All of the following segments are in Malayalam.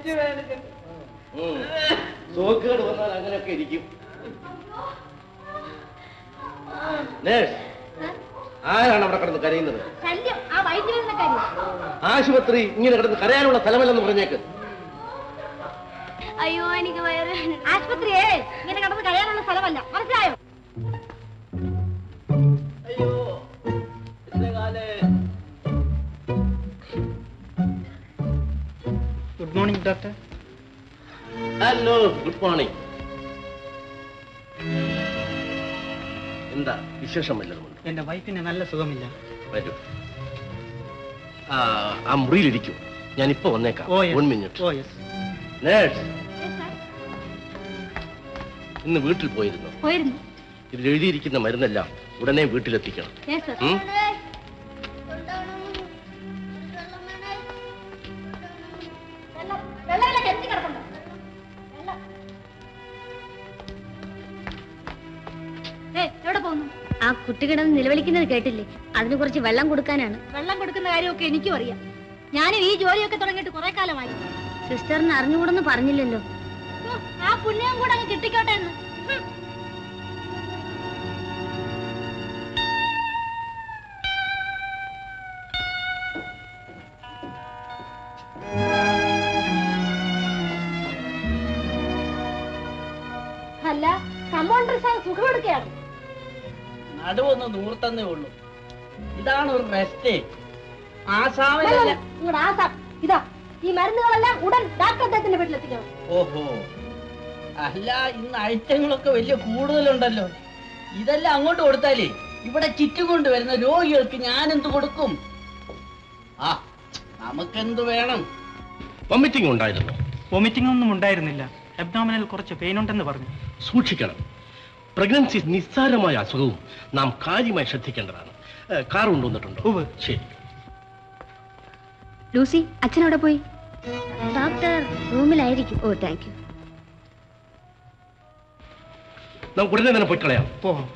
നെഞ്ചു വേദനിക്കുന്നു ഉം. സോക്കേട് വന്നാൽ അങ്ങനെയൊക്കെ ഇരിക്കും നേഴ്സ് ആരാണ് അവിടെ കിടന്ന് കരയുന്നത് ശല്യം ആ വൈദ്യുതി കാര്യം ആശുപത്രി ഇങ്ങനെ കിടന്ന് കരയാനുള്ള സ്ഥലമല്ലെന്ന് പറഞ്ഞേക്ക് അയ്യോ എനിക്ക് വയറ് ആശുപത്രിയേ ഇങ്ങനെ കിടന്ന് കഴിയാനുള്ള സ്ഥലമല്ല മനസ്സിലായോ അയ്യോ എന്റെ കാലേ good morning doctor hello good morning എന്താ വിശേഷം വല്ലതുമുണ്ട് എന്റെ വൈഫിന് നല്ല സുഖമില്ല വരൂ ആ ആ മുറിയിലിരിക്കൂ ഞാൻ ഇപ്പൊ വന്നേക്കാം oh yes one minute oh yes nurse ഇന്ന് വീട്ടിൽ പോയിരുന്നു പോയിരുന്നു ഇതിൽ എഴുതിയിരിക്കുന്ന മരുന്നെല്ലാം ഉടനെ വീട്ടിലെത്തിക്കണം Yes, sir. ഉം? വെള്ളം വെള്ളമില്ല കെട്ടി കിടപ്പുണ്ട് വെള്ളം ഏയ് എവിടെ പോകുന്നു ആ കുട്ടി കിടന്ന് നിലവിളിക്കുന്നത് കേട്ടില്ലേ അതിന് കുറച്ച് വെള്ളം കൊടുക്കാനാണ് വെള്ളം കൊടുക്കുന്ന കാര്യമൊക്കെ എനിക്കും അറിയാം ഞാനും ഈ ജോലിയൊക്കെ തുടങ്ങിയിട്ട് കുറെ കാലമായി സിസ്റ്ററിന് അറിഞ്ഞുകൂടെന്ന് പറഞ്ഞില്ലല്ലോ ഉം, ആ പുണ്യം കൂടെ അങ്ങ് കിട്ടിക്കോട്ടെ എന്ന് ഉം. അല്ല കമ്പൗണ്ടർ സാർ സുഖമെടുക്കുകയാണ് നടുവൊന്ന് നൂർത്തന്നേ ഉള്ളൂ ഇതാണ് ഒരു റെസ്റ്റ് അല്ല, ആസാമിലല്ല അല്ല, ഇങ്ങോട്ട് ആ സാർ ഇതാ ഈ മരുന്നുകളെല്ലാം ഉടൻ ഡാക്ടർ അദ്ദേഹത്തിന്റെ വീട്ടിലെത്തിക്കണം ഓഹോ അല്ല ഇന്ന് ഐറ്റങ്ങളൊക്കെ വലിയ കൂടുതലുണ്ടല്ലോ ഇതെല്ലാം അങ്ങോട്ട് കൊടുത്താലേ ഇവിടെ ചുറ്റുകൊണ്ട് വരുന്ന രോഗികൾക്ക് ഞാൻ എന്ത് കൊടുക്കും ആ നമുക്കെന്ത് വേണം വൊമിറ്റിംഗ് ഉണ്ടായിരുന്നു വൊമിറ്റിംഗ് ഒന്നും ഉണ്ടായിരുന്നില്ല അബ്ഡോമിനൽ കുറച്ച് പെയിൻ ഉണ്ടെന്ന് പറഞ്ഞു സൂക്ഷിക്കണം പ്രഗ്നൻസി നിസ്സാരമായ അസുഖവും നാം കാര്യമായി ശ്രദ്ധിക്കേണ്ടതാണ് ഏ, കാർ കൊണ്ടുവന്നിട്ടുണ്ടോ ഉവ്വ്. ശരി ലൂസി അച്ഛൻ അവിടെ പോയി ഡോക്ടർ റൂമിലായിരിക്കും ഓ താങ്ക് യു നമുക്ക് ഉടനെ തന്നെ പോയി കളയാം പോവാം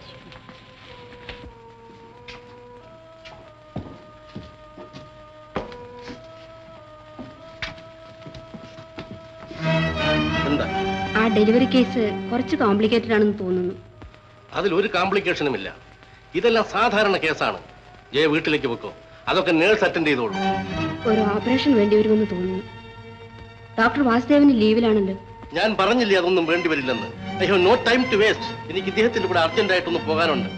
എന്താ ആ ഡെലിവറി കേസ് കുറച്ച് കോംപ്ലിക്കേറ്റഡ് ആണെന്ന് തോന്നുന്നു അതിൽ ഒരു കോംപ്ലിക്കേഷനും ഇല്ല ഇതെല്ലാം സാധാരണ കേസാണ് ജയ വീട്ടിലേക്ക് വെക്കോ അതൊക്കെ നേഴ്സ് അറ്റൻഡ് ചെയ്തോളൂ ഒരു ഓപ്പറേഷൻ വേണ്ടി വരുമെന്ന് തോന്നുന്നു ഡോക്ടർ വാസുദേവന് ലീവിലാണല്ലോ ഞാൻ പറഞ്ഞില്ലേ അതൊന്നും വേണ്ടി വരില്ലെന്ന് I have no time to waste എനിക്ക് ഇദ്ദേഹത്തിന്റെ കൂടെ അർജന്റ് ആയിട്ടൊന്ന് പോകാനുണ്ട്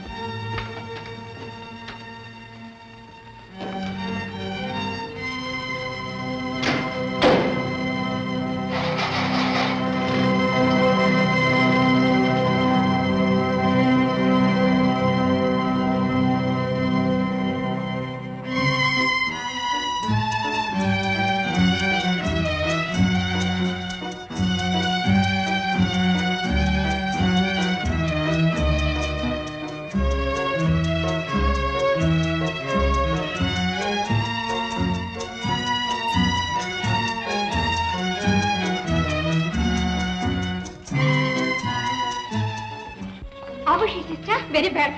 How is she, sister? Very bad.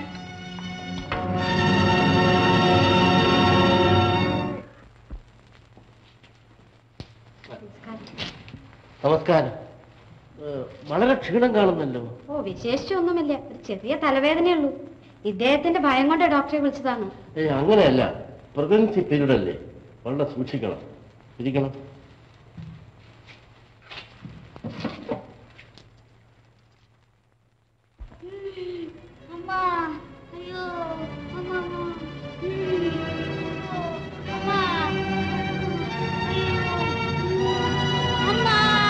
നമസ്കാരം ഏ, വളരെ ക്ഷീണം കാണുന്നല്ലോ ഓ വിശേഷിച്ചൊന്നുമില്ല ഒരു ചെറിയ തലവേദനയുള്ളൂ ഇദ്ദേഹത്തിന്റെ ഭയം കൊണ്ട് ഡോക്ടറെ വിളിച്ചതാണ് ഏ അങ്ങനെയല്ല പ്രഗ്നൻസി പീരീഡ് അല്ലേ വളരെ സൂക്ഷിക്കണം ഇരിക്കണം അമ്മ അയ്യോ അമ്മ അമ്മ അയ്യോ അമ്മ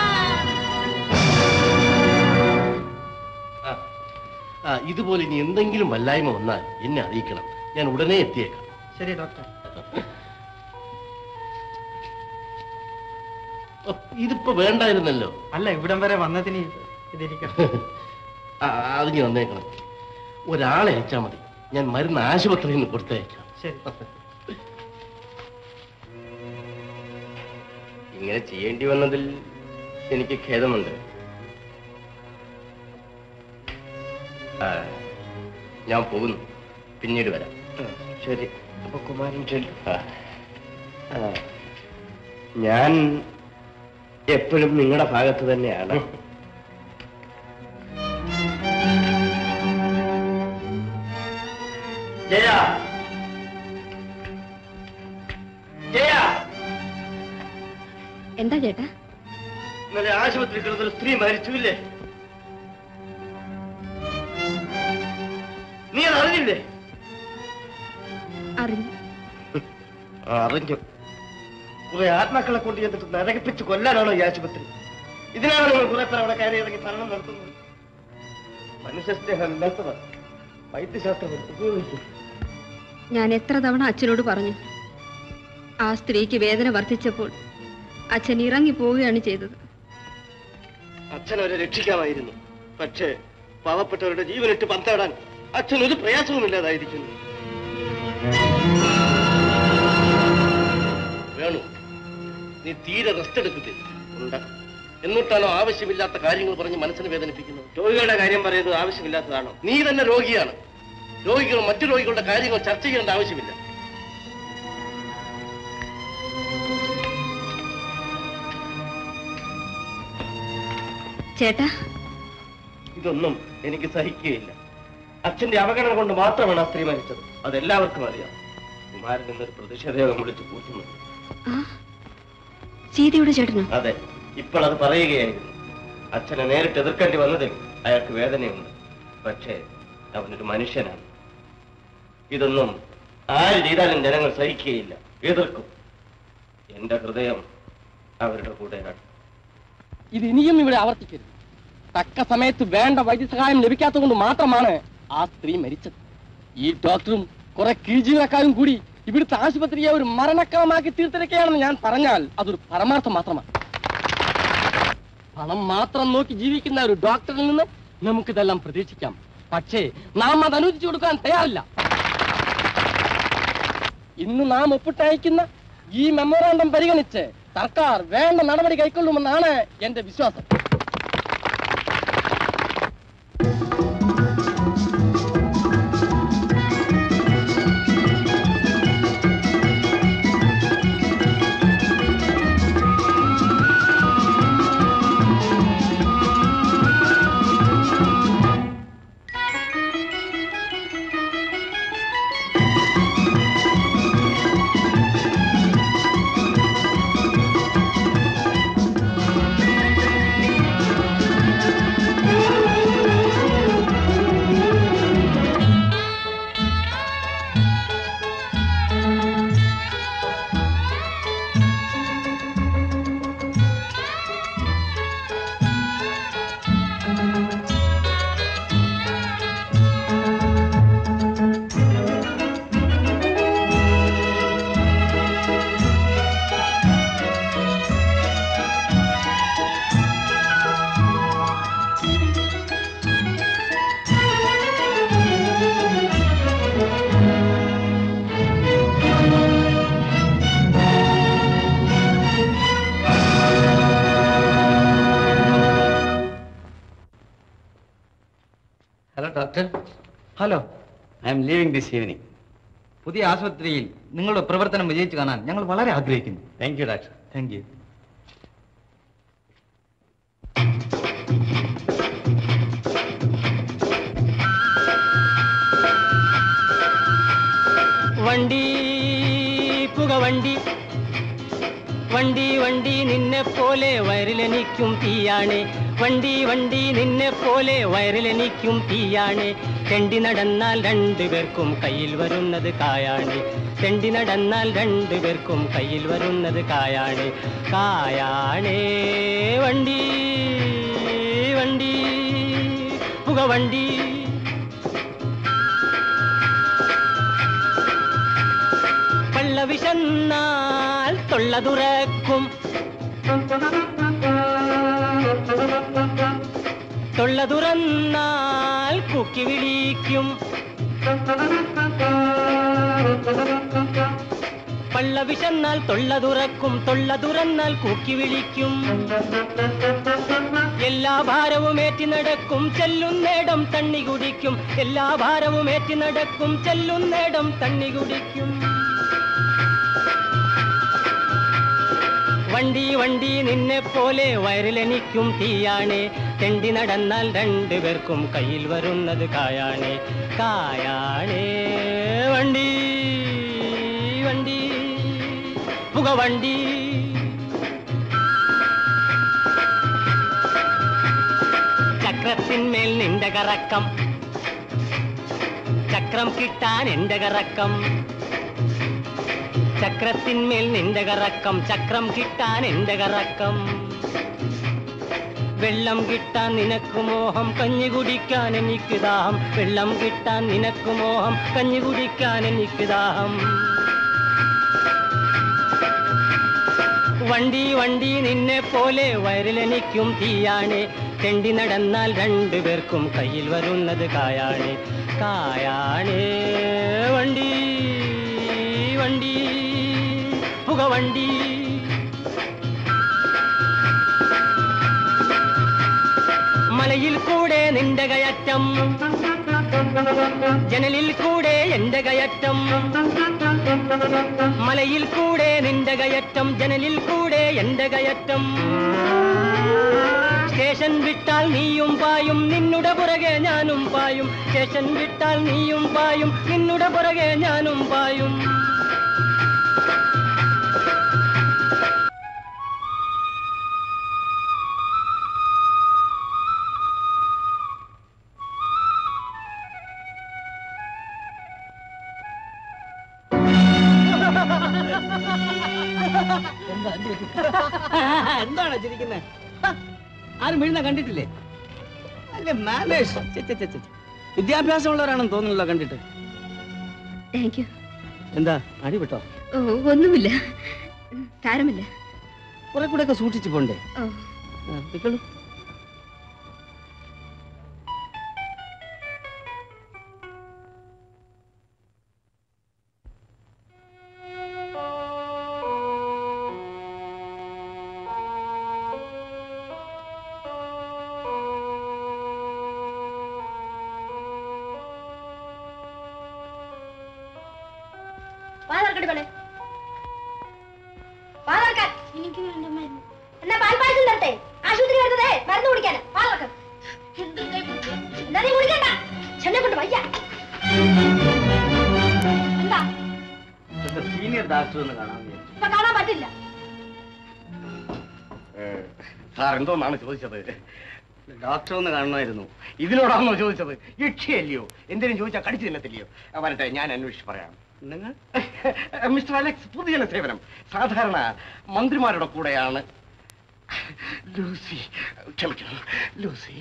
ആ, ആ ഇതുപോലെ ഇനി എന്തെങ്കിലും വല്ലായ്മ വന്നാൽ എന്നെ അറിയിക്കണം ഞാൻ ഉടനെ എത്തിയേക്കാം ശരി ഡോക്ടർ ഓ, ഇതിപ്പോ വേണ്ടായിരുന്നല്ലോ അല്ല ഇവിടം വരെ വന്നതിന് ഇതിരിക്കണം ആ, അതിന് വന്നേക്കണം ഒരാളെ അയച്ചാൽ മതി ഞാൻ മരുന്ന് ആശുപത്രിയിൽ നിന്ന് കൊടുത്തയക്കാം ശരി ഇങ്ങനെ ചെയ്യേണ്ടി വന്നതിൽ എനിക്ക് ഖേദമുണ്ട് ആ, ഞാൻ പോകുന്നു പിന്നീട് വരാം ശരി അപ്പൊ കുമാരൻ ചെല്ലു ഞാൻ എപ്പോഴും നിങ്ങളുടെ ഭാഗത്ത് തന്നെയാണ് ജയ ജയ എന്താ ചേട്ടാ ഇന്നലെ ആശുപത്രി കിടന്നൊരു സ്ത്രീ മരിച്ചുല്ലേ നീ അത് അറിഞ്ഞില്ലേ അറിഞ്ഞു ആ, അറിഞ്ഞു കുറെ ആത്മാക്കളെ കൊണ്ട് ചെന്നിട്ട് നരകിപ്പിച്ച് കൊല്ലാനാണോ ഈ ആശുപത്രി ഇതിനാണ് നിങ്ങൾ കുറെ പേർ അവിടെ കയറി ഇറങ്ങി ഭരണം നടത്തുന്നത് മനുഷ്യസ്നേഹം ഇല്ലാത്തതാണ് വൈദ്യശാസ്ത്രം ഉപയോഗിക്കും ഞാൻ എത്ര തവണ അച്ഛനോട് പറഞ്ഞു ആ സ്ത്രീക്ക് വേദന വർദ്ധിച്ചപ്പോൾ അച്ഛൻ ഇറങ്ങി പോവുകയാണ് ചെയ്തത് അച്ഛൻ അവരെ രക്ഷിക്കാമായിരുന്നു പക്ഷേ പാവപ്പെട്ടവരുടെ ജീവനിട്ട് പന്താടാൻ അച്ഛൻ ഒരു പ്രയാസവുമില്ലാതായിരിക്കുന്നു വേണു നീ തീരെ റെസ്റ്റ് എടുക്കുന്നില്ല ഉണ്ട് എന്നിട്ടാണോ ആവശ്യമില്ലാത്ത കാര്യങ്ങൾ പറഞ്ഞ് മനസ്സിനെ വേദനിപ്പിക്കുന്നത് രോഗികളുടെ കാര്യം പറയുന്നത് ആവശ്യമില്ലാത്തതാണോ നീ തന്നെ രോഗിയാണ് രോഗികൾ മറ്റു രോഗികളുടെ കാര്യങ്ങൾ ചർച്ച ചെയ്യേണ്ട ആവശ്യമില്ല ചേട്ടാ ഇതൊന്നും എനിക്ക് സഹിക്കുകയില്ല അച്ഛന്റെ അവഗണന കൊണ്ട് മാത്രമാണ് ആ സ്ത്രീ മരിച്ചത് അതെല്ലാവർക്കും അറിയാം കുമാരൻ എന്നൊരു പ്രതിഷേധയോഗം വിളിച്ചു കൂട്ടുന്നു ആ സീതയുടെ ചേട്ടനോ അതെ ഇപ്പോൾ അത് പറയുകയായിരുന്നു അച്ഛനെ നേരിട്ട് എതിർക്കേണ്ടി വന്നതിൽ അയാൾക്ക് വേദനയുണ്ട് പക്ഷേ അവനൊരു മനുഷ്യനാണ് ഇതൊന്നും ആര് ചെയ്താലും ജനങ്ങൾ സഹിക്കുകയില്ല എതിർക്കും എന്റെ ഹൃദയം അവരുടെ കൂടെയാണ് ഇത് ഇനിയും ഇവിടെ ആവർത്തിക്കരുത് തക്ക സമയത്ത് വേണ്ട വൈദ്യസഹായം ലഭിക്കാത്തത് കൊണ്ട് മാത്രമാണ് ആ സ്ത്രീ മരിച്ചത് ഈ ഡോക്ടറും കുറെ കീഴ്ജീവനക്കാരും കൂടി ഇവിടുത്തെ ആശുപത്രിയെ ഒരു മരണക്രമമാക്കി തീർത്തിരിക്കുകയാണെന്ന് ഞാൻ പറഞ്ഞാൽ അതൊരു പരമാർത്ഥം മാത്രമാണ് പണം മാത്രം നോക്കി ജീവിക്കുന്ന ഒരു ഡോക്ടറിൽ നിന്ന് നമുക്കിതെല്ലാം പ്രതീക്ഷിക്കാം പക്ഷേ നാം അത് അനുവദിച്ചു കൊടുക്കാൻ തയ്യാറില്ല ഇന്ന് നാം ഒപ്പിട്ടയക്കുന്ന ഈ മെമ്മോറാണ്ടം പരിഗണിച്ച് സർക്കാർ വേണ്ട നടപടി കൈക്കൊള്ളുമെന്നാണ് എന്റെ വിശ്വാസം hello doctor hello I'm leaving this evening പുതിയ ആശുപത്രിയിൽ നിങ്ങളുടെ പ്രവർത്തനം വിജയിച്ചു കാണാൻ ഞങ്ങൾ വളരെ ആഗ്രഹിക്കുന്നു thank you doctor thank you വണ്ടി പുകവണ്ടി വണ്ടി വണ്ടി നിന്നെ പോലെ വയറിലെനിക്കും തീയാണ് വണ്ടി വണ്ടി നിന്നെ പോലെ വയറിലെനിക്കും തീയാണ് തെണ്ടി നടന്നാൽ രണ്ടുപേർക്കും കയ്യിൽ വരുന്നത് കായാണ് തെണ്ടി നടന്നാൽ രണ്ടുപേർക്കും കയ്യിൽ വരുന്നത് കായാണ് കായാണേ വണ്ടി വണ്ടി പുകവണ്ടി പള്ള വിശന്നാൽ തൊള്ള തുറക്കും തൊള്ള തുറന്നാൽ കുക്കി വിളിക്കും പള്ള വിശന്നാൽ തൊള്ള തുറക്കും തൊള്ള തുറന്നാൽ കൂക്കി വിളിക്കും എല്ലാ ഭാരവും ഏറ്റി നടക്കും ചെല്ലുന്നേടം തണ്ണി കുടിക്കും എല്ലാ ഭാരവും ഏറ്റി നടക്കും ചെല്ലുന്നേടം തണ്ണി കുടിക്കും വണ്ടി വണ്ടി നിന്നെ പോലെ വയറിലെനിക്കും തീയാണേ തെണ്ടി നടന്നാൽ രണ്ടുപേർക്കും കയ്യിൽ വരുന്നത് കായാണേ കായാണേ വണ്ടി വണ്ടി പുകവണ്ടി ചക്രത്തിന്മേൽ നിന്റെ കറക്കം ചക്രം കിട്ടാൻ എന്റെ കറക്കം ചക്രത്തിന്മേൽ നിന്റെ കറക്കം ചക്രം കിട്ടാൻ എന്റെ കറക്കം വെള്ളം കിട്ടാൻ നിനക്ക് മോഹം കഞ്ഞി കുടിക്കാൻ എനിക്ക് ദാഹം വെള്ളം കിട്ടാൻ നിനക്ക് മോഹം കഞ്ഞി കുടിക്കാൻ എനിക്ക് ദാഹം വണ്ടി വണ്ടി നിന്നെ പോലെ വയറിലെനിക്കും തീയാണ് തെണ്ടി നടന്നാൽ രണ്ടുപേർക്കും കയ്യിൽ വരുന്നത് കായാണ് കായാണ് വണ്ടി വണ്ടി പുകവണ്ടി മലയിൽ കൂടെ നിന്റെ കയറ്റം ജനലിൽ കൂടെ എന്റെ കയറ്റം മലയിൽ കൂടെ നിന്റെ കയറ്റം ജനലിൽ കൂടെ എന്റെ കയറ്റം സ്റ്റേഷൻ വിട്ടാൽ നീയും പായും നിന്നുടെ പുറകെ ഞാനും പായും സ്റ്റേഷൻ വിട്ടാൽ നീയും പായും നിന്നുടെ പുറകെ ഞാനും പായും എന്താ എന്ത് പറ്റി? എന്താണ് ചിരിക്കുന്നത് ആരും വീഴുന്ന കണ്ടിട്ടില്ലേ അല്ല മാനേഴ്സ് വിദ്യാഭ്യാസമുള്ളവരാണെന്ന് തോന്നുന്നല്ലോ കണ്ടിട്ട് താങ്ക് യു എന്താ അടിപെട്ടോ ഓ ഒന്നുമില്ല സാരമില്ല കുറെ കൂടെ ഒക്കെ സൂക്ഷിച്ചു പോണ്ടേ ഓ ആ, പൊയ്ക്കോളൂ. പാലർക്കടി പെണ്ണെ പാലർക്കാൻ എനിക്ക് വേണ്ട മരുന്ന് എന്നാ പാൽപ്പായസം തരട്ടെ ആശുപത്രി വരുന്നതേ മരുന്ന് കുടിക്കാൻ പാലർക്കം എന്താ നീ കുടിക്കണ്ട ചെന്നെ കൊണ്ട് വയ്യ എന്താ സീനിയർ ഡോക്ടർ എന്ന് കാണാൻ ഇപ്പൊ കാണാൻ പറ്റില്ല സാർ എന്തോന്നാണ് ചോദിച്ചത് ഡോക്ടർ ഒന്ന് കാണണമായിരുന്നു ഇതിനോടാണോ ചോദിച്ചത് യക്ഷിയല്ലയോ എന്തിനും ചോദിച്ചാൽ കടിച്ചു തിന്നത്തില്ലയോ ആ, വരട്ടെ ഞാൻ അന്വേഷിച്ച് പറയാം നിങ്ങൾ മിസ്റ്റർ അലക്സ് പുതിയ സേവനം സാധാരണ മന്ത്രിമാരുടെ കൂടെയാണ് ലൂസി ക്ഷമിക്കണം ലൂസി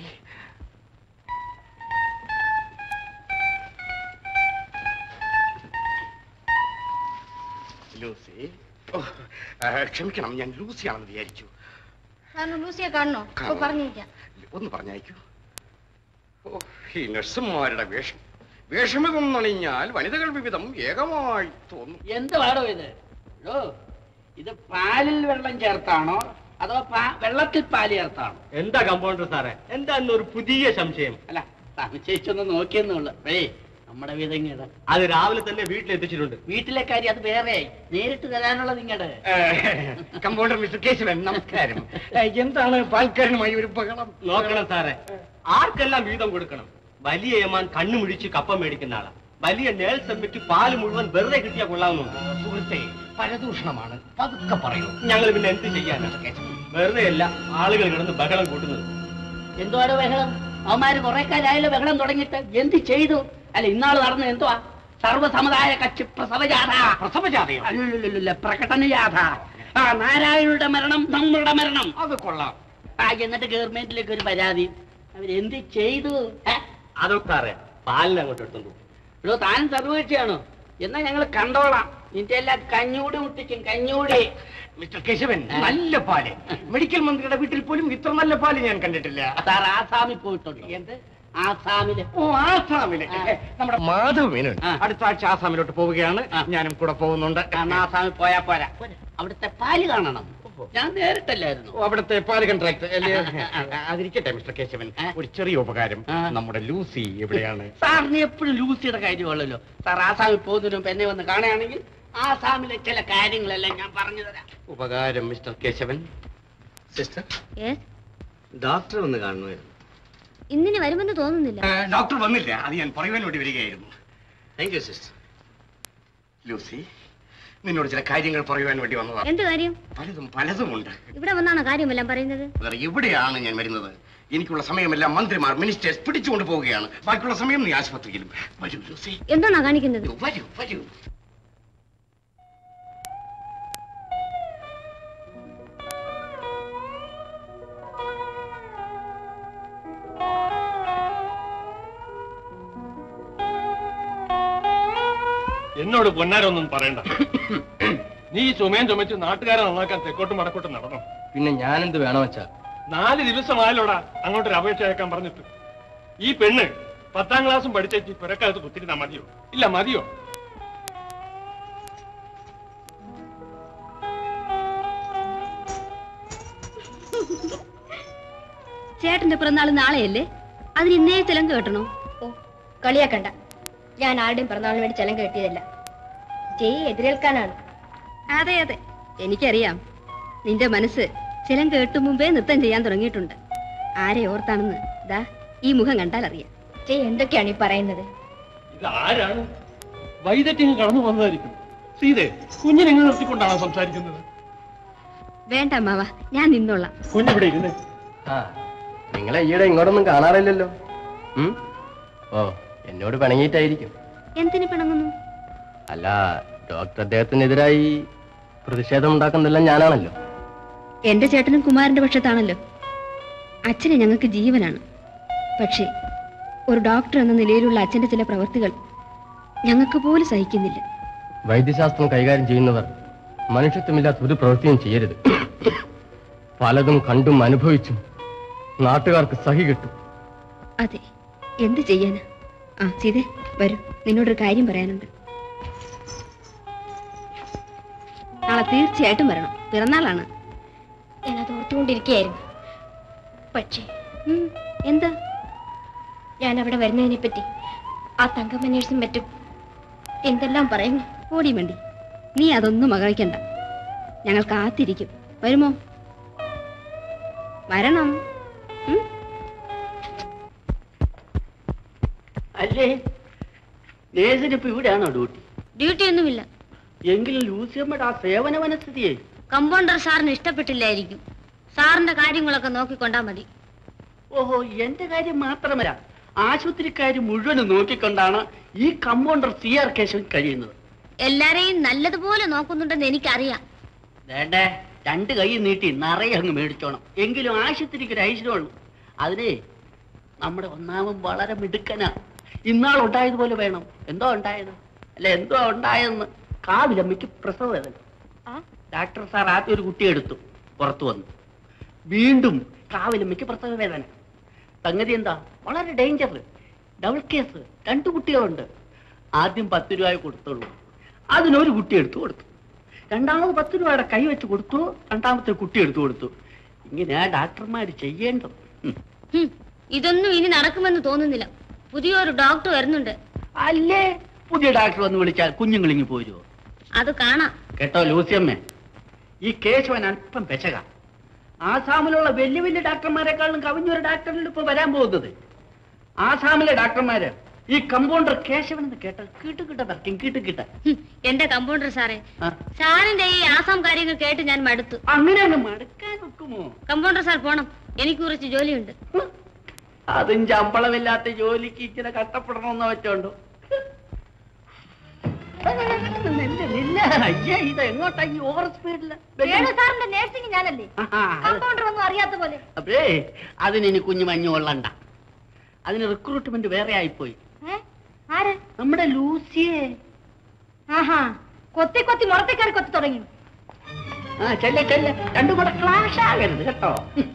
ലൂസി ഓ, ആ, ക്ഷമിക്കണം ഞാൻ ലൂസിയാണെന്ന് വിചാരിച്ചു ഞാൻ ലൂസിയെ കാണണോ അപ്പൊ പറഞ്ഞിരിക്കാം ഒന്ന് പറഞ്ഞയക്കൂ ഓ ഈ നഴ്സുമാരുടെ വേഷം വേഷമിതൊന്നണിഞ്ഞാൽ വനിതകൾ വിവിധം ഏകമായി തോന്നും എന്ത് പാടോ ഇത് ഓ ഇത് പാലിൽ വെള്ളം ചേർത്താണോ അതോ പാ- വെള്ളത്തിൽ പാല് ചേർത്താണോ എന്താ കമ്പൗണ്ടർ സാറേ എന്താ ഒരു പുതിയ സംശയം അല്ല സംശയിച്ചൊന്ന് നോക്കിയെന്നുള്ളു ഏയ് നമ്മുടെ വീതം ഇങ്ങട് അത് രാവിലെ തന്നെ വീട്ടിലെത്തിച്ചിട്ടുണ്ട് വീട്ടിലെ കാര്യം അത് വേറെ നേരിട്ട് തരാനുള്ളത് ഇങ്ങട് കമ്പൗണ്ടർ മിസ്റ്റർ കേശവൻ നമസ്കാരം ഏ, എന്താണ് പാൽക്കാരനുമായി ഒരു ബഹളം നോക്കണം സാറേ ആർക്കെല്ലാം വീതം കൊടുക്കണം വലിയ യമാൻ കണ്ണു മുഴിച്ച് കപ്പ മേടിക്കുന്ന ആളാ വലിയ നേഴ്സ് അമ്മയ്ക്ക് പാല് മുഴുവൻ വെറുതെ കിട്ടിയാൽ കൊള്ളാവുന്നുണ്ട് സുഹൃത്തെ പരദൂഷണമാണ് പതുക്കെ പറയൂ ഞങ്ങൾ പിന്നെ എന്ത് ചെയ്യാനാ വെറുതെ അല്ല ആളുകൾ കിടന്ന് ബഹളം കൂട്ടുന്നത് എന്തുവാടോ ബഹളം അവന്മാര് കുറെ കാലമായല്ലോ ബഹളം തുടങ്ങിയിട്ട് എന്ത് ചെയ്തു അല്ല ഇന്നാള് നടന്നത് എന്തുവാ സർവസമുദായ കക്ഷി പ്രസവജാഥ പ്രസവജാതയോ അല്ലല്ലല്ല പ്രകടന ജാഥ ആ നാരായണയുടെ മരണം നമ്മളുടെ മരണം അത് കൊള്ളാം ആ എന്നിട്ട് ഗവൺമെന്റിലേക്ക് ഒരു പരാതി അവരെന്ത് ചെയ്തു ഏ? അതൊക്കെ സാറേ പാലിന് അങ്ങോട്ട് എടുത്തു എടോ താൻ സർവീഴ്ചയാണോ എന്നാ ഞങ്ങൾ കണ്ടോളാം നിന്റെ എല്ലാം കഞ്ഞൂടി മുട്ടിക്കും കഞ്ഞൂടി മിസ്റ്റർ കേശവൻ നല്ല പാല് മെഡിക്കൽ മന്ത്രിയുടെ വീട്ടിൽ പോലും ഇത്ര നല്ല പാല് ഞാൻ കണ്ടിട്ടില്ല സാർ ആസാമിൽ പോയിട്ടുണ്ട് എന്ത് ആസാമില് ഓ ആസാമില് ആ. നമ്മുടെ മാധവ് മേനോൻ ആ. അടുത്ത ആഴ്ച ആസാമിലോട്ട് പോവുകയാണ് ആ. ഞാനും കൂടെ പോകുന്നുണ്ട് കാരണം ആസാമിൽ പോയാ പോരാ അവിടുത്തെ പാല് കാണണം ഞാൻ നേരിട്ടല്ലായിരുന്നു ഓ, അവിടുത്തെ പാല് കൺട്രാക്ട് അല്ലേ ആ. അതിരിക്കട്ടെ മിസ്റ്റർ കേശവൻ ആ. ഒരു ചെറിയ ഉപകാരം ആ. നമ്മുടെ ലൂസി എവിടെയാണ് സാറിന് എപ്പോഴും ലൂസിയുടെ കാര്യമുള്ളല്ലോ സാർ ആസാമിൽ പോകുന്നതിന് മുമ്പ് എന്നെ വന്ന് കാണുകയാണെങ്കിൽ ആസാമിലെ ചില കാര്യങ്ങളെല്ലാം ഞാൻ പറഞ്ഞു തരാം ഉപകാരം mister Keshavan sister Yes? Doctor ഒന്ന് കാണുമായിരുന്നു ഇന്നിനി വരുമെന്ന് തോന്നുന്നില്ല ഡോക്ടർ വന്നില്ല അത് ഞാൻ പറയുവാൻ വേണ്ടി വരികയായിരുന്നു താങ്ക് യു സിസ്റ്റർ ലൂസി നിന്നോട് ചില കാര്യങ്ങൾ പറയുവാൻ വേണ്ടി വന്നതാണ് എന്ത് കാര്യം പലതും പലതുമുണ്ട് ഇവിടെ വന്നാണ് കാര്യമെല്ലാം പറയുന്നത് വേറെ എവിടെയാണ് ഞാൻ വരുന്നത് എനിക്കുള്ള സമയമെല്ലാം മന്ത്രിമാർ മിനിസ്റ്റേഴ്സ് പിടിച്ചുകൊണ്ട് പോവുകയാണ് ബാക്കിയുള്ള സമയം നീ ആശുപത്രിയിലും വരൂ ലൂസി എന്താണോ കാണിക്കുന്നത് വരൂ വരൂ എന്നോട് പൊന്നാരൊന്നും പറയണ്ട നീ ഈ ചുമയും ചുമച്ച് നാട്ടുകാരെ നന്നാക്കാൻ തെക്കോട്ടും വടക്കോട്ടും നടന്നു പിന്നെ ഞാനെന്ത് വേണം വെച്ചാ നാല് ദിവസമായാലോടാ അങ്ങോട്ടൊരു അപേക്ഷ അയക്കാൻ പറഞ്ഞിട്ട് ഈ പെണ്ണ് പത്താം ക്ലാസ്സും പഠിച്ചേച്ച് പുരക്കകത്ത് കുത്തിരുന്നാ മതിയോ ഇല്ല മതിയോ ചേട്ടന്റെ പിറന്നാൾ നാളെയല്ലേ അതിന് ഇന്നേ ചിലങ്ക് കെട്ടണോ ഓ കളിയാക്കണ്ട ഞാൻ ആരുടെയും പിറന്നാളിന് വേണ്ടി ചെലം കെട്ടിയതല്ല ജയ് എതിരേൽക്കാനാണ് അതെ അതെ എനിക്കറിയാം നിന്റെ മനസ്സ് ചിലം കേട്ടു മുമ്പേ നൃത്തം ചെയ്യാൻ തുടങ്ങിയിട്ടുണ്ട് ആരെ ഓർത്താണെന്ന് ദാ ഈ മുഖം കണ്ടാൽ അറിയാം ജയ് എന്തൊക്കെയാണ് ഈ പറയുന്നത് ഇത് ആരാണ് വൈദഗ്ധ്യം കടന്നു വന്നതായിരിക്കും സീതേ കുഞ്ഞിനെ ഇങ്ങനെ നിർത്തിക്കൊണ്ടാണ് സംസാരിക്കുന്നത് വേണ്ട അമ്മാവ ഞാൻ നിന്നോളാം കുഞ്ഞിവിടെ ഇരുന്നേ ആ നിങ്ങളെ ഈയിടെ ഇങ്ങോട്ടൊന്നും കാണാറില്ലല്ലോ ഉം? ഓ എന്നോട് പിണങ്ങിയിട്ടായിരിക്കും എന്തിനു പിണങ്ങുന്നു അല്ല ഡോക്ടർ അദ്ദേഹത്തിനെതിരായി പ്രതിഷേധം ഉണ്ടാക്കുന്നതെല്ലാം ഞാനാണല്ലോ എന്റെ ചേട്ടനും കുമാരന്റെ പക്ഷത്താണല്ലോ അച്ഛനെ ഞങ്ങൾക്ക് ജീവനാണ് പക്ഷേ ഒരു ഡോക്ടർ എന്ന നിലയിലുള്ള അച്ഛന്റെ ചില പ്രവൃത്തികൾ ഞങ്ങൾക്ക് പോലും സഹിക്കുന്നില്ല വൈദ്യശാസ്ത്രം കൈകാര്യം ചെയ്യുന്നവർ മനുഷ്യത്വമില്ലാത്ത ഒരു പ്രവൃത്തിയും ചെയ്യരുത് പലതും കണ്ടും അനുഭവിച്ചും നാട്ടുകാർക്ക് സഹി കിട്ടും അതെ എന്ത് ചെയ്യാനാ ആ സീതേ വരൂ നിന്നോടൊരു കാര്യം പറയാനുണ്ട് നാളെ തീർച്ചയായിട്ടും വരണം പിറന്നാളാണ് ഞാൻ അത് ഓർത്തുകൊണ്ടിരിക്കുകയായിരുന്നു പക്ഷേ ഉം, എന്താ ഞാൻ അവിടെ വരുന്നതിനെ പറ്റി ആ തങ്കമ്മ നേഴ്സും മറ്റും എന്തെല്ലാം പറയുന്നു ഓടി മണ്ടി നീ അതൊന്നും മകഴിക്കണ്ട ഞങ്ങൾ കാത്തിരിക്കും വരുമോ വരണം ഉം? അല്ലേ നേഴ്സിന് ഇപ്പൊ ഇവിടെയാണോ ഡ്യൂട്ടി ഡ്യൂട്ടി ഒന്നുമില്ല എങ്കിലും ലൂസിയമ്മയുടെ ആ സേവന മനസ്ഥിതിയെ കമ്പൗണ്ടർ സാറിന് ഇഷ്ടപ്പെട്ടില്ലായിരിക്കും സാറിന്റെ കാര്യങ്ങളൊക്കെ നോക്കിക്കൊണ്ടാ മതി ഓഹോ എന്റെ കാര്യം മാത്രമല്ല ആശുപത്രിക്കാർ മുഴുവനും നോക്കിക്കൊണ്ടാണ് ഈ കമ്പൗണ്ടർ സി ആർ കേശവൻ കഴിയുന്നത് എല്ലാരെയും നല്ലതുപോലെ നോക്കുന്നുണ്ടെന്ന് എനിക്കറിയാം വേണ്ടേ രണ്ട് കൈ നീട്ടി നിറയെ അങ്ങ് മേടിച്ചോണം എങ്കിലും ആശുപത്രിക്ക് ഒരു ഐശ്വര്യമുള്ളൂ അതിനെ നമ്മുടെ ഒന്നാമൻ വളരെ മിടുക്കനാ ഇന്നാൾ ഉണ്ടായതുപോലെ വേണം എന്തോ ഉണ്ടായത് അല്ല എന്തോ ഉണ്ടായെന്ന് കാവിലമ്മയ്ക്ക് പ്രസവ വേദന ഡാക്ടർ സാർ ആദ്യം ഒരു കുട്ടിയെ എടുത്തു പുറത്തു വന്നു വീണ്ടും കാവിലമ്മയ്ക്ക് പ്രസവ വേദന സംഗതി എന്താ വളരെ ഡേഞ്ചർ ഡബിൾ കേസ് രണ്ട് കുട്ടികളുണ്ട് ആദ്യം പത്ത് രൂപ കൊടുത്തുള്ളൂ അതിനൊരു കുട്ടി എടുത്തു കൊടുത്തു രണ്ടാമത് പത്ത് രൂപയുടെ കൈ വെച്ച് കൊടുത്തു രണ്ടാമത്തെ കുട്ടി എടുത്തു കൊടുത്തു ഇങ്ങനെയാ ഡാക്ടർമാർ ചെയ്യേണ്ടത് ഉം. ഹും, ഇതൊന്നും ഇനി നടക്കുമെന്ന് തോന്നുന്നില്ല പുതിയൊരു ഡോക്ടർ വരുന്നുണ്ട് അല്ലേ പുതിയ ഡാക്ടർ വന്ന് വിളിച്ചാൽ കുഞ്ഞുങ്ങളിങ്ങി പോരുമോ അത് കാണാം കേട്ടോ ലൂസിയമ്മേ ഈ കേശവൻ അല്പം പെശക ആസാമിലുള്ള വലിയ വലിയ ഡാക്ടർമാരെക്കാളും കവിഞ്ഞൊരു ഡാക്ടറിൽ ഇപ്പൊ വരാൻ പോകുന്നത് ആസാമിലെ ഡാക്ടർമാര് ഈ കമ്പൗണ്ടർ കേശവൻ എന്ന് കേട്ടാൽ കീട്ടുകിട്ട തർക്കും കീട്ടുകിട്ട ഹും, എന്റെ കമ്പൗണ്ടർ സാറേ ആ. സാറിന്റെ ഈ ആസാം കാര്യങ്ങൾ കേട്ട് ഞാൻ മടുത്തു അങ്ങനെ അങ്ങ് മടുക്കാൻ ഒക്കുമോ കമ്പൗണ്ടർ സാർ പോണം എനിക്ക് കുറച്ച് ജോലിയുണ്ട് അതും ശമ്പളമില്ലാത്ത ജോലിക്ക് ഇങ്ങനെ കഷ്ടപ്പെടണമെന്ന് വെച്ചോണ്ടോ നില്ല, നില്ല. അയ്യേ, ഇത് എങ്ങോട്ടാ ഈ ഓവർ സ്പീഡില് വേണു സാറിന്റെ നേഴ്സിംഗ് ഞാനല്ലേ കമ്പൗണ്ടർ ഒന്നും അറിയാത്ത പോലെ അപ്പേ അതിനി കുഞ്ഞു മഞ്ഞു കൊള്ളണ്ട അതിന് റിക്രൂട്ട്മെന്റ് വേറെ ആയിപ്പോയി ഏ? ആര് നമ്മുടെ ലൂസിയെ ആഹാ കൊത്തി കൊത്തി മുറത്തെ കയറി കൊത്തി തുടങ്ങി ആ ചെല്ല ചെല്ല രണ്ടും കൂടെ ക്ലാഷ് ആകരുത് കേട്ടോ ഉം.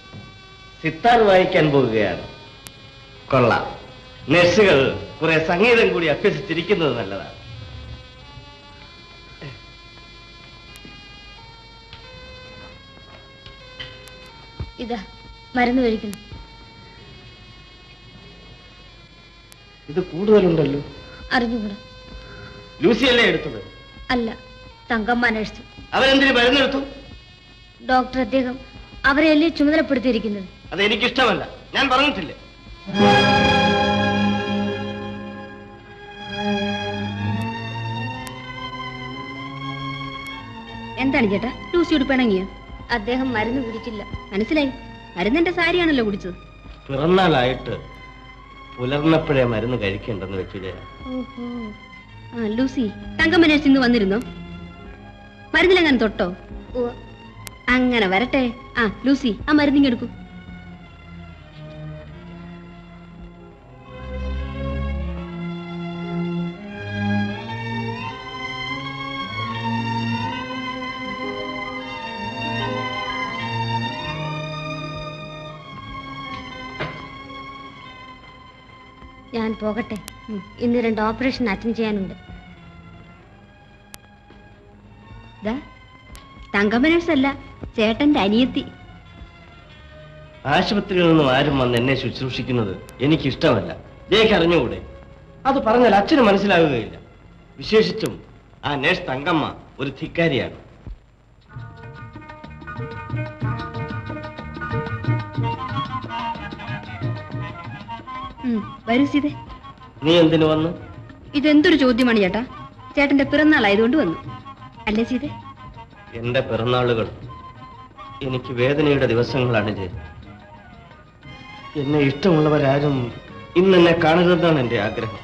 സിത്താർ വായിക്കാൻ പോവുകയാണ് കൊള്ളാം നഴ്സുകൾ കുറെ സംഗീതം കൂടി അഭ്യസിച്ചിരിക്കുന്നത് നല്ലതാണ് ഇതാ മരുന്ന് കഴിക്കണം ഇത് കൂടുതലുണ്ടല്ലോ അറിഞ്ഞുകൂടാ ലൂസിയല്ലേ എടുത്തത് അല്ല തങ്കമ്മ നഴ്സ് അവരെന്തിനു മരുന്നെടുത്തു ഡോക്ടർ അദ്ദേഹം അവരെയല്ലേ ചുമതലപ്പെടുത്തിയിരിക്കുന്നത് അത് എനിക്കിഷ്ടമല്ല ഞാൻ പറഞ്ഞിട്ടില്ലേ എന്താണ് ചേട്ടാ ലൂസിയോട് പിണങ്ങിയോ അദ്ദേഹം മരുന്ന് കുടിച്ചില്ല മനസ്സിലായി മരുന്നിന്റെ സാരിയാണല്ലോ കുടിച്ചത് പിറന്നാളായിട്ട് പുലർന്നപ്പോഴേ മരുന്ന് കഴിക്കേണ്ടെന്ന് വെച്ചില്ലേ ഓഹോ ആ ലൂസി തങ്കമ്മ നഴ്സ് ഇന്ന് വന്നിരുന്നോ മരുന്നിലെങ്ങനെ തൊട്ടോ അങ്ങനെ വരട്ടെ ആ ലൂസി ആ മരുന്നിങ് എടുക്കൂ ഞാൻ പോകട്ടെ ഉം. ഇന്ന് രണ്ട് ഓപ്പറേഷൻ അറ്റൻഡ് ചെയ്യാനുണ്ട് ദാ, തങ്കമ്മ nurse അല്ല ചേട്ടന്റെ അനിയത്തി ആശുപത്രിയിൽ നിന്നും ആരും വന്ന് എന്നെ ശുശ്രൂഷിക്കുന്നത് എനിക്കിഷ്ടമല്ല ജയ്ക്ക് അറിഞ്ഞുകൂടെ അത് പറഞ്ഞാൽ അച്ഛന് മനസ്സിലാവുകയില്ല വിശേഷിച്ചും ആ നേഴ്സ് തങ്കമ്മ ഒരു ധിക്കാരിയാണ് ഉം, വരൂ സീതേ നീ എന്തിനു വന്നു ഇതെന്തൊരു ചോദ്യമാണ് ചേട്ടാ ചേട്ടന്റെ പിറന്നാളായതുകൊണ്ട് വന്നു അല്ലേ സീതേ എന്റെ പിറന്നാളുകൾ എനിക്ക് വേദനയുടെ ദിവസങ്ങളാണ് ജയ എന്നെ ഇഷ്ടമുള്ളവരാരും ഇന്ന് എന്നെ കാണരുതെന്നാണ് എന്റെ ആഗ്രഹം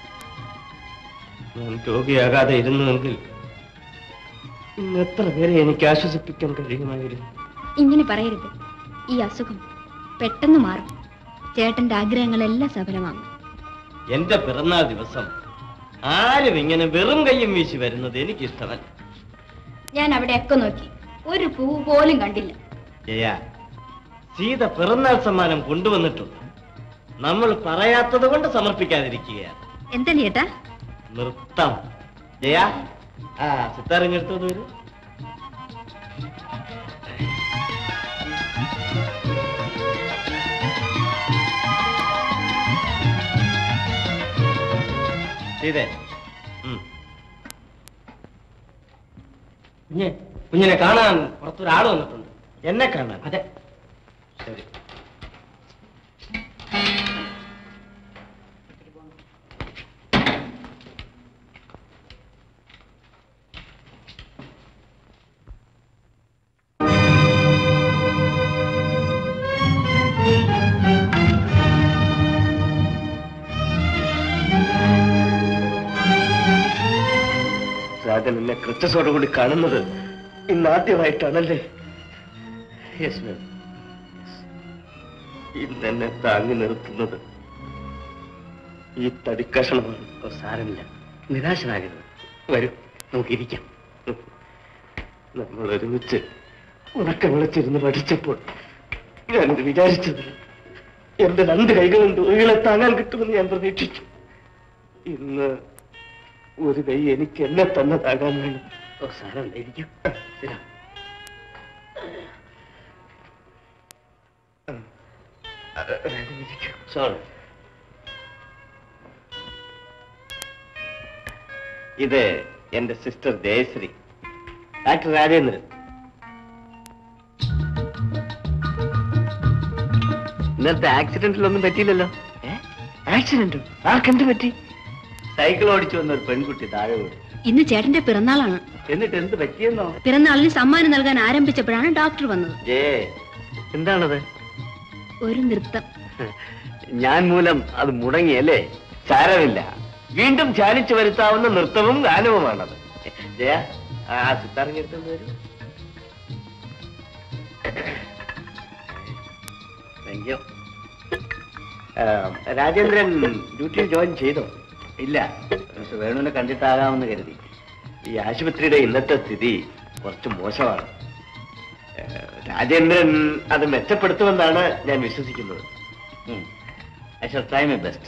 ഞാൻ രോഗിയാകാതെ ഇരുന്നുവെങ്കിൽ ഇന്ന് എത്ര പേരെ എനിക്ക് ആശ്വസിപ്പിക്കാൻ കഴിയുമായിരുന്നു ഇങ്ങനെ പറയരുത് ഈ അസുഖം പെട്ടെന്ന് മാറും ചേട്ടന്റെ ആഗ്രഹങ്ങളെല്ലാം സഫലമാകും എന്റെ പിറന്നാൾ ദിവസം ആരും ഇങ്ങനെ വെറും കയ്യും വീശി വരുന്നത് എനിക്കിഷ്ടമല്ല ഞാൻ അവിടെയൊക്കെ നോക്കി ഒരു പൂ പോലും കണ്ടില്ല ജയ സീത പിറന്നാൾ സമ്മാനം കൊണ്ടുവന്നിട്ടുണ്ട് നമ്മൾ പറയാത്തത് കൊണ്ട് സമർപ്പിക്കാതിരിക്കുകയാണ് എന്താണ് ചേട്ടാ നൃത്തം ജയ ആ സിത്താറിഞ്ഞെടുത്തത് വരും സീതേ ഉം. കുഞ്ഞെ കുഞ്ഞിനെ കാണാൻ പുറത്തൊരാൾ വന്നിട്ടുണ്ട് എന്നെ കാണാൻ അതെ ശരി രാജൻ എന്നെ കൃത്യസോടുകൂടി കാണുന്നത് ഇന്ന് ആദ്യമായിട്ടാണല്ലേ യെസ് മാം ഇന്ന് എന്നെ താങ്ങി നിർത്തുന്നത് ഈ തടിക്കഷണമാണ് ഓ, സാരമില്ല നിരാശനാകരുത് വരൂ നമുക്ക് ഇരിക്കാം നമ്മൾ ഒരുമിച്ച് ഉറക്കം വിളിച്ചിരുന്ന് പഠിച്ചപ്പോൾ ഞാനിത് വിചാരിച്ചത് എന്റെ രണ്ട് കൈകളുണ്ട് ഒഴികളെ താങ്ങാൻ കിട്ടുമെന്ന് ഞാൻ പ്രതീക്ഷിച്ചു ഇന്ന് ഒരു കൈ എനിക്ക് എന്നെ തന്നെ താങ്ങാൻ വേണം ഓ സാരമില്ല ഇരിക്കാം ശരി സോറി ഇത് എന്റെ സിസ്റ്റർ ജയശ്രീ ഡോക്ടർ രാജേന്ദ്രൻ ഇന്നത്തെ ആക്സിഡന്റിലൊന്നും പറ്റിയില്ലല്ലോ ആക്സിഡന്റോ ആർക്കെന്ത് പറ്റി സൈക്കിൾ ഓടിച്ചു വന്ന ഒരു പെൺകുട്ടി താഴെ വീണു ഇന്ന് ചേട്ടന്റെ പിറന്നാളാണ് എന്നിട്ട് എന്ത് പറ്റിയെന്നോ പിറന്നാളിന് സമ്മാനം നൽകാൻ ആരംഭിച്ചപ്പോഴാണ് ഡോക്ടർ വന്നത് ജേ എന്താണത് ഒരു നൃത്തം ഞാൻ മൂലം അത് മുടങ്ങിയല്ലേ സാരമില്ല വീണ്ടും ചാലിച്ചു വരുത്താവുന്ന നൃത്തവും ഗാനവുമാണത് ജയ ആ സിത്താറിഞ്ഞെടുത്തു വരും താങ്ക് യു രാജേന്ദ്രൻ ഡ്യൂട്ടിയിൽ ജോയിൻ ചെയ്തോ ഇല്ല മിസ്റ്റർ വേണുവിനെ കണ്ടിട്ടാകാമെന്ന് കരുതി ഈ ആശുപത്രിയുടെ ഇന്നത്തെ സ്ഥിതി കുറച്ച് മോശമാണ് ഏഹ്, രാജേന്ദ്രൻ അത് മെച്ചപ്പെടുത്തുമെന്നാണ് ഞാൻ വിശ്വസിക്കുന്നത് I shall try my best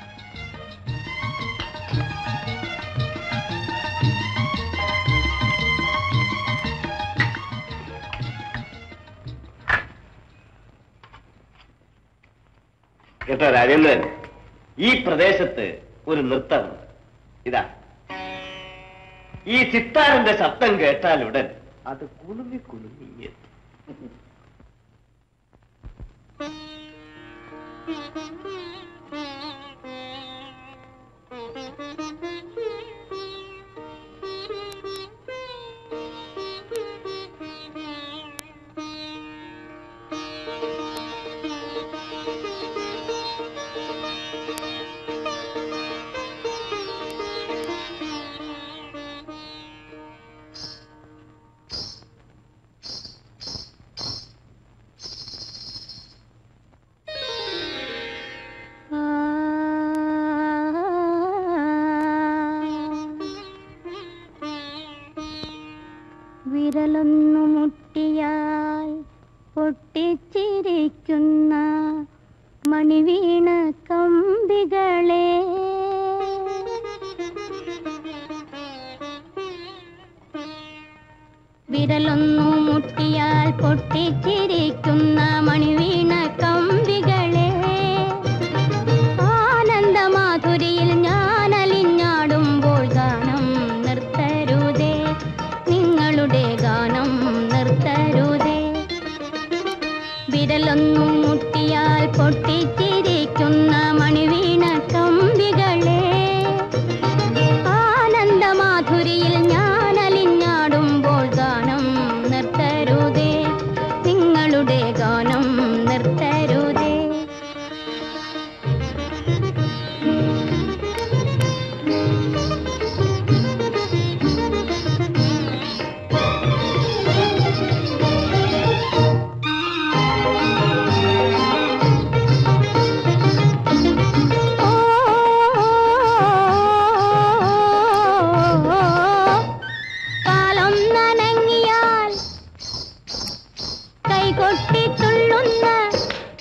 കേട്ടോ രാജേന്ദ്രൻ ഈ പ്രദേശത്ത് ഒരു നൃത്തമുണ്ട് ഇതാ ഈ സിത്താറിന്റെ ശബ്ദം കേട്ടാലുടൻ അത് കുളുമി കുളുമി എത്തും. വിരലൊന്നു മുട്ടിയാൽ പൊട്ടിച്ചിരിക്കുന്ന മണിവീണ കമ്പികളെ വിരലൊന്നു മുട്ടിയാൽ പൊട്ടിച്ചിരിക്കുന്ന മണിവീണ കമ്പികളെ ആനന്ദമാധുരിയിൽ ഞാൻ അലിഞ്ഞാടുമ്പോൾ ഗാനം നിർത്തരുതേ നിങ്ങളുടെ ഗാനം നിർത്തരുതേ വിരലൊന്നു മുട്ടിയാൽ പൊട്ടിച്ചിരിക്കുന്ന മണിവീണ കമ്പികളെ ആനന്ദമാധുരിയിൽ ഞാൻ അലിഞ്ഞാടുമ്പോൾ ഗാനം നിർത്തരുതേ നിങ്ങളുടെ ഗാനം നിർത്തരുതേ കാലം നനങ്ങിയാൽ കൈകൊട്ടി തുള്ളുന്ന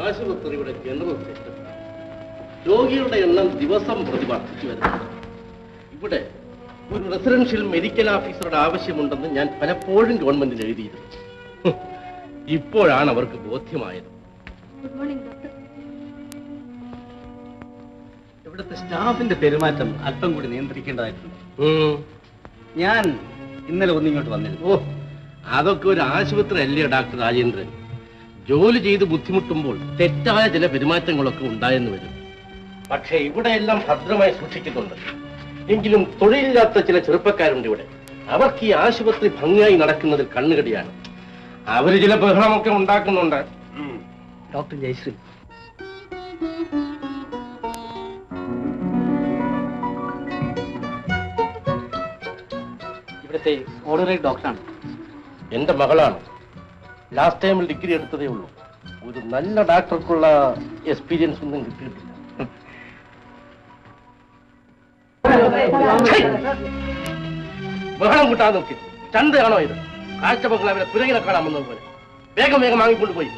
ആശുപത്രിയുടെ ജനറൽ സെക്രട്ടറി രോഗികളുടെ എണ്ണം ദിവസം പ്രതി വർദ്ധിച്ചു വരുന്നു ഇവിടെ ഒരു റെസിഡൻഷ്യൽ മെഡിക്കൽ ഓഫീസറുടെ ആവശ്യമുണ്ടെന്ന് ഞാൻ പലപ്പോഴും ഗവൺമെന്റിന് എഴുതിയിരുന്നു ഹും, ഇപ്പോഴാണ് അവർക്ക് ബോധ്യമായത് ഗുഡ് മോർണിംഗ് ഡോക്ടർ ഇവിടുത്തെ സ്റ്റാഫിന്റെ പെരുമാറ്റം അല്പം കൂടി നിയന്ത്രിക്കേണ്ടതായിട്ടുണ്ട് ഉം. ഞാൻ ഇന്നലെ ഒന്നിങ്ങോട്ട് വന്നിരുന്നു ഓ അതൊക്കെ ഒരു ആശുപത്രി അല്ലേ ഡോക്ടർ രാജേന്ദ്രൻ ജോലി ചെയ്ത് ബുദ്ധിമുട്ടുമ്പോൾ തെറ്റായ ചില പെരുമാറ്റങ്ങളൊക്കെ ഉണ്ടായെന്ന് വരും പക്ഷേ ഇവിടെ എല്ലാം ഭദ്രമായി സൂക്ഷിക്കുന്നുണ്ട് എങ്കിലും തൊഴിലില്ലാത്ത ചില ചെറുപ്പക്കാരുണ്ട് ഇവിടെ അവർക്ക് ഈ ആശുപത്രി ഭംഗിയായി നടക്കുന്നതിൽ കണ്ണുകടിയാണ് അവര് ചില ബഹളമൊക്കെ ഉണ്ടാക്കുന്നുണ്ട് ഉം. ഡോക്ടർ ജയശ്രീ ഇവിടുത്തെ ഓർഡിനറി ഡോക്ടറാണ് എന്റെ മകളാണ് ലാസ്റ്റ് ടൈമിൽ ഡിഗ്രി എടുത്തതേ ഉള്ളൂ ഒരു നല്ല ഡോക്ടർക്കുള്ള എക്സ്പീരിയൻസ് ഒന്നും കിട്ടിയിട്ടില്ല ബഹളം കൂട്ടാൻ നോക്കി ചന്തയാണോ ഇത് കാഴ്ചമക്കൾ അവരെ കുരങ്ങിനെ കാണാൻ വന്നത് പോലെ വേഗം വേഗം വാങ്ങിക്കൊണ്ട് പോയി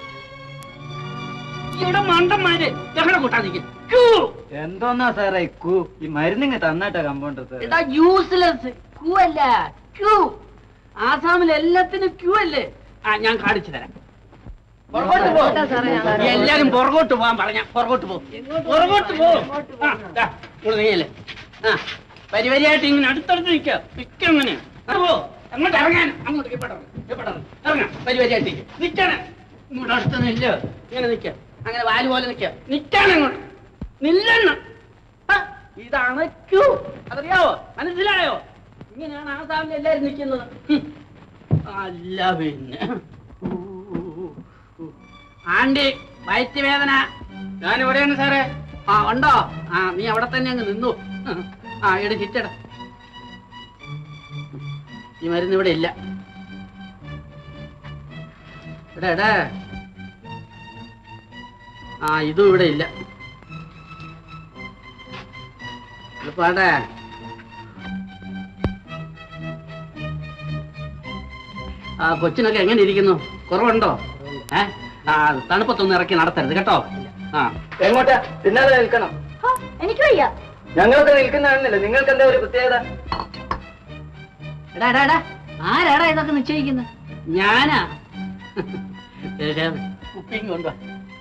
ഇവിടെ മണ്ടന്മാര് ഞങ്ങളെ കൂട്ടാതിരിക്കും എന്തോന്നാ സാറേ കു ഈ മരുന്നിങ്ങ് തന്നാട്ടാ കമ്പൗണ്ടർ സാർ എടാ യൂസ്ലെസ് ക്യൂ അല്ല ക്യൂ ആസാമിൽ എല്ലാത്തിനും ക്യൂ അല്ലേ ആ ഞാൻ കാണിച്ചു തരാം പുറകോട്ട് പോ എല്ലാരും പുറകോട്ട് പോകാൻ പറഞ്ഞ പുറകോട്ട് പോ പുറകോട്ട് പോ ആ, ദാ, ഇങ്ങോട്ട് നീയല്ലേ ആ വരി വരിയായിട്ട് ഇങ്ങനെ അടുത്തടുത്ത് നിൽക്കുക നിൽക്ക അങ്ങനെ ആ, പോ അങ്ങോട്ട് ഇറങ്ങാൻ അങ്ങോട്ട് ഇവിടെ ഇറങ്ങ്, ഇവിടെ ഇറങ്ങ്. ഇറങ്ങാം വരി വരിയായിട്ട് നിൽക്കുക നിൽക്കണേ ഇങ്ങോട്ട് അടുത്ത് നില്ല ഇങ്ങനെ നിൽക്കുക അങ്ങനെ വാല് പോലെ നിൽക്കുക നിൽക്കണം അങ്ങോട്ട് നില്ലെന്ന് ആ, ഇതാണ് ക്യൂ അതറിയാവോ മനസ്സിലായോ ഇങ്ങനെയാണ് ആസാമിൽ എല്ലാരും നിൽക്കുന്നത് ഹും. അല്ല പിന്നെ ആണ്ടി വയറ്റുവേദന ഞാൻ ഇവിടെയാണ് സാറേ ആ ഉണ്ടോ ആ നീ അവിടെ തന്നെ അങ്ങ് നിന്നു ആ എട് ചിറ്റട ഈ മരുന്ന് ഇവിടെ ഇല്ല എടാ എടാ ആ ഇതും ഇവിടെ ഇല്ല പാടേ ആ കൊച്ചിനൊക്കെ എങ്ങനെ ഇരിക്കുന്നു കുറവുണ്ടോ ഏ ആ തണുപ്പത്തൊന്നും ഇറക്കി നടത്തരുത് കേട്ടോ ആ എങ്ങോട്ടാ പിന്നാലെ നിൽക്കണം എനിക്ക് വയ്യ ഞങ്ങൾക്ക് നിൽക്കുന്നതാണെന്നില്ല നിങ്ങൾക്ക് എന്താ ഒരു പ്രത്യേകത എടാ എടാ എടാ ആരാടാ ഇതൊക്കെ നിശ്ചയിക്കുന്നത് ഞാനാ കുപ്പിയും കൊണ്ടുവാ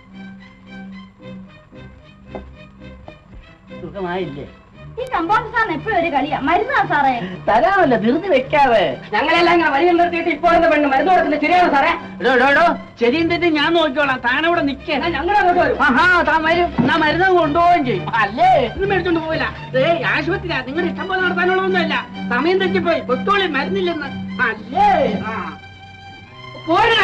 സുഖമായില്ലേ ഈ കമ്പൗണ്ട് സാറിന് എപ്പോഴും ഒരു കളിയാ മരുന്നാ സാറേ തരാമല്ലോ ധൃതി വെക്കാവേ ഞങ്ങളെല്ലാം ഇങ്ങനെ വരി നിർത്തിയിട്ട് ഇപ്പോൾ എന്താ പെണ്ണ് മരുന്ന് കൊടുക്കുന്നത് ശരിയാണോ സാറേ എടോ എടോ എടോ ശരിയും തെറ്റും ഞാൻ നോക്കിക്കോളാം താനവിടെ നിക്കേ ഞങ്ങൾ അങ്ങോട്ട് വരും ആഹാ താൻ വരും എന്നാ മരുന്ന് കൊണ്ടുപോവുകയും ചെയ്യും അല്ലേ ഇത് മേടിച്ചോണ്ട് പോവില്ല ഏ ആശുപത്രിയാ നിങ്ങളുടെ ഇഷ്ടം പോലെ നടത്താനുള്ളതൊന്നുമല്ല സമയം തെറ്റിപ്പോയി പൊട്ടോളി മരുന്നില്ലെന്ന് അല്ലേ ആ പോരാ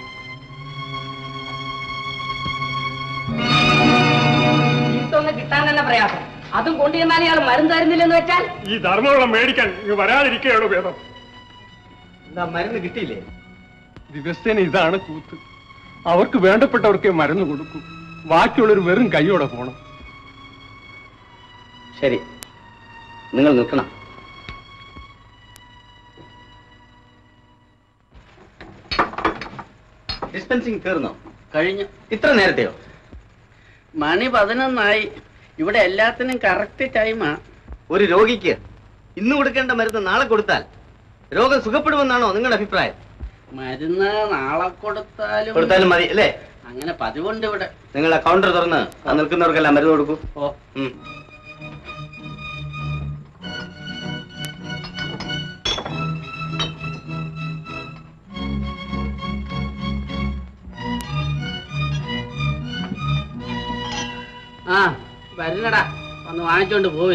ഇതൊന്ന് കിട്ടാൻ തന്നെ പ്രയാസം അതും കൊണ്ടുചെന്നാൽ ഇയാൾ മരുന്ന് തരുന്നില്ലെന്ന് വെച്ചാൽ ഈ ധർമ്മവെള്ളം മേടിക്കാൻ ഇങ്ങ് വരാതിരിക്കുകയാണോ ഭേദം എന്താ മരുന്ന് കിട്ടിയില്ലേ ദിവസേന ഇതാണ് കൂത്ത് അവർക്ക് വേണ്ടപ്പെട്ടവർക്ക് മരുന്ന് കൊടുക്കൂ ബാക്കിയുള്ളൊരു വെറും കൈയോടെ പോണം ശരി നിങ്ങൾ നിൽക്കണം ഡിസ്പെൻസിങ് തീർന്നോ കഴിഞ്ഞു ഇത്ര നേരത്തെയോ മണി പതിനൊന്നായി ഇവിടെ എല്ലാത്തിനും കറക്റ്റ് ടൈമാ ഒരു രോഗിക്ക് ഇന്ന് കൊടുക്കേണ്ട മരുന്ന് നാളെ കൊടുത്താൽ രോഗം സുഖപ്പെടുമെന്നാണോ നിങ്ങളുടെ അഭിപ്രായം മരുന്ന് നാളെ കൊടുത്താലും കൊടുത്താലും മതി അല്ലേ അങ്ങനെ പതിവുണ്ട് ഇവിടെ നിങ്ങൾ ആ കൗണ്ടർ തുറന്ന് ആ നിൽക്കുന്നവർക്കെല്ലാം മരുന്ന് കൊടുക്കൂ ഓ ഉം. ആ വരുന്നടാ വന്ന് വാങ്ങിച്ചോണ്ട് പോയി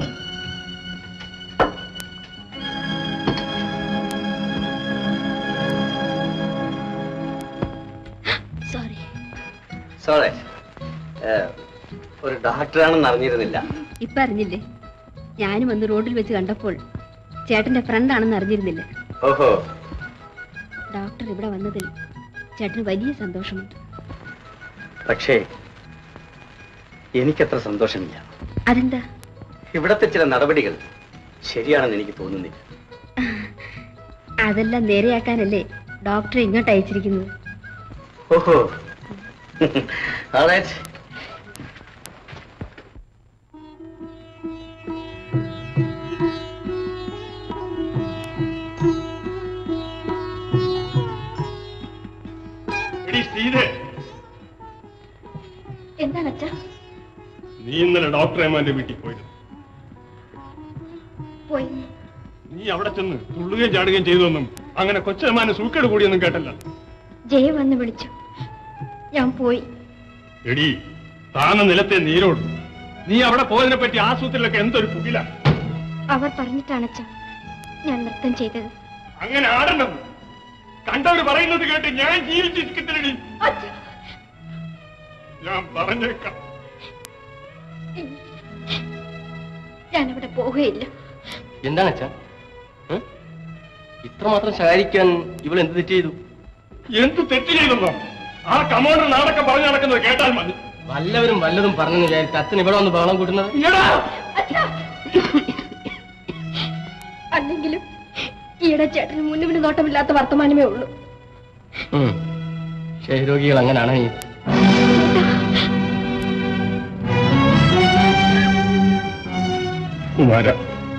സോറി സോറി ഒരു ഡോക്ടറാണെന്ന് അറിഞ്ഞിരുന്നില്ല ഇപ്പൊ അറിഞ്ഞില്ലേ ഞാനും അന്ന് റോഡിൽ വെച്ച് കണ്ടപ്പോൾ ചേട്ടന്റെ ഫ്രണ്ട് ആണെന്ന് അറിഞ്ഞിരുന്നില്ല ഓഹോ ഡോക്ടർ ഇവിടെ വന്നതിൽ ചേട്ടന് വലിയ സന്തോഷമുണ്ട് പക്ഷേ എനിക്കത്ര സന്തോഷമില്ല അതെന്താ ഇവിടത്തെ ചില നടപടികൾ ശരിയാണെന്ന് എനിക്ക് തോന്നുന്നില്ല അതെല്ലാം നേരെയാക്കാനല്ലേ ഡോക്ടറെ ഇങ്ങോട്ട് അയച്ചിരിക്കുന്നത് ഓഹോ All right. എടി സീതേ എന്താണ് അച്ഛാ നീ ഇന്നലെ ഡോക്ടർ ഏമാന്റെ വീട്ടിൽ പോയിരുന്നു പോയി നീ അവിടെ ചെന്ന് തുള്ളുകയും ചാടുകയും ചെയ്തൊന്നും അങ്ങനെ കൊച്ചേമാന് സൂക്കേട് കൂടിയൊന്നും കേട്ടല്ല ജയ വന്ന് വിളിച്ചു ഞാൻ പോയി എടി താന്ന നിലത്തെ നീരോട് നീ അവിടെ പോയതിനെ പറ്റി ആസൂത്രിലൊക്കെ എന്തൊരു പുകില അവർ പറഞ്ഞിട്ടാണ് അച്ഛാ ഞാൻ നൃത്തം ചെയ്തത് അങ്ങനെ ആടണം കണ്ടവര് പറയുന്നത് കേട്ട് ഞാൻ ജീവിച്ചിരിക്കത്തില്ലടി ഞാൻ പറഞ്ഞേക്കാം ഞാൻ അവിടെ പോവുകയില്ല എന്താണ് അച്ഛാ ഉം? ഇത്രമാത്രം ശകാരിക്കാൻ ഇവൾ എന്ത് തെറ്റ് ചെയ്തു എന്ത് തെറ്റ് ചെയ്തെന്നോ ആ കമാൻഡർ നാടൊക്കെ പറഞ്ഞു നടക്കുന്നത് കേട്ടാൽ മതി വല്ലവരും വല്ലതും പറഞ്ഞെന്ന് വിചാരിച്ച് അച്ഛൻ ഇവിടെ വന്ന് ബഹളം കൂട്ടുന്നത് അല്ലെങ്കിലും ഈയിടെ ചേട്ടന് മുന്നുപിന് നോട്ടമില്ലാത്ത വർത്തമാനമേ ഉള്ളൂ ഉം. ക്ഷയരോഗികൾ അങ്ങനെയാണ് ഈ കുമാര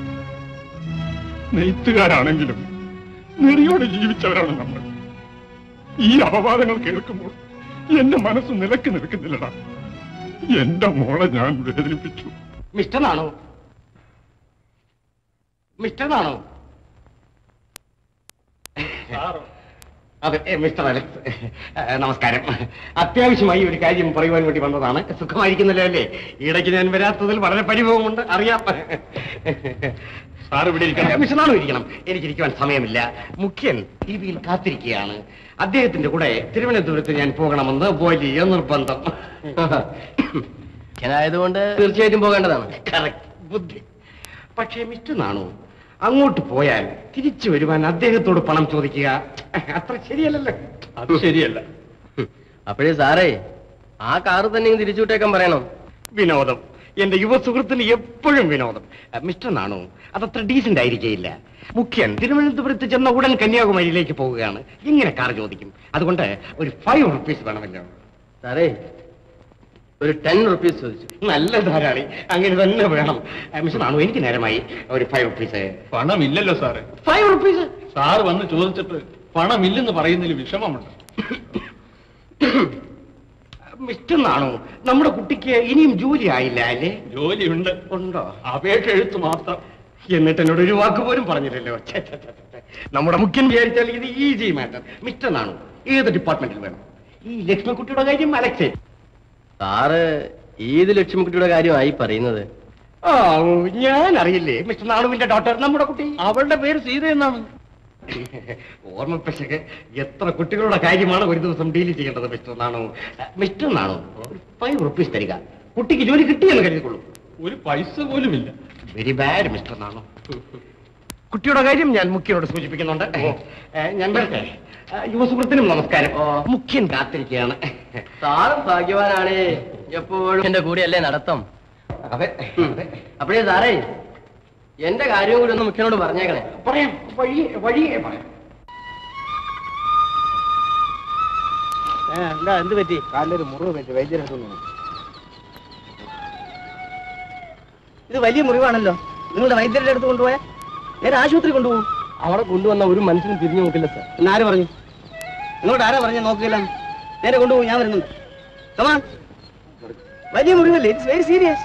നെയ്ത്തുകാരാണെങ്കിലും നെറിയോടെ ജീവിച്ചവരാണ് നമ്മൾ ഈ അപവാദങ്ങൾ കേൾക്കുമ്പോൾ എന്റെ മനസ്സ് നിലക്ക് നിൽക്കുന്നില്ലടാ എന്റെ മോളെ ഞാൻ വേദനിപ്പിച്ചു മിസ്റ്റർ നാണോ മിസ്റ്റർ നാണോ അതെ ഏ, മിസ്റ്റർ അലക്സ് ഏ, നമസ്കാരം അത്യാവശ്യമായി ഒരു കാര്യം പറയുവാൻ വേണ്ടി വന്നതാണ് സുഖമായിരിക്കുന്നല്ലോ അല്ലേ ഇടയ്ക്ക് ഞാൻ വരാത്തതിൽ വളരെ പരിഭവമുണ്ട് അറിയാം സാർ ഇവിടെ ഇരിക്കണം. ഏ, മിസ്റ്റർ നാണോ ഇരിക്കണം എനിക്കിരിക്കുവാൻ സമയമില്ല മുഖ്യൻ ടി വിയിൽ കാത്തിരിക്കുകയാണ് അദ്ദേഹത്തിന്റെ കൂടെ തിരുവനന്തപുരത്ത് ഞാൻ പോകണമെന്ന് വലിയ നിർബന്ധം ആയതുകൊണ്ട് തീർച്ചയായിട്ടും പോകേണ്ടതാണ് കറക്റ്റ് ബുദ്ധി പക്ഷേ മിസ്റ്റർ നാണു അങ്ങോട്ട് പോയാൽ തിരിച്ചു വരുവാൻ അദ്ദേഹത്തോട് പണം ചോദിക്കുക അത്ര ശരിയല്ലല്ലോ അത് ശരിയല്ല അപ്പോഴേ സാറേ ആ കാറ് തന്നെ ഇങ്ങ് തിരിച്ചു വിട്ടേക്കാൻ പറയണം വിനോദം എന്റെ യുവ സുഹൃത്തിന് എപ്പോഴും വിനോദം അഹ് മിസ്റ്റർ നാണു അതത്ര ഡീസന്റ് ആയിരിക്കയില്ല മുഖ്യൻ തിരുവനന്തപുരത്ത് ചെന്ന ഉടൻ കന്യാകുമാരിയിലേക്ക് പോവുകയാണ് ഇങ്ങനെ കാർ ചോദിക്കും അതുകൊണ്ട് ഒരു ഫൈവ് റുപ്പീസ് വേണമല്ലോ സാറേ ഒരു ടെൻ റുപ്പീസ് ചോദിച്ചു നല്ല ധാരാളി അങ്ങനെ തന്നെ വേണം അഹ് മിസ്റ്റർ നാണു എനിക്ക് നേരമായി ഒരു ഫൈവ് റുപ്പീസ് പണമില്ലല്ലോ സാറ് ഫൈവ് റുപ്പീസ് സാറ് വന്ന് ചോദിച്ചിട്ട് പണമില്ലെന്ന് പറയുന്നതിൽ വിഷമമുണ്ട് മിസ്റ്റർ നാണു നമ്മുടെ കുട്ടിക്ക് ഇനിയും ജോലി ആയില്ല അല്ലേ ജോലിയുണ്ട് ഉണ്ടോ അപേക്ഷ എഴുത്ത് മാത്രം എന്നിട്ട് എന്നോട് ഒരു വാക്ക് പോലും പറഞ്ഞില്ലല്ലോ ഛെ, ഛെ, ഛെ, ഛെ. നമ്മുടെ മുഖ്യൻ വിചാരിച്ചാൽ ഇത് ഈസി മാറ്റർ മിസ്റ്റർ നാണു ഏത് ഡിപ്പാർട്ട്മെന്റിൽ വേണം ഈ ലക്ഷ്മിക്കുട്ടിയുടെ കാര്യം അലക്സേ സാറ് ഏത് ലക്ഷ്മിക്കുട്ടിയുടെ കാര്യമായി പറയുന്നത് ആ ഓ, ഞാൻ അറിയില്ലേ മിസ്റ്റർ നാണുവിന്റെ ഡോക്ടർ നമ്മുടെ കുട്ടി അവളുടെ പേര് സീത എന്നാണ് ഓർമ്മപ്പശക്ക് എത്ര കുട്ടികളുടെ കാര്യമാണ് ഒരു ദിവസം ഡീൽ ചെയ്യേണ്ടത് മിസ്റ്റർ നാണു മിസ്റ്റർ നാണു ഒരു ഫൈവ് റുപ്പീസ് തരിക കുട്ടിക്ക് ജോലി കിട്ടിയെന്ന് കരുതിക്കൊള്ളൂ ഒരു പൈസ പോലുമില്ല വെരി ബാഡ് മിസ്റ്റർ നാണു കുട്ടിയുടെ കാര്യം ഞാൻ മുഖ്യനോട് സൂചിപ്പിക്കുന്നുണ്ട് ഏ, ഞാൻ വരട്ടെ ആ, യുവസുഹൃത്തിനും നമസ്കാരം മുഖ്യൻ കാത്തിരിക്കുകയാണ് സാറും ഭാഗ്യവാനാണേ എപ്പോഴും എന്റെ കൂടെയല്ലേ നടത്തം അതെ അപ്പോഴേ സാറേ എന്റെ കാര്യവും കൂടി ഒന്ന് മുഖ്യനോട് പറഞ്ഞേക്കണേ പറയാം വഴി വഴിയെ പറയാം എന്താ എന്ത് പറ്റി കാലിലൊരു മുറിവ് പറ്റി വൈദ്യരെടുത്തു ഇത് വലിയ മുറിവാണല്ലോ നിങ്ങളുടെ വൈദ്യരുടെ അടുത്ത് കൊണ്ടുപോയ നേരെ ആശുപത്രി കൊണ്ടുപോകും അവിടെ കൊണ്ടുവന്ന ഒരു മനുഷ്യനും തിരിഞ്ഞു നോക്കില്ല സാർ എന്ന് ആര് പറഞ്ഞു നിങ്ങളോട് ആരാ പറഞ്ഞ നോക്കില്ല നേരെ കൊണ്ടുപോകും ഞാൻ വരുന്നുണ്ട് കമാൺ വലിയ മുറിവല്ലേ ഇറ്റ്സ് വെരി സീരിയസ്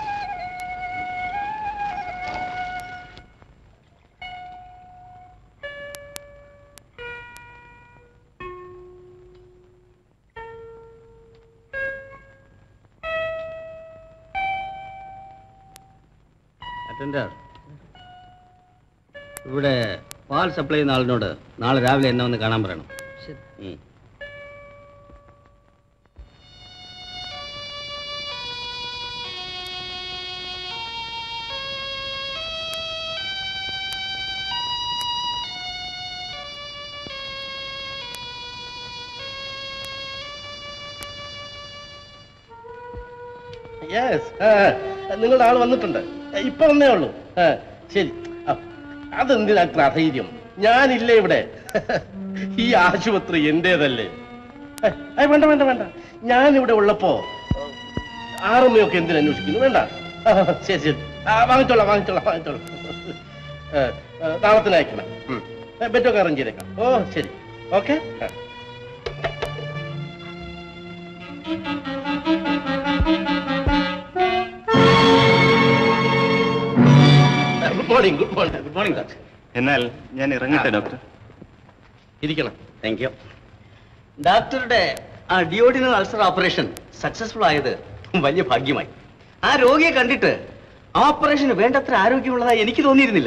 അറ്റൻഡർ ഇവിടെ പാൽ സപ്ലൈ ചെയ്യുന്ന ആളിനോട് നാളെ രാവിലെ എന്നെ ഒന്ന് കാണാൻ പറയണം ഉം. യെസ് നിങ്ങളുടെ ആൾ വന്നിട്ടുണ്ട് ഇപ്പൊ വന്നേ ഉള്ളൂ ആ, ശരി ആ, അതെന്തിനാ അത്ര അധൈര്യം ഞാനില്ലേ ഇവിടെ ഈ ആശുപത്രി എന്റേതല്ലേ ഏയ്, വേണ്ട വേണ്ട വേണ്ട ഞാൻ ഇവിടെ ഉള്ളപ്പോ ആറുമ്മയൊക്കെ എന്തിനു അന്വേഷിക്കുന്നു വേണ്ട ആ, ശരി ശരി ആ, വാങ്ങിച്ചോളാം വാങ്ങിച്ചോളാം വാങ്ങിച്ചോളാം ഏ, ഏ, നാളെ തന്നെ അയക്കണം ഉം. ഏ, ബെറ്റൊക്കെ അറേഞ്ച് ചെയ്തേക്കാം ഓ ശരി okay good morning good morning good morning doctor എന്നാൽ ഞാൻ ഇറങ്ങട്ടെ ഡോക്ടർ ഇരിക്കണം താങ്ക് യു ഡോക്ടറുടെ ആ ഡിയോഡിനൽ അൾസർ ഓപ്പറേഷൻ സക്സസ്ഫുൾ ആയത് വലിയ ഭാഗ്യമായി ആ രോഗിയെ കണ്ടിട്ട് ഓപ്പറേഷന് വേണ്ടത്ര ആരോഗ്യമുള്ളതായി എനിക്ക് തോന്നിയിരുന്നില്ല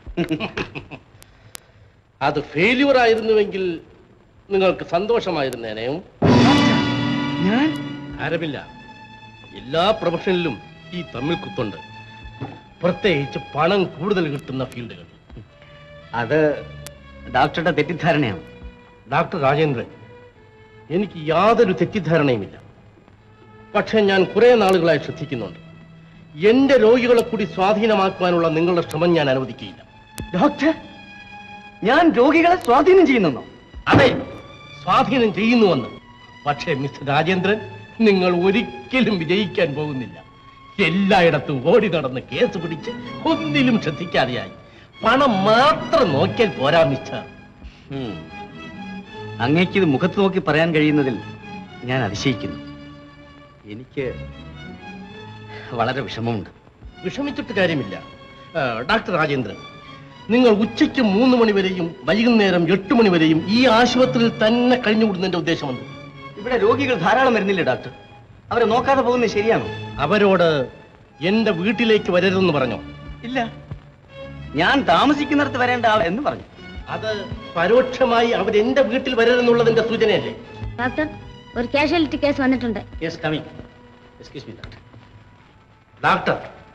അത് ഫെയില്യൂർ ആയിരുന്നുവെങ്കിൽ നിങ്ങൾക്ക് സന്തോഷമായിരുന്നേനെയും ഞാൻ ആരമില്ല എല്ലാ പ്രൊഫഷനിലും ഈ തമ്മിൽ കുത്തുണ്ട് പ്രത്യേകിച്ച് പണം കൂടുതൽ കിട്ടുന്ന ഫീൽഡുകൾ അത് ഡോക്ടറുടെ തെറ്റിദ്ധാരണയാണ് ഡോക്ടർ രാജേന്ദ്രൻ എനിക്ക് യാതൊരു തെറ്റിദ്ധാരണയുമില്ല പക്ഷെ ഞാൻ കുറെ നാളുകളായി ശ്രദ്ധിക്കുന്നുണ്ട് എന്റെ രോഗികളെ കൂടി സ്വാധീനമാക്കുവാനുള്ള നിങ്ങളുടെ ശ്രമം ഞാൻ അനുവദിക്കുകയില്ല ഡോക്ടർ ഞാൻ രോഗികളെ സ്വാധീനം ചെയ്യുന്നു അതെ സ്വാധീനം ചെയ്യുന്നുവെന്ന് പക്ഷേ മിസ്റ്റർ രാജേന്ദ്രൻ നിങ്ങൾ ഒരിക്കലും വിജയിക്കാൻ പോകുന്നില്ല എല്ലായിടത്തും ഓടി നടന്ന് കേസ് പിടിച്ച് ഒന്നിലും ശ്രദ്ധിക്കാതെയായി പണം മാത്രം നോക്കിയാൽ പോരാ മിസ്റ്റർ അങ്ങേക്ക് ഇത് മുഖത്ത് നോക്കി പറയാൻ കഴിയുന്നതിൽ ഞാൻ അതിശയിക്കുന്നു എനിക്ക് വളരെ വിഷമമുണ്ട് വിഷമിച്ചിട്ട് കാര്യമില്ല ആ, ഡോക്ടർ രാജേന്ദ്രൻ നിങ്ങൾ ഉച്ചയ്ക്ക് മൂന്ന് മണി വരെയും വൈകുന്നേരം എട്ട് മണി വരെയും ഈ ആശുപത്രിയിൽ തന്നെ കഴിഞ്ഞുകൂടുന്നതിന്റെ ഉദ്ദേശമുണ്ട് ഇവിടെ രോഗികൾ ധാരാളം വരുന്നില്ലേ ഡോക്ടർ അവരെ നോക്കാതെ പോകുന്നത് ശരിയാണോ അവരോട് എന്റെ വീട്ടിലേക്ക് വരരുതെന്ന് പറഞ്ഞോ ഇല്ല ഞാൻ താമസിക്കുന്നിടത്ത് വരേണ്ട ആൾ എന്ന് പറഞ്ഞു അത് പരോക്ഷമായി അവർ എന്റെ വീട്ടിൽ വരരുതെന്നുള്ളതിന്റെ സൂചനയല്ലേ ഡോക്ടർ ഒരു കാഷ്വാലിറ്റി കേസ് വന്നിട്ടുണ്ട് yes coming excuse me doctor doctor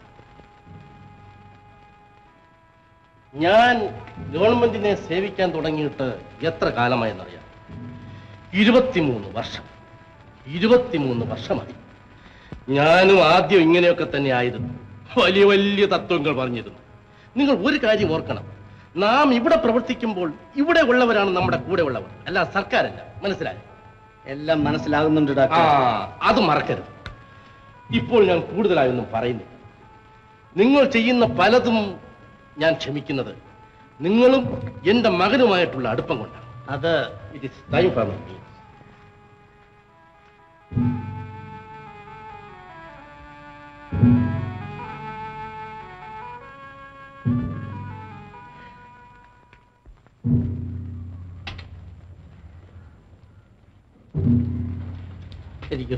ഞാൻ ഗവൺമെന്റിനെ സേവിക്കാൻ തുടങ്ങിയിട്ട് എത്ര കാലമായെന്നറിയാം ഇരുപത്തിമൂന്ന് വർഷം ഇരുപത്തിമൂന്ന് വർഷമായി ഞാനും ആദ്യം ഇങ്ങനെയൊക്കെ തന്നെ ആയിരുന്നു വലിയ വലിയ തത്വങ്ങൾ പറഞ്ഞിരുന്നു നിങ്ങൾ ഒരു കാര്യം ഓർക്കണം നാം ഇവിടെ പ്രവർത്തിക്കുമ്പോൾ ഇവിടെ ഉള്ളവരാണ് നമ്മുടെ കൂടെ ഉള്ളവർ അല്ല സർക്കാരല്ല മനസ്സിലായി എല്ലാം മനസ്സിലാകുന്നുണ്ട് ആ ഡോക്ടർ അത് മറക്കരുത് ഇപ്പോൾ ഞാൻ കൂടുതലായൊന്നും പറയുന്നില്ല നിങ്ങൾ ചെയ്യുന്ന പലതും ഞാൻ ക്ഷമിക്കുന്നത് നിങ്ങളും എന്റെ മകനുമായിട്ടുള്ള അടുപ്പം കൊണ്ടാണ് അത് it is time for me ശരിക്കും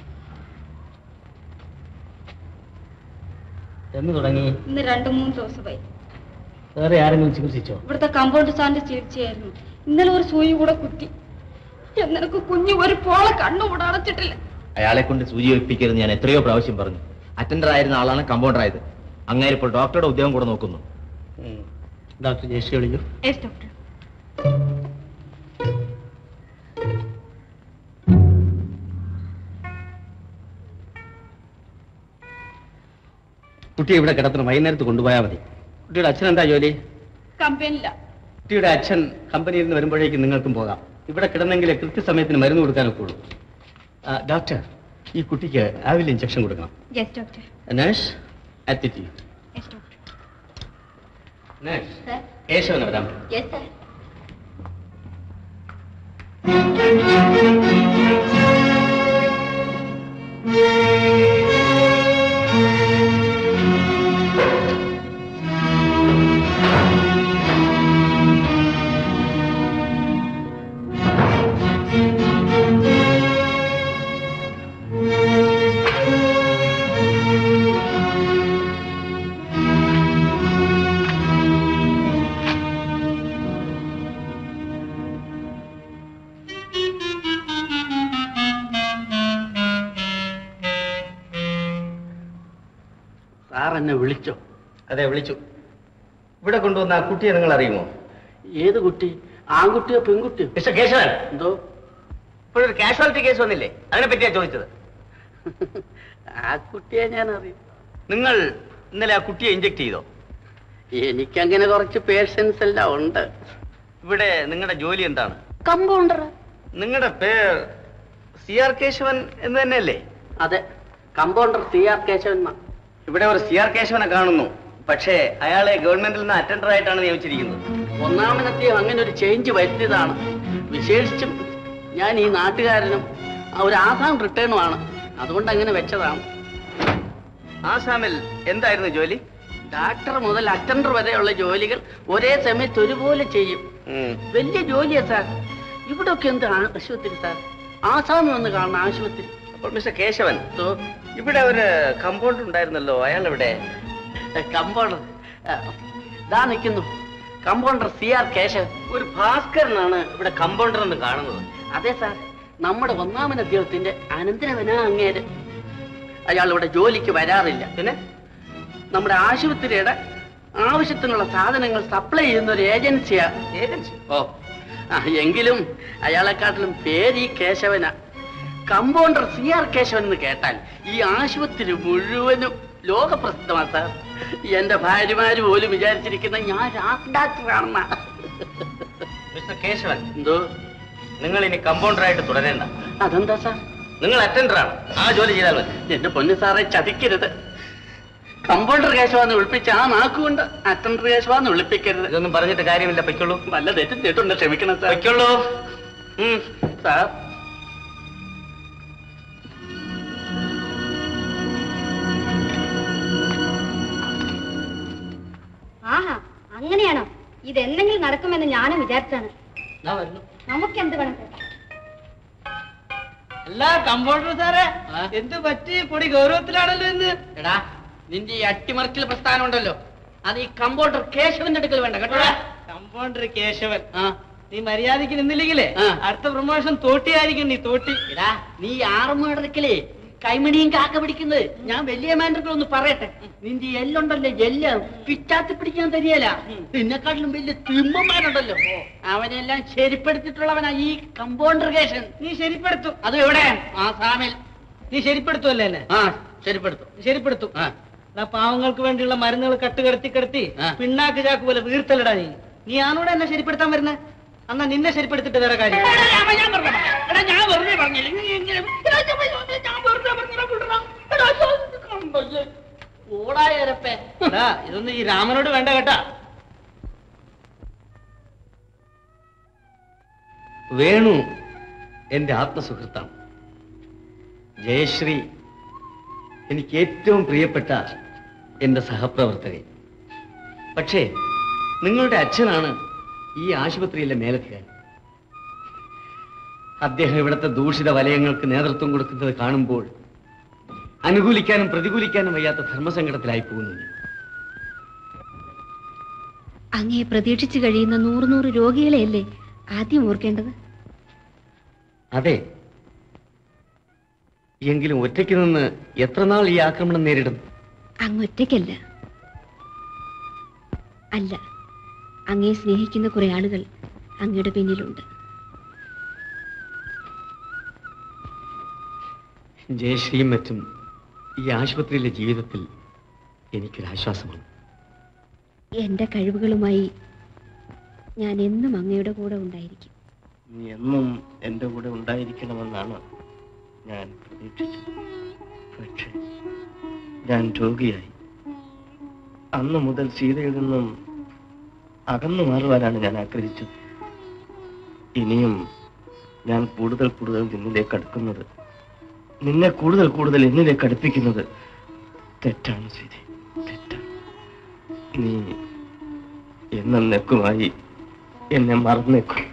എന്ന് തുടങ്ങി ഇന്ന് രണ്ടു മൂന്ന് ദിവസമായി വേറെ ആരെങ്കിലും ചികിത്സിച്ചോ ഇവിടുത്തെ കമ്പൗണ്ട് സാറിന്റെ ചികിത്സയായിരുന്നു ഇന്നലെ ഒരു സൂയി കൂടെ കുത്തി എന്നെനിക്ക് കുഞ്ഞു ഒരു പോളെ കണ്ണുകൂടെ അടച്ചിട്ടില്ല അയാളെ കൊണ്ട് സൂചി വെപ്പിക്കരുത് ഞാൻ എത്രയോ പ്രാവശ്യം പറഞ്ഞു അറ്റൻഡർ ആയിരുന്ന ആളാണ് കമ്പൗണ്ടർ ആയത് അങ്ങേര് ഇപ്പോൾ ഡോക്ടറുടെ ഉദ്യോഗം കൂടെ നോക്കുന്നു ഡോക്ടർ ജയശ്രീ വിളിക്കൂ യെസ് ഡോക്ടർ കുട്ടിയെ ഇവിടെ കിടത്തണം വൈകുന്നേരത്ത് കൊണ്ടുപോയാൽ മതി കുട്ടിയുടെ അച്ഛൻ എന്താ ജോലി കമ്പനിയില്ല കുട്ടിയുടെ അച്ഛൻ കമ്പനിയിൽ നിന്ന് വരുമ്പോഴേക്കും നിങ്ങൾക്കും പോകാം ഇവിടെ കിടന്നെങ്കിലേ കൃത്യസമയത്തിന് മരുന്ന് കൊടുക്കാനൊക്കെ ഉള്ളൂ ആ, ഡോക്ടർ ഈ കുട്ടിക്ക് ആവിൽ ഇഞ്ചക്ഷൻ കൊടുക്കണം യെസ് ഡോക്ടർ നേഴ്സ് അറ്റിറ്റി യെസ് ഡോക്ടർ നേഴ്സ് സർ കേശവന് വരാം യെസ് സർ സാർ എന്നെ വിളിച്ചോ അതെ വിളിച്ചു ഇവിടെ കൊണ്ടുവന്ന ആ കുട്ടിയെ നിങ്ങൾ അറിയുമോ ഏത് കുട്ടി ആൺകുട്ടിയോ പെൺകുട്ടിയോ മിസ്റ്റർ കേശവൻ എന്തോ ഇപ്പോഴൊരു കാഷ്വാലിറ്റി കേസ് വന്നില്ലേ അതിനെ പറ്റിയാ ചോദിച്ചത് ആ കുട്ടിയെ ഞാൻ അറിയും നിങ്ങൾ ഇന്നലെ ആ കുട്ടിയെ ഇഞ്ചക്ട് ചെയ്തോ എനിക്കങ്ങനെ കുറച്ച് പേഷ്യൻസ് എല്ലാം ഉണ്ട് ഇവിടെ നിങ്ങളുടെ ജോലി എന്താണ് കമ്പൗണ്ടർ നിങ്ങളുടെ പേർ സി ആർ കേശവൻ എന്ന് തന്നെയല്ലേ അതെ കമ്പൗണ്ടർ സി ആർ കേശവൻ എന്നാ. ഇവിടെ ഒരു സി ആർ കേശവനെ കാണുന്നു പക്ഷേ അയാളെ ഗവൺമെന്റിൽ നിന്ന് അറ്റൻഡർ ആയിട്ടാണ് നിയമിച്ചിരിക്കുന്നത് ഒന്നാമനത്തെയും അങ്ങനെ ഒരു ചേഞ്ച് വരുത്തിയതാണ് വിശേഷിച്ചും ഞാൻ ഈ നാട്ടുകാരനും ആ ഒരു ആസാം റിട്ടേണുമാണ് അതുകൊണ്ട് അങ്ങനെ വെച്ചതാണ് ആസാമിൽ എന്തായിരുന്നു ജോലി ഡാക്ടർ മുതൽ അറ്റൻഡർ വരെയുള്ള ജോലികൾ ഒരേ സമയത്ത് ഒരുപോലെ ചെയ്യും വലിയ ജോലിയാ സാർ ഇവിടെ ഒക്കെ എന്ത് ആശുപത്രി സാർ ആസാമിൽ വന്ന് കാണുന്ന ആശുപത്രി അപ്പോൾ മിസ്റ്റർ കേശവൻ ഇവിടെ ഒരു കമ്പൗണ്ടർ ഉണ്ടായിരുന്നല്ലോ അയാൾ എവിടെ കമ്പൗണ്ടർ ഇതാ നിൽക്കുന്നു കമ്പൗണ്ടർ സി ആർ കേശവൻ ഒരു ഭാസ്കരനാണ് ഇവിടെ കമ്പൗണ്ടർ എന്ന് കാണുന്നത് അതെ സാർ നമ്മുടെ ഒന്നാമൻ അദ്ദേഹത്തിന്റെ അനന്തരവനാ അങ്ങേര് അയാൾ ഇവിടെ ജോലിക്ക് വരാറില്ല പിന്നെ നമ്മുടെ ആശുപത്രിയുടെ ആവശ്യത്തിനുള്ള സാധനങ്ങൾ സപ്ലൈ ചെയ്യുന്ന ഒരു ഏജൻസിയാ ഏജൻസി ഓ ആ, എങ്കിലും അയാളെക്കാട്ടിലും പേര് ഈ കേശവനാ കമ്പൗണ്ടർ സി ആർ കേശവൻ എന്ന് കേട്ടാൽ ഈ ആശുപത്രി മുഴുവനും ലോകപ്രസിദ്ധമാണ് സാർ എന്റെ ഭാര്യമാര് പോലും വിചാരിച്ചിരിക്കുന്ന ഞാൻ രാസ് ഡാക്ടറാണെന്ന മിസ്റ്റർ കേശവൻ എന്തോ നിങ്ങൾ ഇനി കമ്പൗണ്ടറായിട്ട് തുടരേണ്ട അതെന്താ സാർ നിങ്ങൾ അറ്റൻഡറാണ് ആ ജോലി ചെയ്താൽ മതി എന്റെ പൊന്നു സാറെ ചതിക്കരുത് കമ്പൗണ്ടർ കേശവാന്ന് വിളിപ്പിച്ച ആ നാക്കുകൊണ്ട് അറ്റൻഡർ കേശവാന്ന് വിളിപ്പിക്കരുത് ഇതൊന്നും പറഞ്ഞിട്ട് കാര്യമില്ല പൊയ്ക്കുള്ളൂ വല്ല തെറ്റും തെറ്റുണ്ട് ക്ഷമിക്കണം സാർ പൊയ്ക്കുള്ളൂ ഉം, സാർ ആഹാ അങ്ങനെയാണോ ഇത് എന്തെങ്കിലും നടക്കുമെന്ന് ഞാനും വിചാരിച്ചാണ് ഞാൻ വരുന്നു നമുക്ക് എന്ത് വേണം സാർ? അല്ല കമ്പൗണ്ടർ സാറേ എന്ത് പറ്റി പൊടി ഗൗരവത്തിലാണല്ലോ ഇന്ന് എടാ നിന്റെ ഈ അട്ടിമറിക്കൽ പ്രസ്ഥാനം ഉണ്ടല്ലോ അത് ഈ കമ്പൗണ്ടർ കേശവന്റെ അടുക്കൽ വേണ്ട കേട്ടോ കമ്പൗണ്ടർ കേശവൻ ആ നീ മര്യാദക്ക് നിന്നില്ലെങ്കിലേ ആ. അടുത്ത പ്രൊമോഷൻ തോട്ടിയായിരിക്കും നീ തോട്ടി എടാ നീ ആറുമൂടക്കലേ കൈമണിയും കാക്ക പിടിക്കുന്നത് ഞാൻ വലിയ മാൻഡർക്ക് ഒന്ന് പറയട്ടെ നിന്റെ ഈ എല്ലുണ്ടല്ലോ എല്ല് പിറ്റാത്തി പിടിക്കാൻ തരികയല്ല നിന്നെക്കാട്ടിലും വലിയ തിമ്മന്മാരുണ്ടല്ലോ അവനെല്ലാം ശരിപ്പെടുത്തിയിട്ടുള്ളവനാ ഈ കമ്പൗണ്ടർ കേശൻ നീ ശരിപ്പെടുത്തും അത് എവിടെ ആസാമിൽ നീ ശരിപ്പെടുത്തുമല്ലേ എന്നെ ആ ശരിപ്പെടുത്തും ശരിപ്പെടുത്തും ആ ദാ പാവങ്ങൾക്ക് വേണ്ടിയുള്ള മരുന്നുകൾ കട്ടുകടത്തി കിടത്തി ആ. പിണ്ണാക്ക് ചാക്ക് പോലെ വീർത്തലടാ നീ നീ ആണോടെ എന്നെ ശരിപ്പെടുത്താൻ വരുന്നേ എന്നാ നിന്നെ ശരിപ്പെടുത്തിട്ട് വേറെ കാര്യം ഞാൻ വെറുതെ പറഞ്ഞു. എടാ, ഞാൻ വെറുതെ പറഞ്ഞില്ല നീ ഇങ്ങനെ എടാ, ഞാൻ വെറുതെ- ഞാൻ വെറുതെ പറഞ്ഞില്ല, വിടടാ. എടാ, ഇത് കണ്ടോ ഇത്? ഓടായരപ്പേ എടാ, ഇതൊന്നും ഈ രാമനോട് വേണ്ട കേട്ടാ വേണു എന്റെ ആത്മസുഹൃത്താണ് ജയശ്രീ എനിക്ക് ഏറ്റവും പ്രിയപ്പെട്ട എന്റെ സഹപ്രവർത്തകൻ പക്ഷേ നിങ്ങളുടെ അച്ഛനാണ് ഈ ആശുപത്രിയിലെ മേലധികാരി അദ്ദേഹം ഇവിടുത്തെ ദൂഷിത വലയങ്ങൾക്ക് നേതൃത്വം കൊടുക്കുന്നത് കാണുമ്പോൾ അനുകൂലിക്കാനും പ്രതികൂലിക്കാനും വയ്യാത്ത ധർമ്മസങ്കടത്തിലായി പോകുന്നു ഞാൻ അങ്ങയെ പ്രതീക്ഷിച്ചു കഴിയുന്ന നൂറ് നൂറ് രോഗികളെയല്ലേ ആദ്യം ഓർക്കേണ്ടത് അതെ എങ്കിലും ഒറ്റയ്ക്ക് നിന്ന് എത്ര നാൾ ഈ ആക്രമണം നേരിടും അങ്ങൊറ്റയ്ക്കല്ല അല്ല അങ്ങയെ സ്നേഹിക്കുന്ന കുറെ ആളുകൾ അങ്ങയുടെ പിന്നിലുണ്ട് ജയശ്രീയും മറ്റും ഈ ആശുപത്രിയിലെ ജീവിതത്തിൽ എനിക്കൊരാശ്വാസമാണ് എന്റെ കഴിവുകളുമായി ഞാൻ എന്നും അങ്ങയുടെ കൂടെ ഉണ്ടായിരിക്കും നീ എന്നും എന്റെ കൂടെ ഉണ്ടായിരിക്കണമെന്നാണ് ഞാൻ പ്രതീക്ഷിച്ചത് പക്ഷേ ഞാൻ രോഗിയായി അന്ന് മുതൽ സീതയിൽ നിന്നും അകന്നു മാറുവാനാണ് ഞാൻ ആഗ്രഹിച്ചത് ഇനിയും ഞാൻ കൂടുതൽ കൂടുതൽ നിന്നിലേക്ക് അടുക്കുന്നത് നിന്നെ കൂടുതൽ കൂടുതൽ എന്നിലേക്ക് അടുപ്പിക്കുന്നത് തെറ്റാണ് സീത തെറ്റാണ് നീ എന്നേക്കുമായി എന്നെ മറന്നേക്കും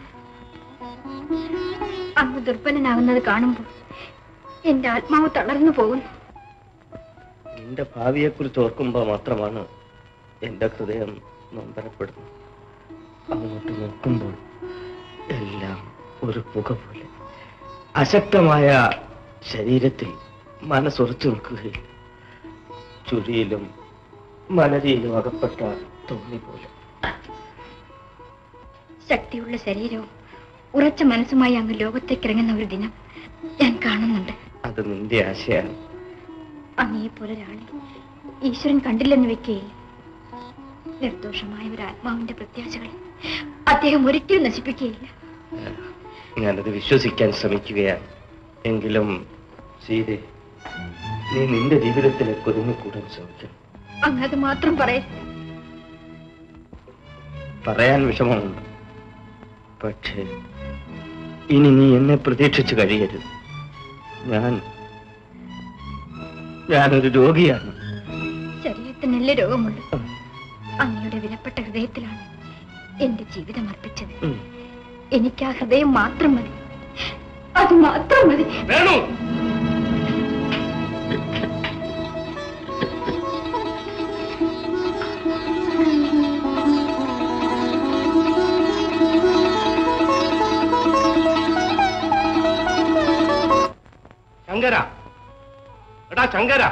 അങ്ങ് ദുർബലനാകുന്നത് കാണുമ്പോൾ എന്റെ ആത്മാവ് തളർന്നു പോകുന്നു നിന്റെ ഭാവിയെക്കുറിച്ച് ഓർക്കുമ്പോൾ മാത്രമാണ് എന്റെ ഹൃദയം നൊമ്പരപ്പെടുന്നത് അങ്ങോട്ട് നോക്കുമ്പോൾ എല്ലാം ഒരു പുക പോലെ അശക്തമായ ശരീരത്തിൽ മനസ്സുറച്ചു നിൽക്കുകയില്ല ചുഴിയിലും മലരിയിലും അകപ്പെട്ട തോണി പോലെ ശക്തിയുള്ള ശരീരവും ഉറച്ച മനസ്സുമായി അങ്ങ് ലോകത്തേക്ക് ഇറങ്ങുന്ന ഒരു ദിനം ഞാൻ കാണുന്നുണ്ട് അത് നിന്റെ ആശയാണ് അങ്ങയെ പോലെ ഒരാളെ ഈശ്വരൻ കണ്ടില്ലെന്ന് വെക്കുകയില്ല നിർദോഷമായ ഒരു ആത്മാവിന്റെ പ്രത്യാശകളെ അദ്ദേഹം ഒരിക്കലും നശിപ്പിക്കുകയില്ല ഞാനത് വിശ്വസിക്കാൻ ശ്രമിക്കുകയാണ് എങ്കിലും സീതെ നീ നിന്റെ ജീവിതത്തിലേക്ക് ഒതുങ്ങിക്കൂടാൻ ശ്രമിക്കണം അങ്ങത് മാത്രം പറയേ പറയാൻ വിഷമമുണ്ട് പക്ഷേ ഇനി നീ എന്നെ പ്രതീക്ഷിച്ച് കഴിയരുത് ഞാൻ ഞാനൊരു രോഗിയാണ് ശരീരത്തിനല്ലേ രോഗമുള്ളൂ അങ്ങയുടെ വിലപ്പെട്ട ഹൃദയത്തിലാണ് എന്റെ ജീവിതം അർപ്പിച്ചത് ഉം. എനിക്ക് ആ ഹൃദയം മാത്രം മതി അത് മാത്രം മതി വേണു ശങ്കര എടാ ശങ്കര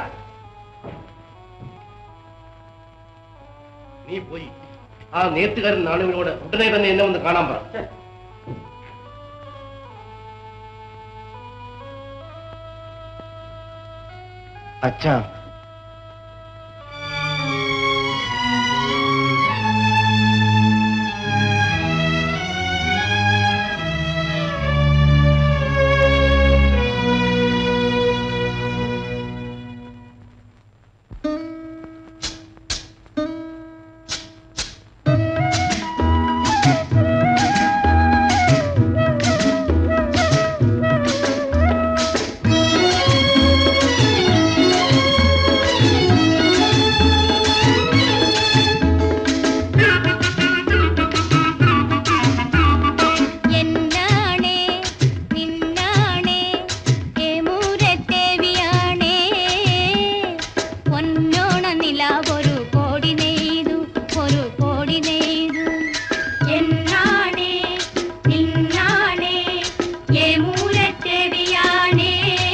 നീ പോയി ആ നേത്തുകാരൻ നാണുവിനോട് ഉടനെ തന്നെ എന്നെ ഒന്ന് കാണാൻ പറ അച്ഛാ എന്നാണേ നിന്നാണേ ഏമൂരത്തേവിയാണേ പൊന്നോണ നിലാവൊരു കോടി നെയ്തു ഒരു കോടി നെയ്തു എന്നാണേ നിന്നാണേ ഏമൂരത്തേവിയാണേ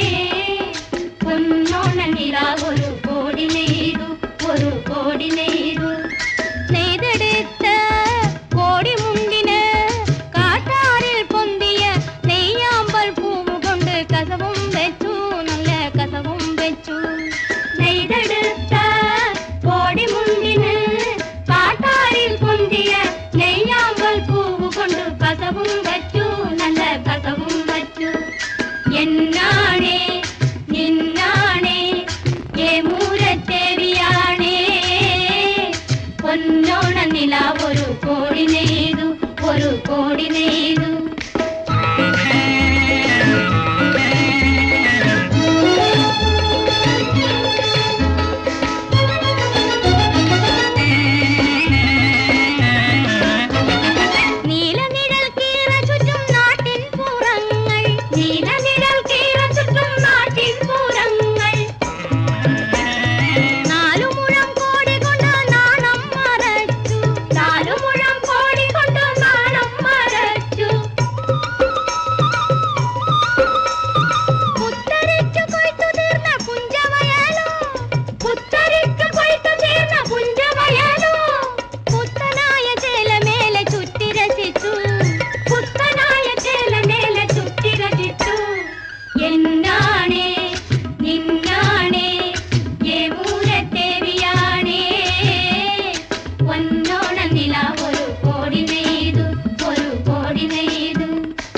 പൊന്നോണ നിലാവൊരു കോടി നെയ്തു ഒരു കോടി നെയ്തു നെയ്തെടുത്ത കോടി മുണ്ടിന് കാട്ടാറിൽ പൊന്തിയ നെയ്യാമ്പൽ പൂവ് കൊണ്ട് കസവും വെച്ചു നല്ല കസവും വെച്ചു നെയ്തെടുത്ത കോടി മുണ്ടിന് കാട്ടാറിൽ പൊന്തിയ നെയ്യാമ്പൽ പൂവ് കൊണ്ട് കസവും വെച്ചു നല്ല കസവും വെച്ചു എന്നാണേ നിന്നാണേ ഏമൂരത്തേവിയാണേ പൊന്നോണ നിലാവൊരു കോടി നെയ്തു ഒരു കോടി നെയ്തു നീലനിഴൽ കീറ ചുറ്റും നാട്ടിൻ പുറങ്ങൾ നീലനിഴൽ കീറ ചുറ്റും നാട്ടിൻ പുറങ്ങൾ നാലു മുഴം കോടി കൊണ്ട് നാണം മറച്ചു നാലു മുഴം കോടി കൊണ്ട് നാണം മറച്ചു പുത്തരിച്ചു കൊയ്ത്തു തീർന്ന പുഞ്ചവയലോ പുത്തരിച്ചു കൊയ്ത്തു തീർന്ന പുഞ്ചവയലോ പുത്തനായ ചേലമേലെ ചുറ്റി രചിച്ചു പുത്തനായ ചേലമേലെ ചുറ്റി രചിച്ചു എന്നാണേ നിന്നാണേ ഏമൂരത്തേവിയാണേ പൊന്നോണ നില ഒരു കോടി നെയ്തു ഒരു കോടി നെയ്തു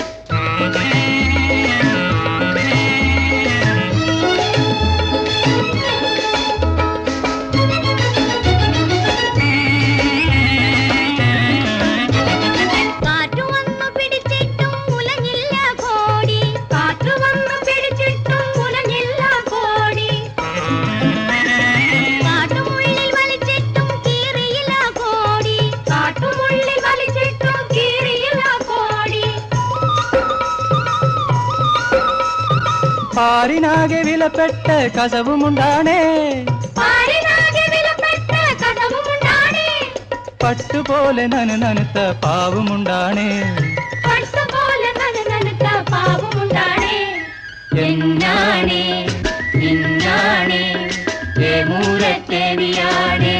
കാറ്റു വന്നു പിടിച്ചിട്ടും ഉലഞ്ഞില്ല കോടി കാറ്റു വന്നു പിടിച്ചിട്ടും ഉലഞ്ഞില്ല കോടി കാട്ടുമുള്ളിൽ വലിച്ചിട്ടും കീറിയില്ല കോടി കാട്ടുമുള്ളിൽ വലിച്ചിട്ടും കീറിയില്ല കോടി പാരിനാകെ വിലപ്പെട്ട കസവുമുണ്ടാണേ പാരിനാകെ വിലപ്പെട്ട കഥവുമുണ്ടാണേ പട്ടുപോലെ നനു നനുത്ത പാവുമുണ്ടാണേ പട്ടുപോലെ നനനനുത്ത പാവമുണ്ടാണേ എന്നാണേ നിന്നാണേ ഏമൂരത്തേവിയാണേ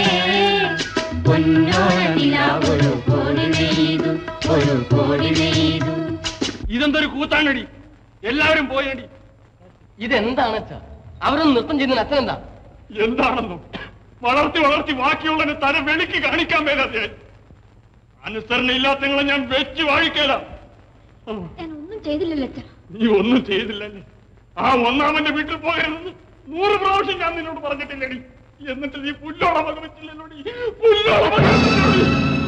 പൊന്നോണ നിലാവൊരു കോടി നെയ്തു ഒരു കോടി നെയ്തു ഇതെന്തൊരു കൂത്താണടി എല്ലാവരും പോയടി ഇതെന്താണ് അച്ഛാ അവരൊന്ന് നൃത്തം ചെയ്യുന്നതിന് അച്ഛനെന്താ എന്താണെന്നും വളർത്തി വളർത്തി ബാക്കിയുള്ളതിന് തല വെളുക്കി കാണിക്കാൻ മേലാതെ അനുസരണ ഇല്ലാത്തങ്ങളെ ഞാൻ വെച്ച് വാഴിക്കല ഞാൻ ഒന്നും ചെയ്തില്ലല്ലോ അച്ഛാ നീ ഒന്നും ചെയ്തില്ലല്ലേ ആ ഒന്നാമന്റെ വീട്ടിൽ പോകരുതെന്ന് നൂറ് പ്രാവശ്യം ഞാൻ നിന്നോട് പറഞ്ഞിട്ടില്ലടി എന്നിട്ട് നീ പുല്ലോളം വക വെച്ചില്ലല്ലോടി പുല്ലോളം വക വെച്ചില്ലല്ലോടി.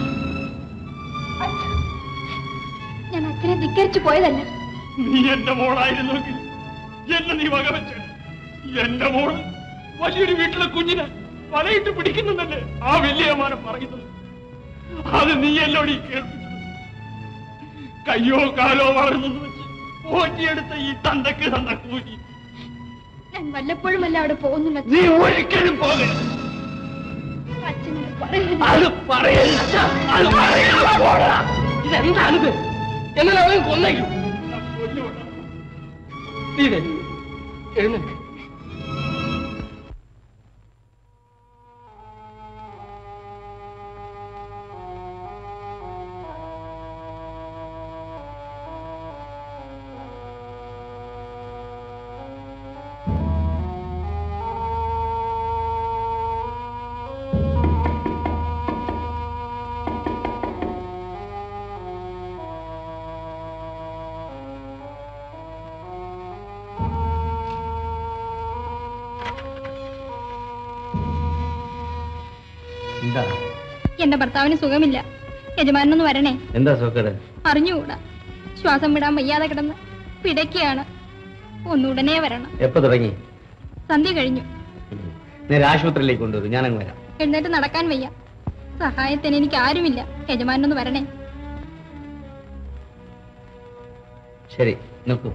ഞാൻ അച്ഛനെ ധിക്കരിച്ചു പോയതല്ല നീ എന്റെ മോളായിരുന്നെങ്കിൽ എന്നെ നീ വക വെച്ച എന്റെ മോള് വലിയൊരു വീട്ടിലെ കുഞ്ഞിനെ വലയിട്ട് പിടിക്കുന്നുണ്ടല്ലേ ആ വലിയമാനം പറയുന്നത് അത് നീ എല്ലോടി കേൾപ്പിച്ചത് കയ്യോ കാലോ വളർന്നെന്ന് വെച്ച് ഓറ്റിയെടുത്ത ഈ തന്തക്ക് തന്ന കൂലി ഞാൻ വല്ലപ്പോഴുമല്ല അവിടെ പോകുന്നില്ല നീ ഒരിക്കലും പോകരുത് അച്ഛനത് പറയരുത്. അത് പറയല്ല അത് പറയല്ല പോടാ. ഇതെന്താണിത് എന്നാൽ അവൻ കൊന്നേക്കും നീ ദേ, എഴുന്നേൽക്ക് എന്താ എന്റെ ഭർത്താവിന് സുഖമില്ല യജമാനൊന്ന് വരണേ എന്താ സോക്കേട് അറിഞ്ഞുകൂടാ ശ്വാസം വിടാൻ വയ്യാതെ കിടന്ന് പിടയ്ക്കുകയാണ് ഒന്നുടനെ വരണം എപ്പോ തുടങ്ങി സന്ധ്യ കഴിഞ്ഞു നേരെ ആശുപത്രിയിലേക്ക് കൊണ്ടുവരും ഞാനങ്ങ് വരാം എഴുന്നേറ്റ് നടക്കാൻ വയ്യ സഹായത്തിന് എനിക്ക് ആരുമില്ല യജമാനൊന്ന് വരണേ ശരി നോക്കൂ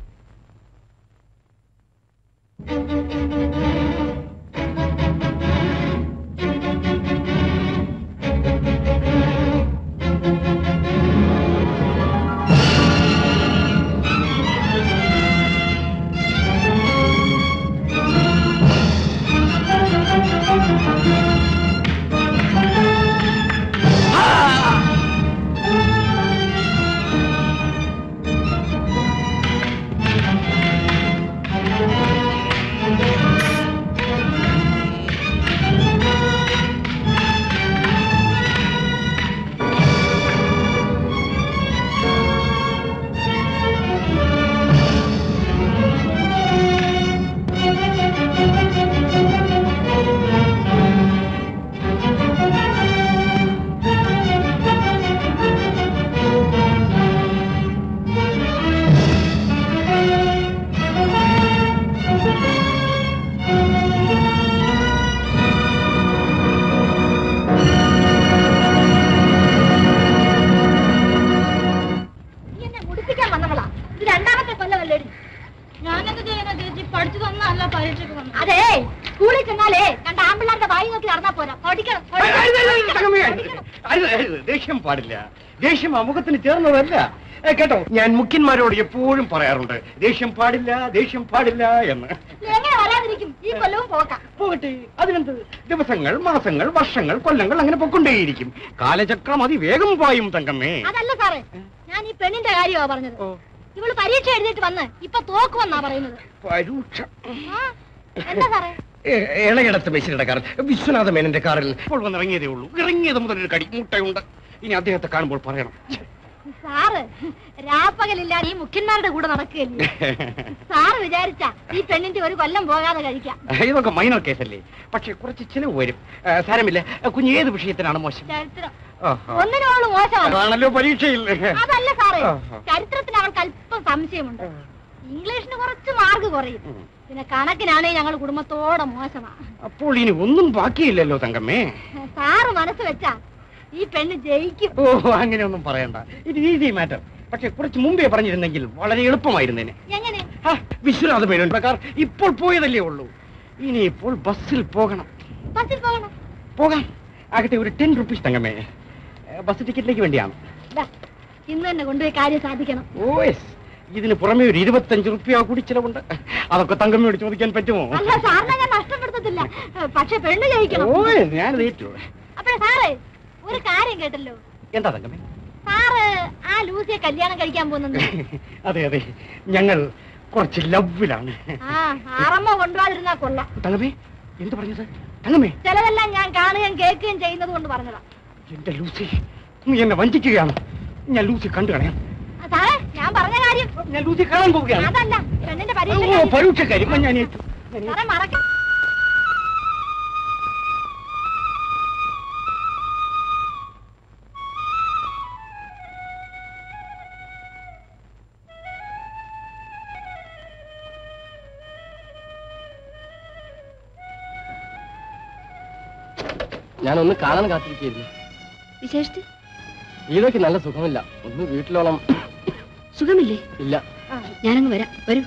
നീ എന്നെ മുടിപ്പിക്കാൻ വന്നവളാ ഇത് രണ്ടാമത്തെ കൊല്ലമല്ലേ ഞാനെന്ത് ചെയ്യാനാ ചേച്ചി പഠിച്ചു തന്നല്ല പരീക്ഷയ്ക്ക് വന്നു അതെ സ്കൂളിൽ ചെന്നാലേ കണ്ട ആമ്പിള്ളാരുടെ വായി നോക്കി നടന്നാ പോരാ പഠിക്കണം അരുത്, അരുത്, അരുത്, പഠിക്കണം, തങ്കമ്മേ, പഠിക്കണം. അരുത്, അരുത്, ദേഷ്യം പാടില്ല ദേഷ്യം അമുഖത്തിന് ചേർന്നതല്ല ഏ, കേട്ടോ ഞാൻ മുഖ്യന്മാരോട് എപ്പോഴും പറയാറുണ്ട് ദേഷ്യം പാടില്ല ദേഷ്യം പാടില്ല എന്ന് എങ്ങനെ വരാതിരിക്കും ഈ കൊല്ലവും പോക്കാം പോകട്ടെ അതിനെന്ത് ദിവസങ്ങൾ മാസങ്ങൾ വർഷങ്ങൾ കൊല്ലങ്ങൾ അങ്ങനെ പൊക്കൊണ്ടേയിരിക്കും കാലചക്രം അതിവേഗം പായും തങ്കമ്മേ അതല്ല സാറേ ഞാൻ ഈ പെണ്ണിന്റെ കാര്യമാ പറഞ്ഞത് ഇവള് പരീക്ഷ എഴുതിയിട്ട് വന്ന് ഇപ്പൊ തോക്കുവന്നാ പറയുന്നത് പരൂക്ഷ ആ, എന്താ സാറേ ഇളയിടത്ത് മെസ്സിയുടെ കാർ വിശ്വനാഥ മേനന്റെ കാറിൽ ഇപ്പോൾ വന്ന് ഇറങ്ങിയതേ ഉള്ളൂ ഇറങ്ങിയത് മുതൽ ഒരു കടി മുട്ടയുണ്ട് ഇനി അദ്ദേഹത്തെ കാണുമ്പോൾ പറയണം സാറ് രാപ്പകലില്ലാതെ ഈ മുഖ്യന്മാരുടെ കൂടെ നടക്കുകയല്ലേ സാറ് വിചാരിച്ച ഈ പെണ്ണിന്റെ ഒരു കൊല്ലം പോകാതെ കഴിക്കാം ഇതൊക്കെ മൈനർ കേസല്ലേ പക്ഷെ കുറച്ച് ചിലവ് വരും ആ, സാരമില്ല കുഞ്ഞ് ഏത് വിഷയത്തിനാണ് മോശം ചരിത്രം ആഹാ. ഒന്നിനോള് മോശമാണ് അതാണല്ലോ പരീക്ഷയിൽ അതല്ല സാറേ ആഹാ. ചരിത്രത്തിന് അവൾക്ക് അല്പം സംശയമുണ്ട് ഇംഗ്ലീഷിന് കുറച്ച് മാർക്ക് കുറയും പിന്നെ കണക്കിനാണെങ്കിൽ ഞങ്ങൾ കുടുംബത്തോടെ മോശമാ അപ്പോൾ ഇനി ഒന്നും ബാക്കിയില്ലല്ലോ തങ്കമ്മേ സാറ് മനസ്സ് വെച്ചാ ഈ പെണ്ണ് ജയിക്കും ഓ അങ്ങനെയൊന്നും പറയണ്ട ഇത് ഈസി മാറ്റർ പക്ഷെ കുറച്ച് മുമ്പേ പറഞ്ഞിരുന്നെങ്കിൽ വളരെ എളുപ്പമായിരുന്നേനെ എങ്ങനെ ആ, വിശ്വനാഥ മേനോൻ പ്രകാർ ഇപ്പോൾ പോയതല്ലേ ഉള്ളൂ ഇനി ഇപ്പോൾ ബസ്സിൽ പോകണം ബസ്സിൽ പോകണം പോകാം ആകട്ടെ ഒരു ടെൻ റുപ്പീസ് തങ്കമ്മേ ഏ, ബസ് ടിക്കറ്റിലേക്ക് വേണ്ടിയാണ് ദാ, ഇന്ന് തന്നെ കൊണ്ടുപോയി കാര്യം സാധിക്കണം ഓ യെസ് ഇതിന് പുറമെ ഒരു ഇരുപത്തഞ്ച് റുപ്യ കൂടി ചിലവുണ്ട് അതൊക്കെ തങ്കമ്മയോട് ചോദിക്കാൻ പറ്റുമോ അല്ല സാറിനെ ഞാൻ നഷ്ടപ്പെടുത്തത്തില്ല പക്ഷെ പെണ്ണ് ജയിക്കണം ഓ ഞാൻ ഏറ്റു അപ്പഴേ സാറേ ഒരു കാര്യം കേട്ടല്ലോ എന്താ തങ്കമ്മേ സാറ് ആ ലൂസിയെ കല്യാണം കഴിക്കാൻ പോകുന്നുണ്ട് അതെ അതെ ഞങ്ങൾ കുറച്ച് ലവിലാണ് ആ ആറമ്മ കൊണ്ടുപോകാതിരുന്നാ കൊള്ളാം തങ്കമ്മേ എന്ത് പറഞ്ഞത് തങ്കമ്മേ ചിലതെല്ലാം ഞാൻ കാണുകയും കേൾക്കുകയും ചെയ്യുന്നത് കൊണ്ട് പറഞ്ഞതാ എന്റെ ലൂസി നീ എന്നെ വഞ്ചിക്കുകയാണ് ഞാൻ ലൂസി കണ്ടു കളയാം ആ, സാറേ ഞാൻ പറഞ്ഞ കാര്യം ഞാൻ ലൂസി കാണാൻ പോവുകയാണ് അതല്ല പെണ്ണിന്റെ ഓ പരീക്ഷ പരീക്ഷക്കാരി ഞാൻ ഏറ്റു സാറേ മറക്ക ഞാനൊന്ന് കാണാൻ കാത്തിരിക്കുന്നു വിശേഷിച്ച് വീടൊക്കെ നല്ല സുഖമില്ല ഒന്ന് വീട്ടിലോളം സുഖമില്ലേ ഇല്ല ഞാനങ്ങ് വരാം വരൂ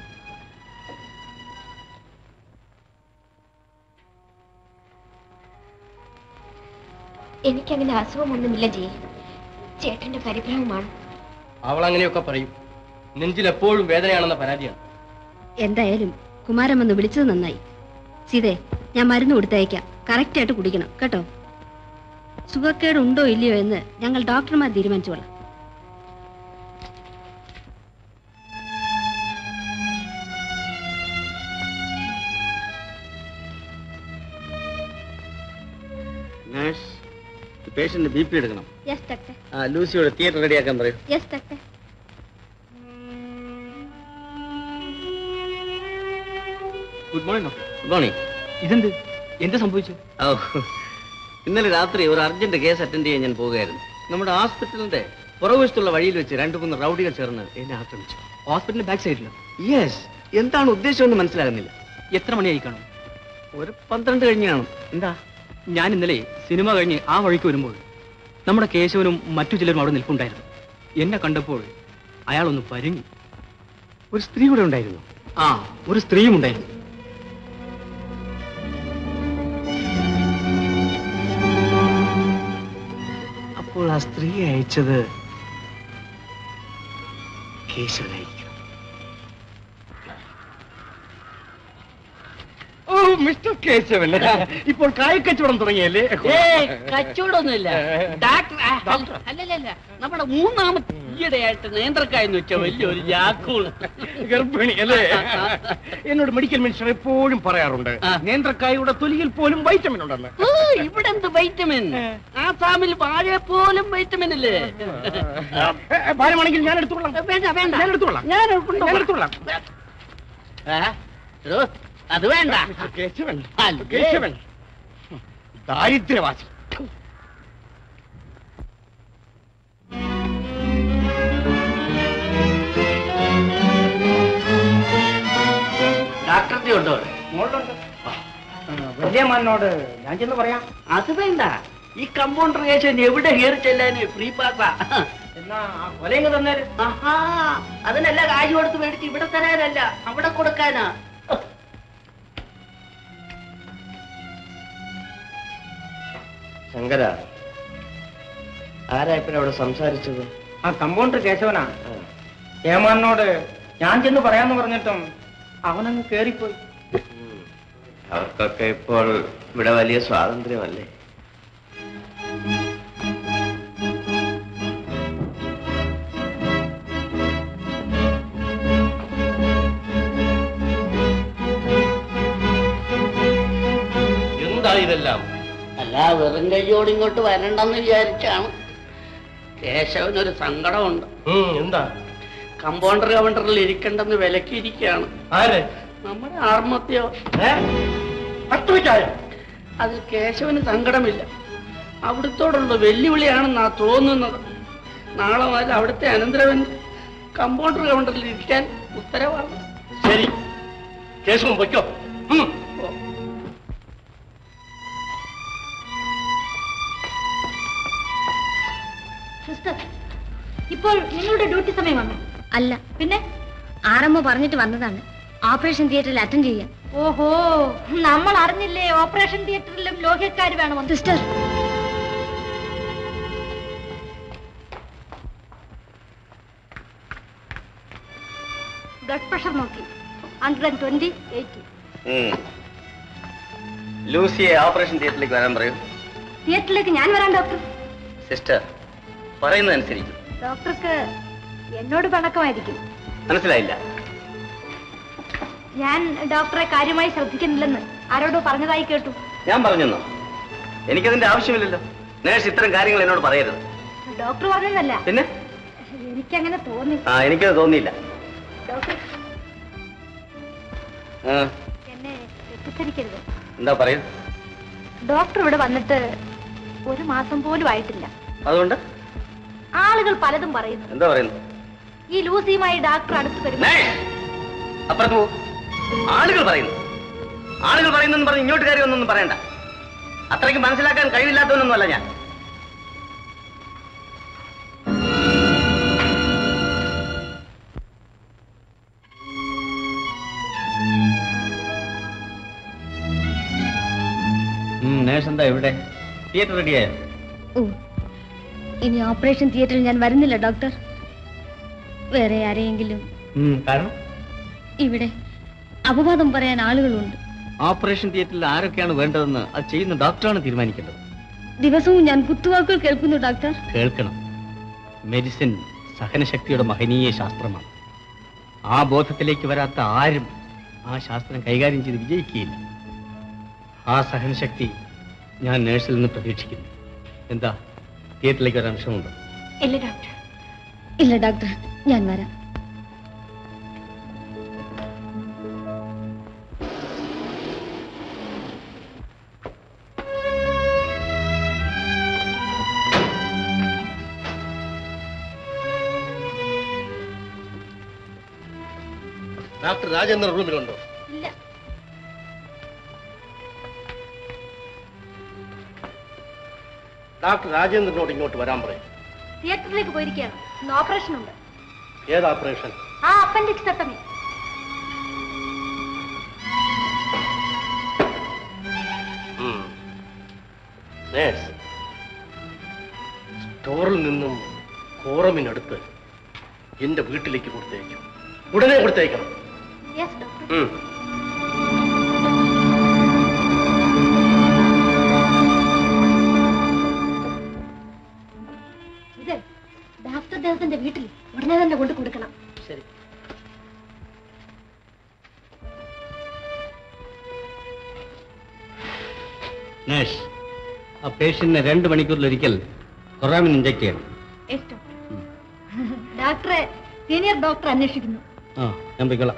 എനിക്കങ്ങനെ അസുഖമൊന്നുമില്ല ജി ചേട്ടന്റെ പരിഭ്രമമാണ് അവൾ അങ്ങനെയൊക്കെ പറയും നെഞ്ചിൽ എപ്പോഴും വേദനയാണെന്ന പരാതിയാണ് എന്തായാലും കുമാരൻ വന്ന് വിളിച്ചത് നന്നായി സീതേ ഞാൻ മരുന്ന് കൊടുത്തയക്കാം കറക്റ്റായിട്ട് കുടിക്കണം കേട്ടോ സുഖക്കേട് ഉണ്ടോ ഇല്ലയോ എന്ന് ഞങ്ങൾ ഡോക്ടർമാർ തീരുമാനിച്ചോളാം നേഴ്സ് പേഷ്യന്റ് ബി പി എടുക്കണം യെസ് ഡോക്ടർ ആ ലൂസിയോട് തിയേറ്റർ റെഡിയാക്കാൻ പറയൂ yes doctor good morning doctor good morning ഇതെന്ത് എന്ത് സംഭവിച്ചു ഓ ഇന്നലെ രാത്രി ഒരു അർജന്റ് കേസ് അറ്റൻഡ് ചെയ്യാൻ ഞാൻ പോവുകയായിരുന്നു നമ്മുടെ ഹോസ്പിറ്റലിന്റെ പുറകുവശത്തുള്ള വഴിയിൽ വെച്ച് രണ്ടു മൂന്ന് റൗഡികൾ ചേർന്ന് എന്നെ ആക്രമിച്ചു ഹോസ്പിറ്റലിന്റെ ബാക്ക് സൈഡിലോ യെസ് എന്താണ് ഉദ്ദേശമെന്ന് മനസ്സിലാകുന്നില്ല എത്ര മണിയായി കാണും ഒരു പന്ത്രണ്ട് കഴിഞ്ഞ് കാണും എന്താ ഞാൻ ഇന്നലെ സിനിമ കഴിഞ്ഞ് ആ വഴിക്ക് വരുമ്പോൾ നമ്മുടെ കേശവനും മറ്റു ചിലരും അവിടെ നിൽപ്പുണ്ടായിരുന്നു എന്നെ കണ്ടപ്പോൾ അയാളൊന്ന് പരുങ്ങി ഒരു സ്ത്രീ കൂടെ ഉണ്ടായിരുന്നു ആ ഒരു സ്ത്രീയും ഉണ്ടായിരുന്നു അപ്പോൾ ആ സ്ത്രീ അയച്ചത് കേശവനായിരിക്കും ഓ മിസ്റ്റർ കേശവൻ ഇപ്പോൾ കായക്കച്ചവടം തുടങ്ങിയല്ലേ ഏയ് കച്ചവടമൊന്നുമില്ല ഡാക്ടർ ആ, അല്ലല്ല നമ്മുടെ മൂന്നാമത്തെ ഈയിടെയായിട്ട് നേന്ത്രക്കായെന്ന് വെച്ച വലിയൊരു ജാക്കൂണ് ഗർഭിണി അല്ലേ എന്നോട് മെഡിക്കൽ മിനിസ്റ്റർ എപ്പോഴും പറയാറുണ്ട് നേന്ത്രക്കായുടെ തൊലിയിൽ പോലും വൈറ്റമിൻ ഉണ്ടെന്ന് ഓ, ഇവിടെ എന്ത് വൈറ്റമിൻ ആസാമിൽ വാഴ പോലും വൈറ്റമിൻ ഇല്ലേ ഭാരമാണെങ്കിൽ ഞാൻ എടുത്തോളാം വേണ്ട വേണ്ട ഞാൻ എടുത്തോളാം ഞാൻ ഞാൻ എടുത്തോളാം ആ, എടോ, അത് വേണ്ട മിസ്റ്റർ കേശവൻ അല്ലേ? കേശവൻ ദാരിദ്ര്യവാസി ഡാക്ടറിന്റെ ഉണ്ടോ മോളുണ്ട് വലിയ മണ്ണോട് ഞാൻ ചെന്ന് പറയാം അത് വേണ്ട ഈ കമ്പൗണ്ടർ കേശവൻ എവിടെ കയറി ചെല്ലാന് ഫ്രീ പാസ്സാ എന്നാ ആ കൊലയും തന്നേര് ആഹാ അതിനല്ല കാശ് കൊടുത്ത് മേടിച്ച് ഇവിടെ തരാനല്ല അവിടെ കൊടുക്കാനാ ശങ്കര ആരാ ഇപ്പഴ അവിടെ സംസാരിച്ചത് ആ കമ്പൗണ്ടർ കേശവനാ ഏമാനോട് ഞാൻ ചെന്ന് പറയാന്ന് പറഞ്ഞിട്ടും അവനങ്ങ് കേറിപ്പോയി അവർക്കൊക്കെ ഇപ്പോൾ ഇവിടെ വലിയ സ്വാതന്ത്ര്യമല്ലേ എന്താ ഇതെല്ലാം അല്ല വെറും കയ്യോട് ഇങ്ങോട്ട് വരണ്ടെന്ന് വിചാരിച്ചാണ് കേശവനൊരു സങ്കടമുണ്ട് ഉം, എന്താ കമ്പൗണ്ടർ കൗണ്ടറിൽ ഇരിക്കണ്ടെന്ന് വിലക്കിയിരിക്കുകയാണ് ആര് നമ്മുടെ ആത്മഹത്യോ അത്രയ്ക്കായ അത് കേശവന് സങ്കടമില്ല അവിടുത്തോടുള്ള വെല്ലുവിളിയാണെന്നാ തോന്നുന്നത് നാളെ മുതൽ അവിടുത്തെ അനന്തരവൻ കമ്പൗണ്ടർ കൗണ്ടറിൽ ഇരിക്കാൻ ഉത്തരവാണ് ശരി കേശവൻ പൊയ്ക്കോ ഉം. സിസ്റ്റർ ഇപ്പോൾ നിങ്ങളുടെ ഡ്യൂട്ടി സമയം വന്നു അല്ല പിന്നെ ആറമ്മ പറഞ്ഞിട്ട് വന്നതാണ് ഓപ്പറേഷൻ തിയേറ്ററിൽ അറ്റൻഡ് ചെയ്യാൻ ഓഹോ നമ്മൾ അറിഞ്ഞില്ലേ ഓപ്പറേഷൻ തിയേറ്ററിലും ലോഹ്യക്കാർ വേണമെന്ന് സിസ്റ്റർ ബ്ലഡ് പ്രഷർ നോക്കി ഹൺഡ്രഡ് ആൻഡ് ട്വന്റി എയ്റ്റി ഉം. ലൂസിയെ ഓപ്പറേഷൻ തിയേറ്ററിലേക്ക് വരാൻ പറയൂ തിയേറ്ററിലേക്ക് ഞാൻ വരാം ഡോക്ടർ സിസ്റ്റർ പറയുന്നതനുസരിക്കും ഡോക്ടർക്ക് എന്നോട് പിണക്കമായിരിക്കും മനസ്സിലായില്ല ഞാൻ ഡോക്ടറെ കാര്യമായി ശ്രദ്ധിക്കുന്നില്ലെന്ന് ആരോടോ പറഞ്ഞതായി കേട്ടു ഞാൻ പറഞ്ഞെന്നോ എനിക്കതിന്റെ ആവശ്യമില്ലല്ലോ നേഴ്സ് ഇത്തരം കാര്യങ്ങൾ എന്നോട് പറയരുത് ഡോക്ടർ പറഞ്ഞതല്ല പിന്നെ എനിക്കങ്ങനെ തോന്നി ആ എനിക്കത് തോന്നിയില്ല ഡോക്ടർ ആ, എന്നെ തെറ്റിദ്ധരിക്കരുത് എന്താ പറയൂ ഡോക്ടർ ഇവിടെ വന്നിട്ട് ഒരു മാസം പോലും ആയിട്ടില്ല അതുകൊണ്ട് ആളുകൾ പലതും പറയുന്നു എന്താ പറയുന്നു ഈ ലൂസിയുമായി ഡോക്ടർ അടുത്ത് വരുന്നു അപ്പുറത്ത് പോ ആളുകൾ പറയുന്നു ആളുകൾ പറയുന്നെന്ന് പറഞ്ഞ് ഇങ്ങോട്ട് കയറി ഒന്നൊന്നും പറയണ്ട അത്രയ്ക്ക് മനസ്സിലാക്കാൻ കഴിവില്ലാത്തവനൊന്നും അല്ല ഞാൻ നേഴ്സ് എന്താ ഇവിടെ തിയേറ്റർ റെഡിയായോ ഓ ഇനി ഓപ്പറേഷൻ തിയേറ്ററിൽ ഞാൻ വരുന്നില്ല ഡോക്ടർ വേറെ ആരെയെങ്കിലും കാരണം ഇവിടെ അപവാദം പറയാൻ ആളുകളുണ്ട് ഓപ്പറേഷൻ തിയേറ്ററിൽ ആരൊക്കെയാണ് വേണ്ടതെന്ന് അത് ചെയ്യുന്ന ഡോക്ടറാണ് തീരുമാനിക്കേണ്ടത് ദിവസവും ഞാൻ കുത്തുവാക്കുകൾ കേൾക്കുന്നു ഡോക്ടർ കേൾക്കണം മെഡിസിൻ സഹനശക്തിയുടെ മഹനീയ ശാസ്ത്രമാണ് ആ ബോധത്തിലേക്ക് വരാത്ത ആരും ആ ശാസ്ത്രം കൈകാര്യം ചെയ്ത് വിജയിക്കുകയില്ല ആ സഹനശക്തി ഞാൻ നേഴ്സിൽ നിന്ന് പ്രതീക്ഷിക്കുന്നു എന്താ തിയേറ്ററിലേക്ക് വരാൻ വിഷമമുണ്ടോ ഇല്ല ഡോക്ടർ ഇല്ല ഡോക്ടർ ഞാൻ വരാം ഡോക്ടർ രാജേന്ദ്രൻ റൂമിലുണ്ടോ ഇല്ല ഡോക്ടർ രാജേന്ദ്രനോട് ഇങ്ങോട്ട് വരാൻ പറയും തിയേറ്ററിലേക്ക് പോയിരിക്കുകയാണ് ഇന്ന് ഓപ്പറേഷൻ ഉണ്ട് ഏത് ഓപ്പറേഷൻ ആ അപ്പൻഡിക്സ് തട്ടമേ നേഴ്സ് സ്റ്റോറിൽ നിന്നും കോറമിനടുത്ത് എന്റെ വീട്ടിലേക്ക് കൊടുത്തേക്കും ഉടനെ കൊടുത്തേക്കണം യെസ് ഡോക്ടർ ഉം. ഇത് ഡോക്ടർ ദേവത്തിന്റെ വീട്ടിൽ ഉടനെ തന്നെ കൊണ്ട് കൊടുക്കണം ശരി നേഴ്സ് ആ പേഷ്യന്റിനെ രണ്ട് മണിക്കൂറിലൊരിക്കൽ കൊറാമിൻ ഇഞ്ചക്ട് ചെയ്യണം യെസ് ഡോക്ടർ ഡോക്ടറെ സീനിയർ ഡോക്ടർ അന്വേഷിക്കുന്നു ആ ഞാൻ പോയിക്കൊള്ളാം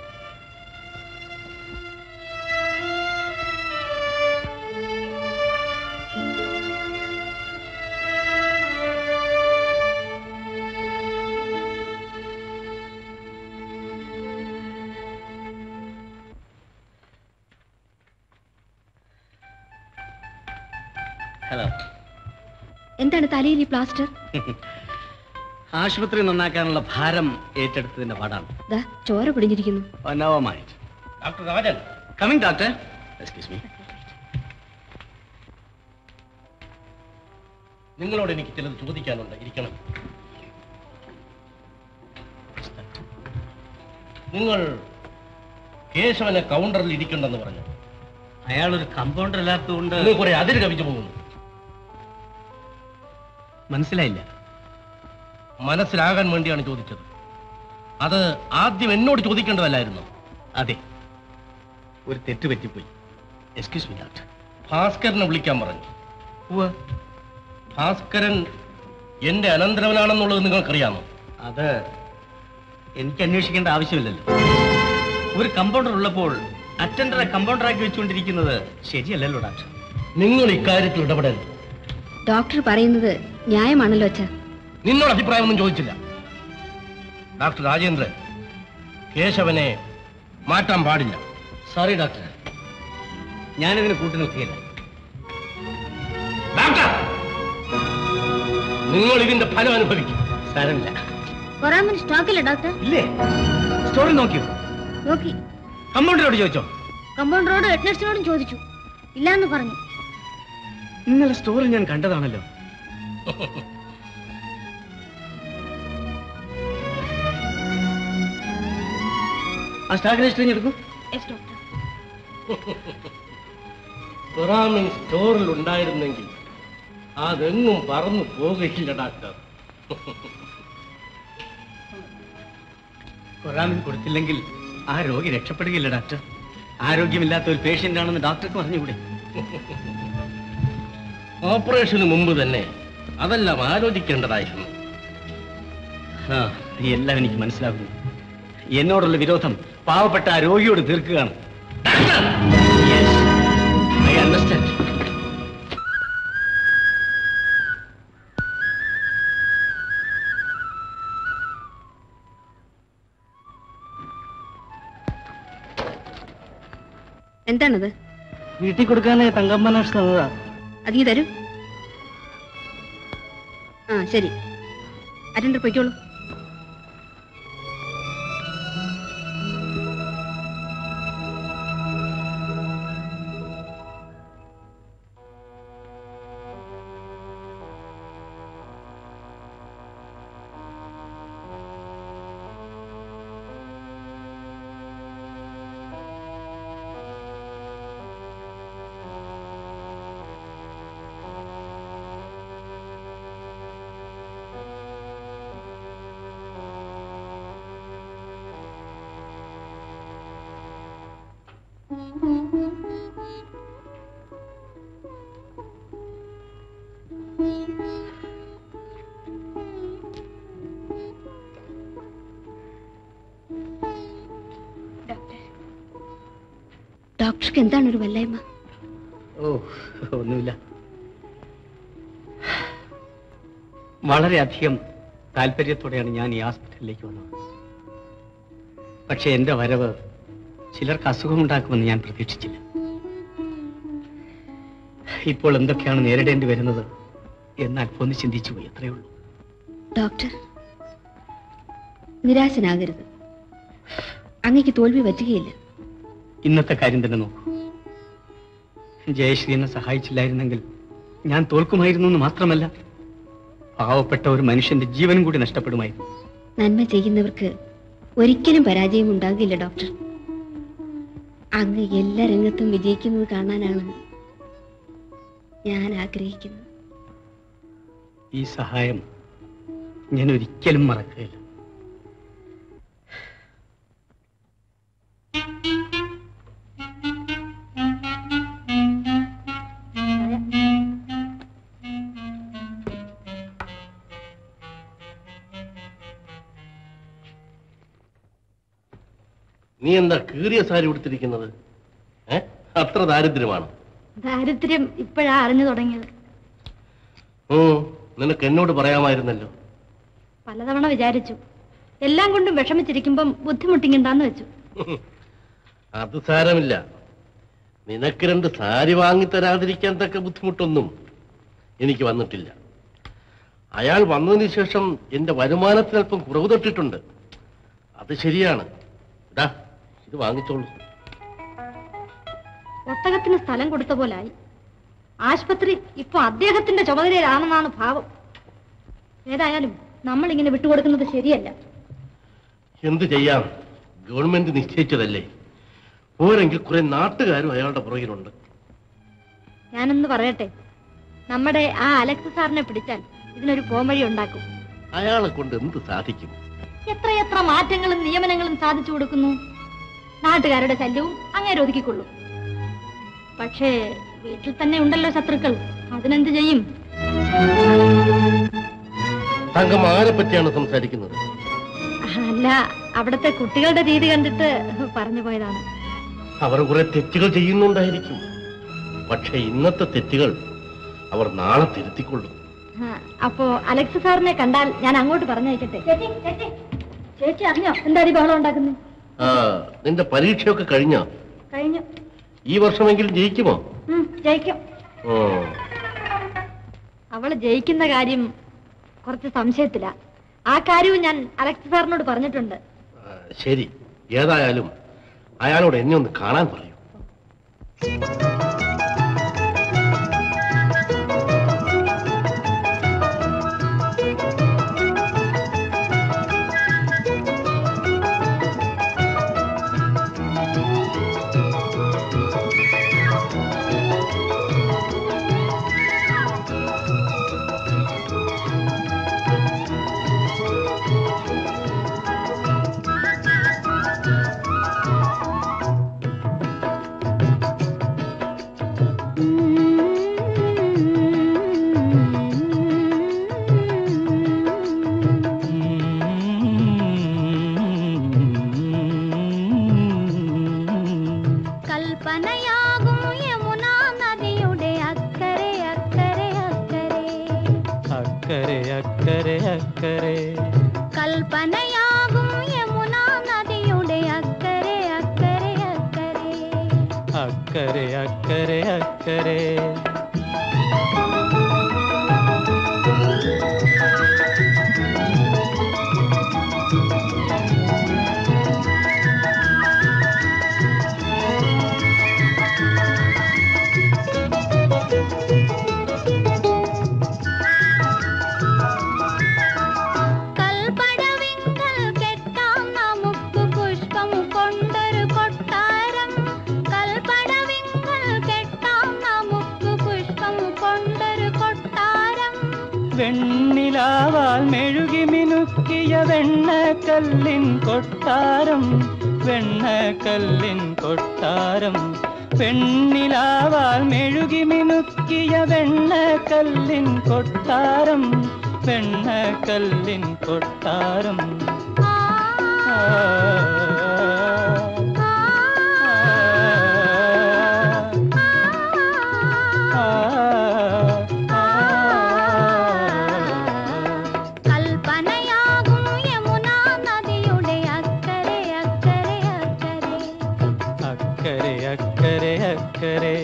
ഹലോ എന്താണ് തലയിൽ ഈ പ്ലാസ്റ്റർ ആശുപത്രി നന്നാക്കാനുള്ള ഭാരം ഏറ്റെടുത്തതിന്റെ പാടാണ് ദാ ചോര പിടിഞ്ഞിരിക്കുന്നു never mind doctor Rajan coming doctor excuse me നിങ്ങളോട് എനിക്ക് ചിലത് ചോദിക്കാനുണ്ട് ഇരിക്കണം നിങ്ങൾ കേശവനെ കൗണ്ടറിൽ ഇരിക്കണ്ടെന്ന് പറഞ്ഞു അയാൾ ഒരു കമ്പൗണ്ടർ അല്ലാത്തതുകൊണ്ട് നിങ്ങൾ കുറെ അതിര് കവിച്ചു പോകുന്നു മനസ്സിലായില്ല മനസ്സിലാകാൻ വേണ്ടിയാണ് ചോദിച്ചത് അത് ആദ്യം എന്നോട് ചോദിക്കേണ്ടതല്ലായിരുന്നു അതെ ഒരു തെറ്റ് പറ്റിപ്പോയി എക്സ്ക്യൂസ് മീ ഡോക്ടർ ഭാസ്കരനെ വിളിക്കാൻ പറഞ്ഞു ഭാസ്കരൻ എന്റെ അനന്തരവനാണെന്നുള്ളത് നിങ്ങൾക്കറിയാമോ അത് എനിക്ക് അന്വേഷിക്കേണ്ട ആവശ്യമില്ലല്ലോ ഒരു കമ്പൗണ്ടർ ഉള്ളപ്പോൾ അറ്റൻഡറെ കമ്പൗണ്ടറാക്കി വെച്ചുകൊണ്ടിരിക്കുന്നത് ശരിയല്ലല്ലോ ഡോക്ടർ നിങ്ങൾ ഇക്കാര്യത്തിൽ ഇടപെടരുത് ഡോക്ടർ പറയുന്നത് ന്യായമാണല്ലോ അച്ഛാ നിന്നോട് അഭിപ്രായമൊന്നും ചോദിച്ചില്ല ഡോക്ടർ രാജേന്ദ്രൻ കേശവനെ മാറ്റാൻ പാടില്ല സോറി ഡോക്ടർ ഞാനിതിന് കൂട്ടു നിൽക്കുകയില്ല ഡോക്ടർ നിങ്ങൾ ഇതിന്റെ ഫലം അനുഭവിക്കും സാരമില്ല കൊറാമിന് സ്റ്റോക്കില്ല ഡോക്ടർ ഇല്ലേ സ്റ്റോറി നോക്കിയോ നോക്കി കമ്പൗണ്ടറോട് ചോദിച്ചോ കമ്പൗണ്ടറോടും ഹെഡ് നഴ്സിനോടും ചോദിച്ചു ഇല്ലാന്ന് പറഞ്ഞു ഇന്നലെ സ്റ്റോറി ഞാൻ കണ്ടതാണല്ലോ ആ സ്റ്റാക്ക് രജിസ്റ്റർ എടുക്കും യെസ് ഡോക്ടർ പിറാമിൻ സ്റ്റോറിൽ ഉണ്ടായിരുന്നെങ്കിൽ അതെങ്ങും പറന്നു പോകുകയില്ല ഡോക്ടർ കൊറാമിൻ കൊടുത്തില്ലെങ്കിൽ ആ രോഗി രക്ഷപ്പെടുകയില്ല ഡോക്ടർ ആരോഗ്യമില്ലാത്ത ഒരു പേഷ്യന്റ് ആണെന്ന് ഡോക്ടർക്ക് പറഞ്ഞുകൂടെ ഓപ്പറേഷന് മുമ്പ് തന്നെ അതെല്ലാം ആലോചിക്കേണ്ടതായിരുന്നു ആ, എല്ലാം എനിക്ക് മനസ്സിലാകുന്നു എന്നോടുള്ള വിരോധം പാവപ്പെട്ട ആ രോഗിയോട് തീർക്കുകയാണ് ഐ അണ്ടർസ്റ്റാൻഡ് എന്താണത് വീട്ടിൽ കൊടുക്കാനേ തങ്കമ്മ നഴ്സ് തന്നതാ അത് നീ തരൂ ആ ശരി അറ്റൻഡർ പൊയ്ക്കോളൂ ഡോക്ടർക്ക് എന്താണ് ഒരു വല്ലായ്മ ഓ ഒന്നുമില്ല വളരെയധികം താല്പര്യത്തോടെയാണ് ഞാൻ ഈ ഹോസ്പിറ്റലിലേക്ക് വന്നത് പക്ഷെ എന്റെ വരവ് ചിലർക്ക് അസുഖമുണ്ടാക്കുമെന്ന് ഞാൻ പ്രതീക്ഷിച്ചില്ല ഇപ്പോൾ എന്തൊക്കെയാണ് നേരിടേണ്ടി വരുന്നത് എന്ന് അല്പം ഒന്ന് ചിന്തിച്ചു പോയി അത്രയേ ഉള്ളൂ ഡോക്ടർ നിരാശനാകരുത് അങ്ങക്ക് തോൽവി പറ്റുകയില്ല ഇന്നത്തെ കാര്യം തന്നെ നോക്കൂ ജയശ്രീ എന്നെ സഹായിച്ചില്ലായിരുന്നെങ്കിൽ ഞാൻ തോൽക്കുമായിരുന്നു എന്ന് മാത്രമല്ല പാവപ്പെട്ട ഒരു മനുഷ്യന്റെ ജീവനും കൂടി നഷ്ടപ്പെടുമായിരുന്നു നന്മ ചെയ്യുന്നവർക്ക് ഒരിക്കലും പരാജയം ഉണ്ടാകില്ല ഡോക്ടർ അങ്ങ് എല്ലാ രംഗത്തും വിജയിക്കുന്നത് കാണാനാണ് ഞാൻ ആഗ്രഹിക്കുന്നത് ഈ സഹായം ഞാൻ ഒരിക്കലും മറക്കുകയില്ല നീ എന്താ കീറിയ സാരി ഉടുത്തിരിക്കുന്നത് ഏ അത്ര ദാരിദ്ര്യമാണ് ദാരിദ്ര്യം ഇപ്പോഴാ അറിഞ്ഞു തുടങ്ങിയത് ഓ നിനക്ക് എന്നോട് പറയാമായിരുന്നല്ലോ പലതവണ വിചാരിച്ചു എല്ലാം കൊണ്ടും വിഷമിച്ചിരിക്കുമ്പം ബുദ്ധിമുട്ടിക്കണ്ടെന്ന് വെച്ചു അത് സാരമില്ല നിനക്ക് രണ്ട് സാരി വാങ്ങിത്തരാതിരിക്കാൻ തക്ക ബുദ്ധിമുട്ടൊന്നും എനിക്ക് വന്നിട്ടില്ല അയാൾ വന്നതിന് ശേഷം എന്റെ വരുമാനത്തിന് അല്പം കുറവ് തൊട്ടിട്ടുണ്ട് അത് ശരിയാണ് ഡാ ഇത് വാങ്ങിച്ചോളൂ ഒട്ടകത്തിന് സ്ഥലം കൊടുത്ത പോലായി ആശുപത്രി ഇപ്പൊ അദ്ദേഹത്തിന്റെ ചുമതലയിലാണെന്നാണ് ഭാവം ഏതായാലും നമ്മൾ ഇങ്ങനെ വിട്ടുകൊടുക്കുന്നത് ശരിയല്ല എന്ത് ചെയ്യാം ഗവൺമെന്റ് നിശ്ചയിച്ചതല്ലേ പോരെങ്കിൽ കുറെ നാട്ടുകാരും അയാളുടെ പുറകിലുണ്ട് ഞാനൊന്ന് പറയട്ടെ നമ്മുടെ ആ അലക്സ് സാറിനെ പിടിച്ചാൽ ഇതിനൊരു പോംവഴി ഉണ്ടാക്കും അയാളെ കൊണ്ട് എന്ത് സാധിക്കും എത്രയെത്ര മാറ്റങ്ങളും നിയമനങ്ങളും സാധിച്ചു കൊടുക്കുന്നു നാട്ടുകാരുടെ ശല്യവും അങ്ങേരെ ഒതുക്കിക്കൊള്ളും പക്ഷേ വീട്ടിൽ തന്നെ ഉണ്ടല്ലോ ശത്രുക്കൾ അതിനെന്ത് ചെയ്യും തങ്കം ആരെ പറ്റിയാണ് സംസാരിക്കുന്നത് അല്ല അവിടുത്തെ കുട്ടികളുടെ രീതി കണ്ടിട്ട് പറഞ്ഞു പോയതാണ് അവർ കുറെ തെറ്റുകൾ ചെയ്യുന്നുണ്ടായിരിക്കും പക്ഷെ ഇന്നത്തെ തെറ്റുകൾ അവർ നാളെ തിരുത്തിക്കൊള്ളും ആ, അപ്പോ അലക്സ് സാറിനെ കണ്ടാൽ ഞാൻ അങ്ങോട്ട് പറഞ്ഞയക്കട്ടെ ചേച്ചി ചേച്ചി ചേച്ചി അറിഞ്ഞോ എന്താ ഈ ബഹളം ഉണ്ടാക്കുന്നത് ആ നിന്റെ പരീക്ഷയൊക്കെ കഴിഞ്ഞോ കഴിഞ്ഞു ഈ വർഷമെങ്കിലും ജയിക്കുമോ ഉം, ജയിക്കും ഓ അവള് ജയിക്കുന്ന കാര്യം കുറച്ച് സംശയത്തില ആ കാര്യവും ഞാൻ അലക്സ് സാറിനോട് പറഞ്ഞിട്ടുണ്ട് ആ, ശരി ഏതായാലും അയാളോട് എന്നെ ഒന്ന് കാണാൻ പറയൂ അക്കരെ അക്കരെ അക്കരെ കൽപ്പനയാകും യമുനാ നദിയുടെ അക്കരെ അക്കരെ അക്കരെ അക്കരെ അക്കരെ അക്കരെ കൽപ്പടവിങ്കൽ കെട്ടാം നമുക്ക് പുഷ്പം കൊണ്ടൊരു കൊട്ടാരം കൽപ്പടവിങ്കൽ കെട്ടാം നമുക്ക് പുഷ്പം കൊണ്ടൊരു കൊട്ടാരം വെണ്ണിലാവാൽ മെഴുകി മിനുക്കിയ വെണ്ണക്കല്ലിൻ കൊട്ടാരം വെണ്ണക്കല്ലിൻ കൊട്ടാരം പെണ്ണിലാവാൽ മെഴുകി മിനുക്കിയ വെണ്ണക്കല്ലിൻ കൊട്ടാരം വെണ്ണക്കല്ലിൻ കൊട്ടാരം ആ, കൽപ്പനയാകും യമുനാ നദിയുടെ അക്കരെ അക്കരെ അക്കരെ അക്കരെ അക്കരെ അക്കരെ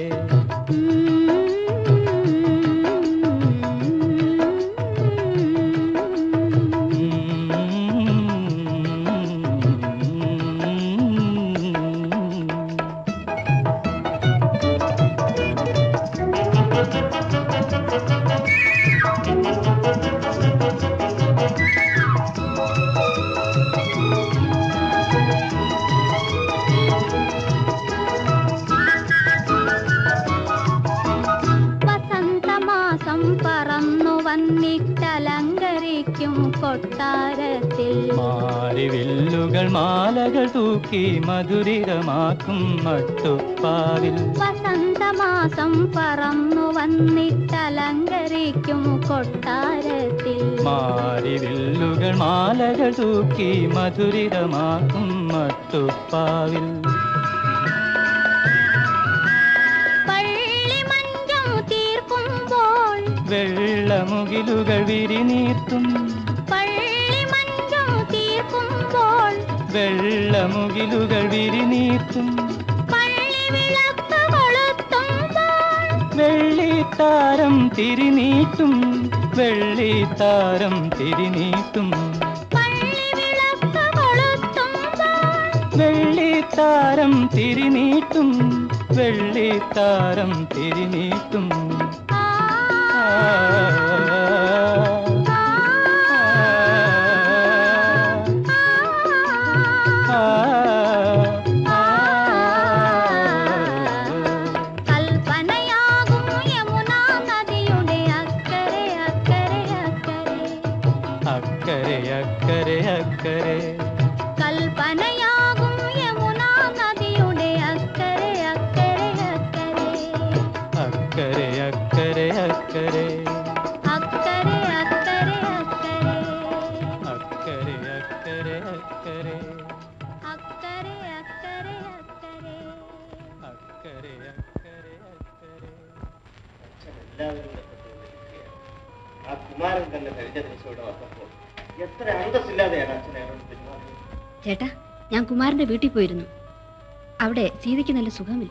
വസന്തമാസം പറന്നു വന്നിട്ടലങ്കരിക്കും കൊട്ടാരത്തിൽ മാരിവില്ലുകൾ മാലകൾ തൂക്കി മധുരിതമാക്കും മട്ടുപ്പാവിൽ വസന്തമാസം പറന്നു വന്നിട്ടലങ്കരിക്കും കൊട്ടാരത്തിൽ മാരിവില്ലുകൾ മാലകൾ തൂക്കി മധുരിതമാക്കും മട്ടുപ്പാവിൽ പള്ളിമഞ്ചം തീർക്കുമ്പോൾ വെള്ളമുകിലുകൾ വിരിനീർത്തും പള്ളിമഞ്ചം തീർക്കുമ്പോൾ വെള്ളമുകിലുകൾ വിരിനീർത്തും പള്ളി വിളക്ക് കൊളുത്തുമ്പോൾ വെള്ളിത്താരം തിരിനീട്ടും വെള്ളിത്താരം തിരിനീട്ടും പള്ളി വിളക്ക് കൊളുത്തുമ്പോൾ വെള്ളിത്താരം തിരിനീട്ടും വെള്ളിത്താരം തിരിനീട്ടും ആ, ആ, ആ, കൽപ്പനയാകും യമുനാ നദിയുടെ അക്കരെ അക്കരെ അക്കരെ അക്കരെ അക്കരെ അക്കരെ കൽപ്പനയാകും യമുനാ നദിയുടെ അക്കരെ അക്കരെ അക്കരെ അക്കരെ അക്കരെ അക്കരെ അക്കരെ അക്കരെ അക്കരെ അക്കരെ അക്കരെ അക്കരെ അക്കരെ അക്കരെ അക്കരെ അക്കരെ അക്കരെ അക്കരെ ആ കുമാരൻ തന്നെ പരിചയത്തിനോട് വന്നപ്പോൾ എത്ര അന്തസ്സില്ലാതെയാണ് അച്ഛൻ അയാളോട് പെരുമാറുന്നത് ചേട്ടാ ഞാൻ കുമാരന്റെ വീട്ടിൽ പോയിരുന്നു അവിടെ സീതയ്ക്ക് നല്ല സുഖമില്ല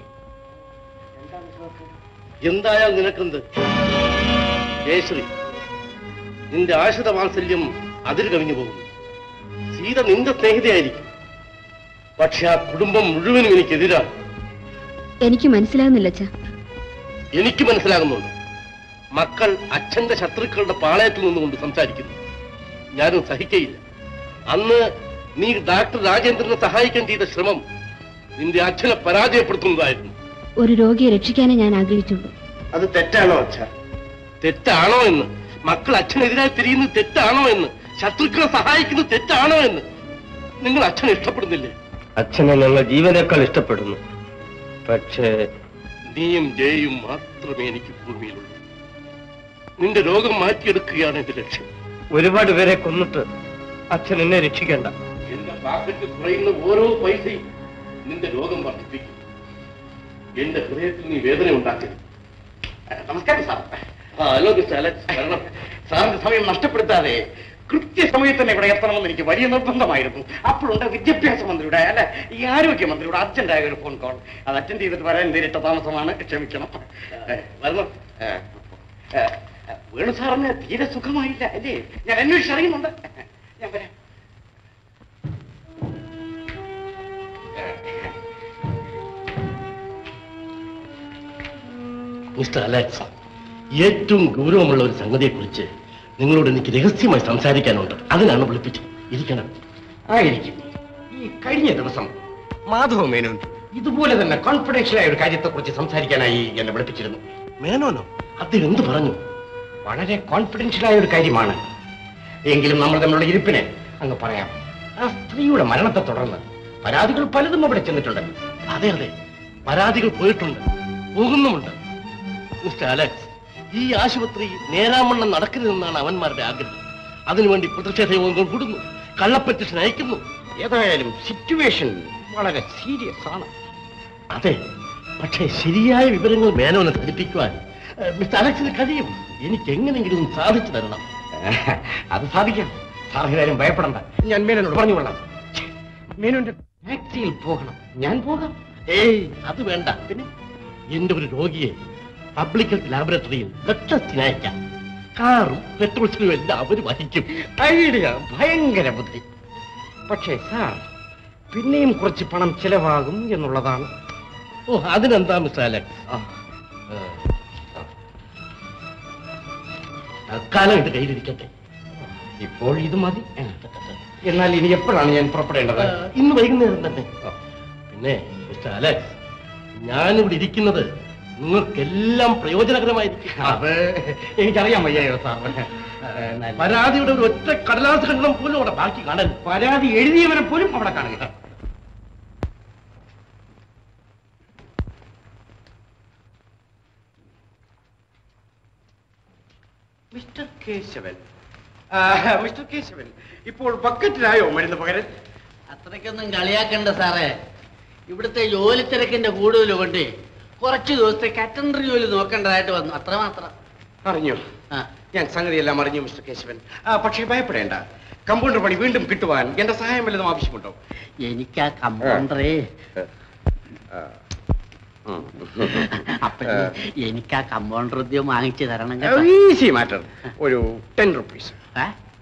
എന്തായാൽ നിനക്കെന്ത് ജയശ്രീ നിന്റെ ആശ്രിത വാത്സല്യം അതിര് കവിഞ്ഞു പോകുന്നു സീത നിന്റെ സ്നേഹിതയായിരിക്കും പക്ഷെ ആ കുടുംബം മുഴുവനും എനിക്കെതിരാണ് എനിക്ക് മനസ്സിലാകുന്നില്ല അച്ഛാ എനിക്ക് മനസ്സിലാകുന്നുണ്ട് മക്കൾ അച്ഛന്റെ ശത്രുക്കളുടെ പാളയത്തിൽ നിന്നുകൊണ്ട് സംസാരിക്കുന്നു ഞാനും സഹിക്കയില്ല അന്ന് നീ ഡോക്ടർ രാജേന്ദ്രനെ സഹായിക്കാൻ ചെയ്ത ശ്രമം നിന്റെ അച്ഛനെ പരാജയപ്പെടുത്തുന്നതായിരുന്നു ഒരു രോഗിയെ രക്ഷിക്കാനേ ഞാൻ ആഗ്രഹിച്ചുള്ളൂ അത് തെറ്റാണോ അച്ഛ തെറ്റാണോ എന്ന് മക്കൾ അച്ഛനെതിരായി തിരിയുന്നത് തെറ്റാണോ എന്ന് ശത്രുക്കളെ സഹായിക്കുന്നത് തെറ്റാണോ എന്ന് നിങ്ങൾ അച്ഛനെ ഇഷ്ടപ്പെടുന്നില്ലേ അച്ഛനെ ഞങ്ങൾ ജീവനേക്കാൾ ഇഷ്ടപ്പെടുന്നു പക്ഷേ നീയും ജയയും മാത്രമേ എനിക്ക് ഭൂമിയിലുള്ളൂ നിന്റെ രോഗം മാറ്റിയെടുക്കുകയാണ് എന്റെ ലക്ഷ്യം ഒരുപാട് പേരെ കൊന്നിട്ട് അച്ഛൻ എന്നെ രക്ഷിക്കേണ്ട എന്റെ പാക്കറ്റ് കുറയുന്ന ഓരോ പൈസയും നിന്റെ രോഗം വർദ്ധിപ്പിക്കും എന്റെ ഹൃദയത്തിൽ നീ വേദന ഉണ്ടാക്കരുത് ആ, നമസ്കാരം സാർ ആ ഹലോ മിസ്റ്റർ അലക്സ് വരണം സാറിന്റെ സമയം നഷ്ടപ്പെടുത്താതെ കൃത്യസമയത്ത് തന്നെ ഇവിടെ എത്തണമെന്ന് എനിക്ക് വലിയ നിർബന്ധമായിരുന്നു അപ്പോഴുണ്ട് വിദ്യാഭ്യാസ മന്ത്രിയുടെ അല്ല ഈ ആരോഗ്യമന്ത്രിയുടെ അർജന്റായ ഒരു ഫോൺ കോൾ അത് അറ്റൻഡ് ചെയ്തിട്ട് വരാൻ നേരിട്ട താമസമാണ് ക്ഷമിക്കണം ഏ, വരുന്നു ഏ, ഏ, വേണു സാറിന് തീരെ സുഖമായില്ല അല്ലേ ഞാൻ അന്വേഷിച്ചറിയുന്നുണ്ട് ഞാൻ വരാം മിസ്റ്റർ അലക്സ ഏറ്റവും ഗൗരവമുള്ള ഒരു സംഗതിയെക്കുറിച്ച് നിങ്ങളോട് എനിക്ക് രഹസ്യമായി സംസാരിക്കാനുണ്ട് അതിനാണ് വിളിപ്പിച്ചത് ഇരിക്കണം ആയിരിക്കും ഈ കഴിഞ്ഞ ദിവസം മാധവ മേനോൻ ഇതുപോലെ തന്നെ കോൺഫിഡൻഷ്യൽ ആയ ഒരു കാര്യത്തെക്കുറിച്ച് സംസാരിക്കാനായി എന്നെ വിളിപ്പിച്ചിരുന്നു മേനോനോ അദ്ദേഹം എന്ത് പറഞ്ഞു വളരെ കോൺഫിഡൻഷ്യൽ ആയ ഒരു കാര്യമാണ് എങ്കിലും നമ്മൾ തമ്മിലുള്ള ഇരിപ്പിനെ അങ്ങ് പറയാം ആ സ്ത്രീയുടെ മരണത്തെ തുടർന്ന് പരാതികൾ പലതും അവിടെ ചെന്നിട്ടുണ്ട് അതെ അതെ പരാതികൾ പോയിട്ടുണ്ട് പോകുന്നുമുണ്ട് മിസ്റ്റർ അലക്സ് ഈ ആശുപത്രി നേരാമണ്ണം നടക്കരുതെന്നാണ് അവന്മാരുടെ ആഗ്രഹം അതിനുവേണ്ടി പ്രതിഷേധ യോഗങ്ങൾ കൂടുന്നു കള്ളപ്പെറ്റിഷൻ അയക്കുന്നു ഏതായാലും സിറ്റുവേഷൻ വളരെ സീരിയസ് ആണ് അതെ പക്ഷേ ശരിയായ വിവരങ്ങൾ മേനോനെ ധരിപ്പിക്കുവാൻ ഏഹ്, മിസ്റ്റർ അലക്സിന് കഴിയും എനിക്ക് എങ്ങനെയെങ്കിലും ഒന്ന് സാധിച്ചു തരണം അത് സാധിക്കാം സാർ ഏതായാലും ഭയപ്പെടണ്ട ഞാൻ മേനോനോട് പറഞ്ഞുകൊള്ളാം ഛെ, മേനോന്റെ ടാക്സിയിൽ പോകണം ഞാൻ പോകാം ഏയ് അത് വേണ്ട പിന്നെ എന്റെ ഒരു രോഗിയെ പബ്ലിക് ഹെൽത്ത് ലാബറട്ടറിയിൽ ബ്ലഡ് ടെസ്റ്റിന് അയക്കാം കാറും പെട്രോൾസിനും എല്ലാം അവർ വഹിക്കും ഐഡിയ ഭയങ്കര ബുദ്ധി പക്ഷേ സാർ പിന്നെയും കുറച്ച് പണം ചിലവാകും എന്നുള്ളതാണ് ഓ അതിനെന്താ മിസ്റ്റർ അലക്സ് തൽക്കാലം ഇത് കയ്യിലിരിക്കട്ടെ ഇപ്പോൾ ഇത് മതി എന്നാൽ ഇനി എപ്പോഴാണ് ഞാൻ പുറപ്പെടേണ്ടത് ഏഹ്, ഇന്ന് വൈകുന്നേരം തന്നെ പിന്നെ മിസ്റ്റർ അലക്സ് ഞാനിവിടെ ഇരിക്കുന്നത് നിങ്ങൾക്കെല്ലാം പ്രയോജനകരമായിരിക്കും അത് എനിക്കറിയാൻ വയ്യായോ സാർ പരാതിയുടെ ഒരു ഒറ്റ കടലാസ് ഖണ്ഡം പോലും അവിടെ ബാക്കി കാണാൻ പരാതി എഴുതിയവനെ പോലും അവിടെ കാണുക മിസ്റ്റർ കേശവൻ ആ, മിസ്റ്റർ കേശവൻ ഇപ്പോൾ ബക്കറ്റിലായോ മരുന്ന് പകരൻ അത്രയ്ക്കൊന്നും കളിയാക്കണ്ട സാറേ ഇവിടുത്തെ ജോലി തിരക്കിന്റെ കൂടുതൽ കൊണ്ട് കുറച്ച് ദിവസത്തെ കറ്റൻഡർ ജോലി നോക്കേണ്ടതായിട്ട് വന്നു അത്രമാത്രം അറിഞ്ഞു ആ. ഞാൻ സംഗതിയെല്ലാം അറിഞ്ഞു മിസ്റ്റർ കേശവൻ ആ, പക്ഷേ ഭയപ്പെടേണ്ട കമ്പൗണ്ടർ പണി വീണ്ടും കിട്ടുവാൻ എന്റെ സഹായം വല്ലതും ആവശ്യമുണ്ടോ എനിക്ക് ആ കമ്പൗണ്ടറേ അപ്പൊ എനിക്ക് ആ കമ്പൗണ്ടർ ഉദ്യോഗം വാങ്ങിച്ചു തരണം കേട്ടോ ഈസി മാറ്റർ ഒരു ടെൻ റുപ്പീസ് ഏ?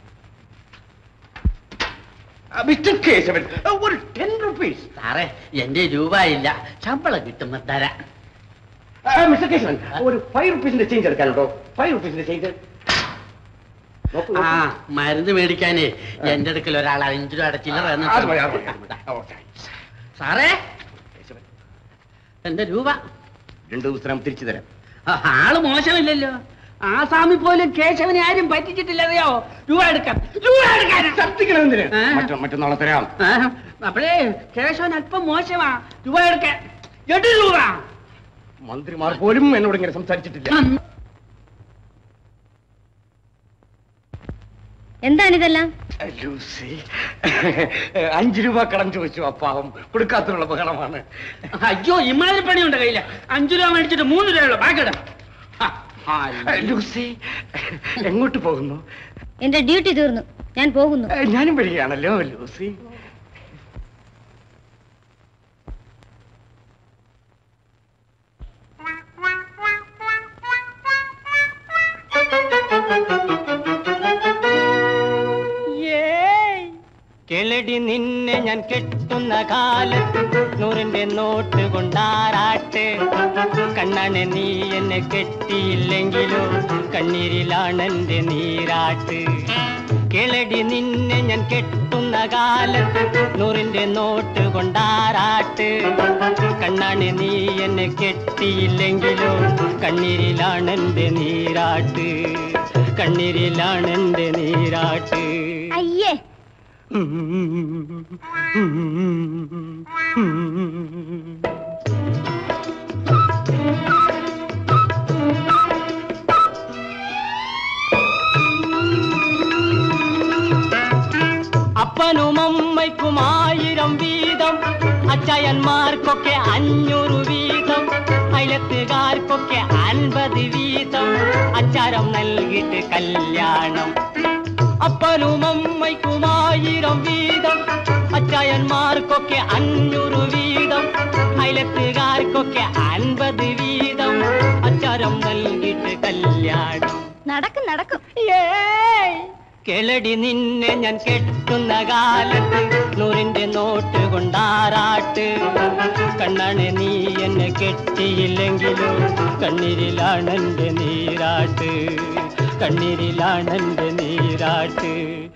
മിസ്റ്റർ കേശവൻ ആ, ഒരു ടെൻ റുപ്പീസ് സാറേ എന്റെ രൂപ ഇല്ല ശമ്പളം കിട്ടുമ്പോ തരാം മിസ്റ്റർ കേശവൻ ഒരു ഫൈവ് റുപ്പീസിന്റെ ചേഞ്ച് എടുക്കാനുണ്ടോ ഫൈവ് റുപ്പീസിന്റെ ചേഞ്ച് ആ മരുന്ന് മേടിക്കാനേ എന്റെ അടുക്കൽ ഒരാൾ അഞ്ചു രൂപ അടച്ചില്ല അത് മതി, അത് മതി, അത് മതി. ഓ, thanks. സാറേ എന്റെ രൂപ രണ്ടു ദിവസം തിരിച്ചു തരാം ആ, ആള് മോശമില്ലല്ലോ ആസാമി പോലും കേശവനെ ആരും പറ്റിച്ചിട്ടില്ല അറിയോ രൂപ എടുക്കാം രൂപ എടുക്കാൻ സത്യങ്ങൾ എന്തിന് ആ. മറ്റോ മറ്റന്നാളെ തരാം ആ, അപ്പോഴേ കേശവൻ അല്പം മോശമാ രൂപ എടുക്കാൻ എട്ട് രൂപ മന്ത്രിമാർ പോലും എന്നോട് ഇങ്ങനെ സംസാരിച്ചിട്ടില്ല എന്താണിതെല്ലാം ലൂസി അഞ്ചു രൂപ കടം ചോദിച്ചു അപ്പാവും കൊടുക്കാത്തിനുള്ള ബഹളമാണ് അയ്യോ ഇമാതിരി പണിയുണ്ട് കയ്യില് അഞ്ചു രൂപ മേടിച്ചിട്ട് മൂന്ന് രൂപയുള്ളൂ ബാക്കിട ലൂസി എങ്ങോട്ട് പോകുന്നു എന്റെ ഡ്യൂട്ടി തീർന്നു ഞാൻ പോകുന്നു ഞാനും വരികയാണല്ലോ ലൂസി കിളടി നിന്നെ ഞാൻ കെട്ടുന്ന കാലത്ത് നൂറിന്റെ നോട്ട് കൊണ്ടാറാട്ട് കണ്ണാണ് നീ എന്നെ കെട്ടിയില്ലെങ്കിലോ കണ്ണീരിലാണെന്റെ നീരാട്ട് കിളടി നിന്നെ ഞാൻ കെട്ടുന്ന കാലത്ത് നൂറിന്റെ നോട്ട് കൊണ്ടാറാട്ട് കണ്ണാണ് നീ എന്നെ കെട്ടിയില്ലെങ്കിലോ കണ്ണീരിലാണെന്റെ നീരാട്ട് കണ്ണീരിലാണെന്റെ നീരാട്ട് അയ്യേ അപ്പനും അമ്മയ്ക്കും ആയിരം വീതം അച്ചായന്മാർക്കൊക്കെ അഞ്ഞൂറ് വീതം അയലത്തുകാർക്കൊക്കെ അൻപത് വീതം അച്ചാരം നൽകിയിട്ട് കല്യാണം അപ്പനും അമ്മയ്ക്കുമായിരം വീതം അച്ചായന്മാർക്കൊക്കെ അഞ്ഞൂറ് വീതം അയലത്തുകാർക്കൊക്കെ അൻപത് വീതം അച്ചാരം നൽകിയിട്ട് കല്യാണം നടക്കും നടക്കും കിളടി നിന്നെ ഞാൻ കെട്ടുന്ന കാലത്ത് നൂറിന്റെ നോട്ട് കൊണ്ടാറാട്ട് കണ്ണാണ് നീ എന്നെ കെട്ടിയില്ലെങ്കിലും കണ്ണീരിലാണെന്റെ നീരാട്ട് കണ്ണീരിലാണെന്റെ നീരാട്ട്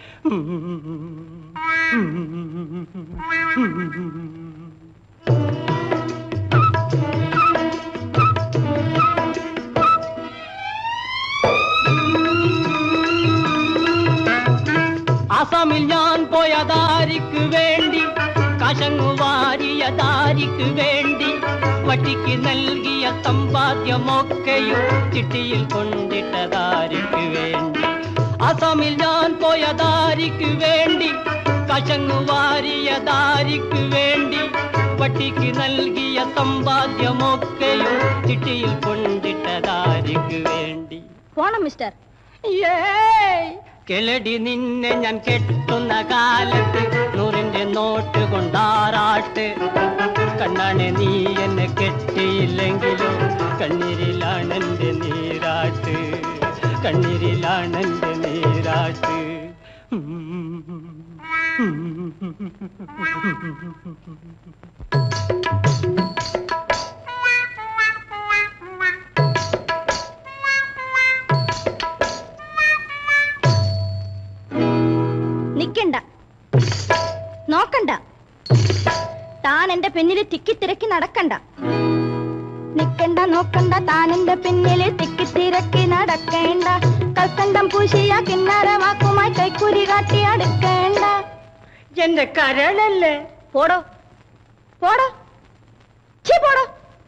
ആസാമിൽ ഞാൻ പോയ ദാരിക്ക് വേണ്ടി കശങ്ങു വാരിയ ദാരിക്ക് വേണ്ടി വട്ടിക്ക് നൽകിയ സമ്പാദ്യമൊക്കെയും ചിട്ടിയിൽ കൊണ്ടിട്ട ദാരിക്ക് വേണ്ടി ആസാമിൽ ഞാൻ പോയ ദാരിക്ക് വേണ്ടി കശങ്ങു വാരിയ ദാരിക്ക് വേണ്ടി വട്ടിക്ക് നൽകിയ സമ്പാദ്യമൊക്കെയും ചിട്ടിയിൽ കൊണ്ടിട്ട ദാരിക്ക് വേണ്ടി പോണം മിസ്റ്റർ കിളടി നിന്നെ ഞാൻ കെട്ടുന്ന കാലത്ത് നൂറിന്റെ നോട്ട് കൊണ്ടാറാട്ട് കണ്ണാണ് നീ എന്നെ കെട്ടിയില്ലെങ്കിലും കണ്ണീരിലാണെന്റെ നീരാട്ട് കണ്ണീരിലാണെന്റെ നീരാട്ട് നിക്കണ്ട നോക്കണ്ട താൻ എന്റെ പിന്നിൽ തിക്കിത്തിരക്കി നടക്കണ്ട നിക്കണ്ട നോക്കണ്ട താൻ എന്റെ പിന്നിൽ തിക്കിത്തിരക്കി നടക്കേണ്ട കൽക്കണ്ടം പൂശിയ കിന്നര വാക്കുമായി കൈക്കുരി കാട്ടി അടുക്കേണ്ട എന്റെ കരളല്ലേ പോടോ പോടോ ചീ പോടോ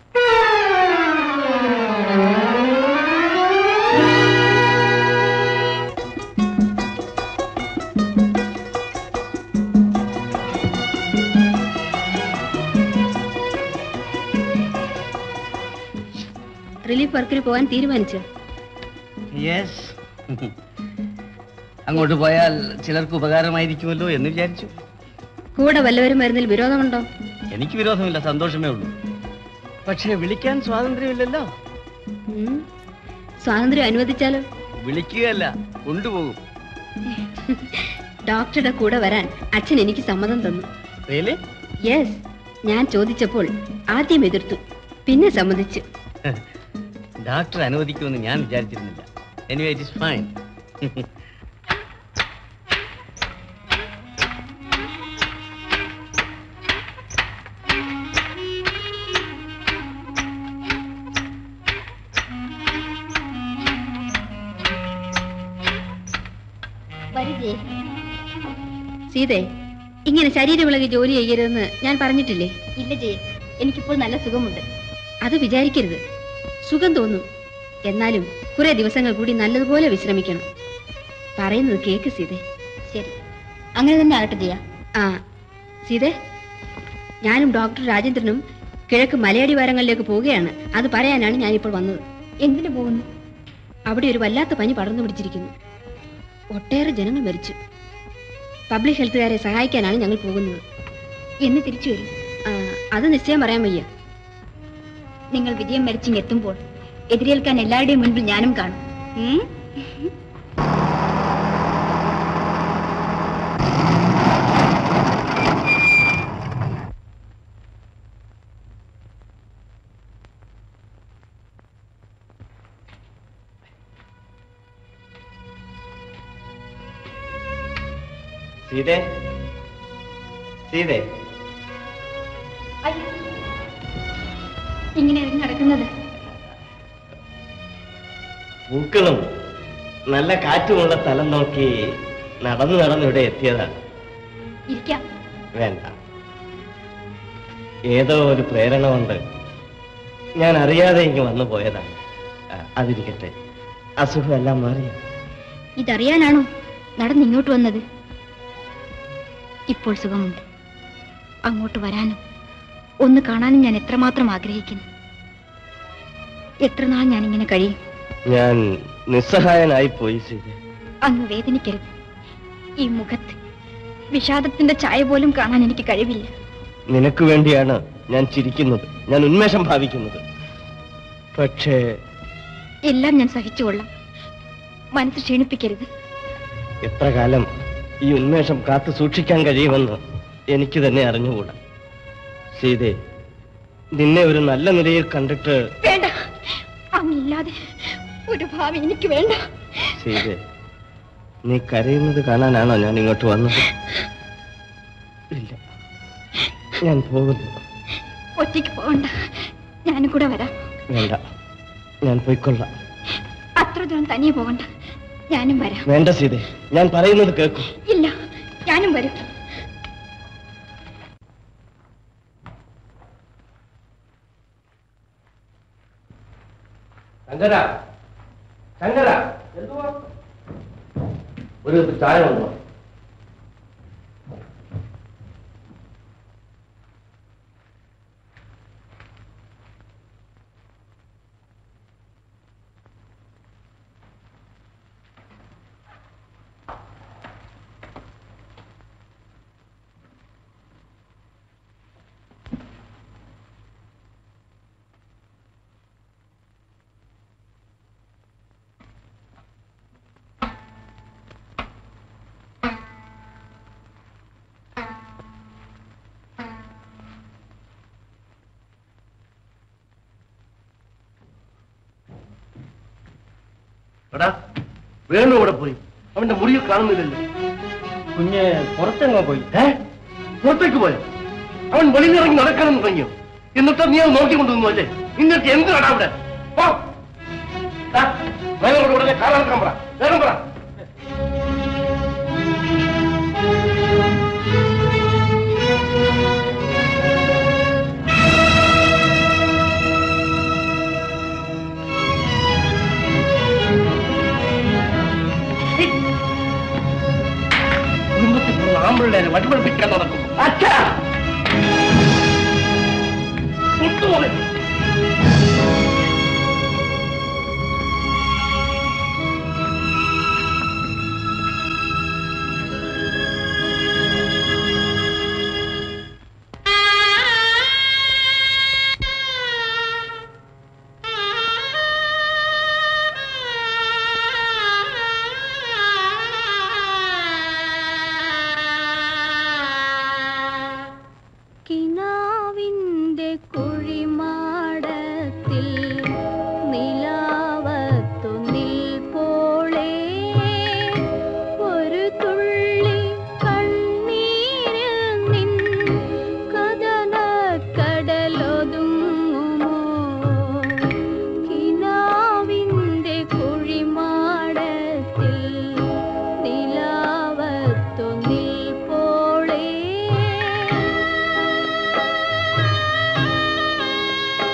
റിലീഫ് വർക്കിന് പോകാൻ തീരുമാനിച്ചോ യെസ് അങ്ങോട്ട് പോയാൽ ചിലർക്ക് ഉപകാരമായിരിക്കുമല്ലോ എന്ന് വിചാരിച്ചു കൂടെ വല്ലവരും വരുന്നതിൽ വിരോധമുണ്ടോ എനിക്ക് വിരോധമില്ല സന്തോഷമേ ഉള്ളൂ പക്ഷേ വിളിക്കാൻ സ്വാതന്ത്ര്യമില്ലല്ലോ ഉം. സ്വാതന്ത്ര്യം അനുവദിച്ചാലോ വിളിക്കുകയല്ല കൊണ്ടുപോകും ഡോക്ടറുടെ കൂടെ വരാൻ അച്ഛൻ എനിക്ക് സമ്മതം തന്നു റിയലി യെസ് ഞാൻ ചോദിച്ചപ്പോൾ ആദ്യം എതിർത്തു പിന്നെ സമ്മതിച്ചു ഡോക്ടർ അനുവദിക്കുമെന്ന് ഞാൻ വിചാരിച്ചിരുന്നില്ല എനിവേ ഇറ്റ് ഇസ് ഫൈൻ വരികേ സീതേ ഇങ്ങനെ ശരീരവിളകി ജോലി ചെയ്യരുതെന്ന് ഞാൻ പറഞ്ഞിട്ടില്ലേ ഇല്ല ജയ എനിക്കിപ്പോൾ നല്ല സുഖമുണ്ട് അത് വിചാരിക്കരുത് സുഖം തോന്നും എന്നാലും കുറെ ദിവസങ്ങൾ കൂടി നല്ലതുപോലെ വിശ്രമിക്കണം പറയുന്നത് കേക്ക് സീതേ ശരി അങ്ങനെ തന്നെ ആകട്ടെ ജയ ആ സീതേ ഞാനും ഡോക്ടർ രാജേന്ദ്രനും കിഴക്ക് മലയടിവാരങ്ങളിലേക്ക് പോവുകയാണ് അത് പറയാനാണ് ഞാനിപ്പോൾ വന്നത് എന്തിനു പോകുന്നു അവിടെ ഒരു വല്ലാത്ത പനി പടർന്നു പിടിച്ചിരിക്കുന്നു ഒട്ടേറെ ജനങ്ങൾ മരിച്ചു പബ്ലിക് ഹെൽത്തുകാരെ സഹായിക്കാനാണ് ഞങ്ങൾ പോകുന്നത് എന്ന് തിരിച്ചു വരും ആ, അത് നിശ്ചയം പറയാൻ വയ്യ നിങ്ങൾ വിജയം മരിച്ചിങ്ങെത്തുമ്പോൾ എതിരേൽക്കാൻ എല്ലാവരുടെയും മുൻപിൽ ഞാനും കാണും ഉം? സീതേ സീതേ അയ്യോ. ഇങ്ങനെ ഇറങ്ങി നടക്കുന്നത് പൂക്കളും നല്ല കാറ്റുമുള്ള സ്ഥലം നോക്കി നടന്നു നടന്ന് ഇവിടെ എത്തിയതാണ് ഇരിക്കാം വേണ്ട ഏതോ ഒരു പ്രേരണ കൊണ്ട് ഞാൻ അറിയാതെ ഇങ്ങ് വന്നു പോയതാണ് ആ, അതിരിക്കട്ടെ അസുഖമെല്ലാം മാറിയോ ഇതറിയാനാണോ നടന്ന് ഇങ്ങോട്ട് വന്നത് ഇപ്പോൾ സുഖമുണ്ട് അങ്ങോട്ട് വരാനും ഒന്ന് കാണാനും ഞാൻ എത്രമാത്രം ആഗ്രഹിക്കുന്നു എത്ര നാൾ ഞാൻ ഇങ്ങനെ കഴിയും ഞാൻ നിസ്സഹായനായി പോയി സീത അങ്ങ് വേദനിക്കരുത് ഈ മുഖത്ത് വിഷാദത്തിന്റെ ഛായ പോലും കാണാൻ എനിക്ക് കഴിവില്ല നിനക്ക് വേണ്ടിയാണ് ഞാൻ ചിരിക്കുന്നത് ഞാൻ ഉന്മേഷം ഭാവിക്കുന്നത് പക്ഷേ എല്ലാം ഞാൻ സഹിച്ചുകൊള്ളാം മനസ്സ് ക്ഷീണിപ്പിക്കരുത് എത്ര കാലം ഈ ഉന്മേഷം കാത്തു സൂക്ഷിക്കാൻ കഴിയുമെന്ന് എനിക്ക് തന്നെ അറിഞ്ഞുകൂടാ സീതേ നിന്നെ ഒരു നല്ല നിലയിൽ കണ്ടിട്ട് വേണ്ട അങ്ങില്ലാതെ ഒരു ഭാവി എനിക്ക് വേണ്ട സീതേ നീ കരയുന്നത് കാണാനാണോ ഞാൻ ഇങ്ങോട്ട് വന്നത് ഇല്ല ഞാൻ പോകുന്നു ഒറ്റയ്ക്ക് പോകണ്ട ഞാനും കൂടെ വരാം വേണ്ട ഞാൻ പോയിക്കൊള്ളാം അത്ര ദൂരം തനിയെ പോകണ്ട ഞാനും വരാം വേണ്ട സീതേ ഞാൻ പറയുന്നത് കേൾക്കൂ ഇല്ല ഞാനും വരും ശങ്കര ശങ്കര ഒരു ചായ ഉണ്ടോ എടാ വേണു ഇവിടെ പോയി അവന്റെ മുറിയിൽ കാണുന്നില്ലല്ലോ കുഞ്ഞ് പുറത്തെങ്ങോ പോയി ഏ പുറത്തേക്ക് പോയോ അവൻ വെളിയിലിറങ്ങി നടക്കണം തുടങ്ങിയോ എന്നിട്ട് നീ അത് നോക്കിക്കൊണ്ടിരുന്നു അല്ലേ എന്നിട്ട് എന്ത് കടാ അവിടെ പോ. ദാ, ഡ്രൈവറോട് ഉടനെ കാറിറക്കാൻ പറ വേഗം പറ കുടുംബത്തിൽ പിറന്ന ആമ്പിള്ളേരെ വടിപടിപ്പിക്കാൻ നടക്കുന്നു അച്ഛാ കൊണ്ടുപോലെ കിനാവിന്റെ കുഴിമാടത്തിൽ നിലാവത്തു നിൽപ്പോളേ ഒരു തുള്ളി കണ്ണീരിൽ നിൻ കഥന കടലൊതുങ്ങുമോ കിനാവിന്റെ കുഴിമാടത്തിൽ നിലാവത്തു നിൽപ്പോളേ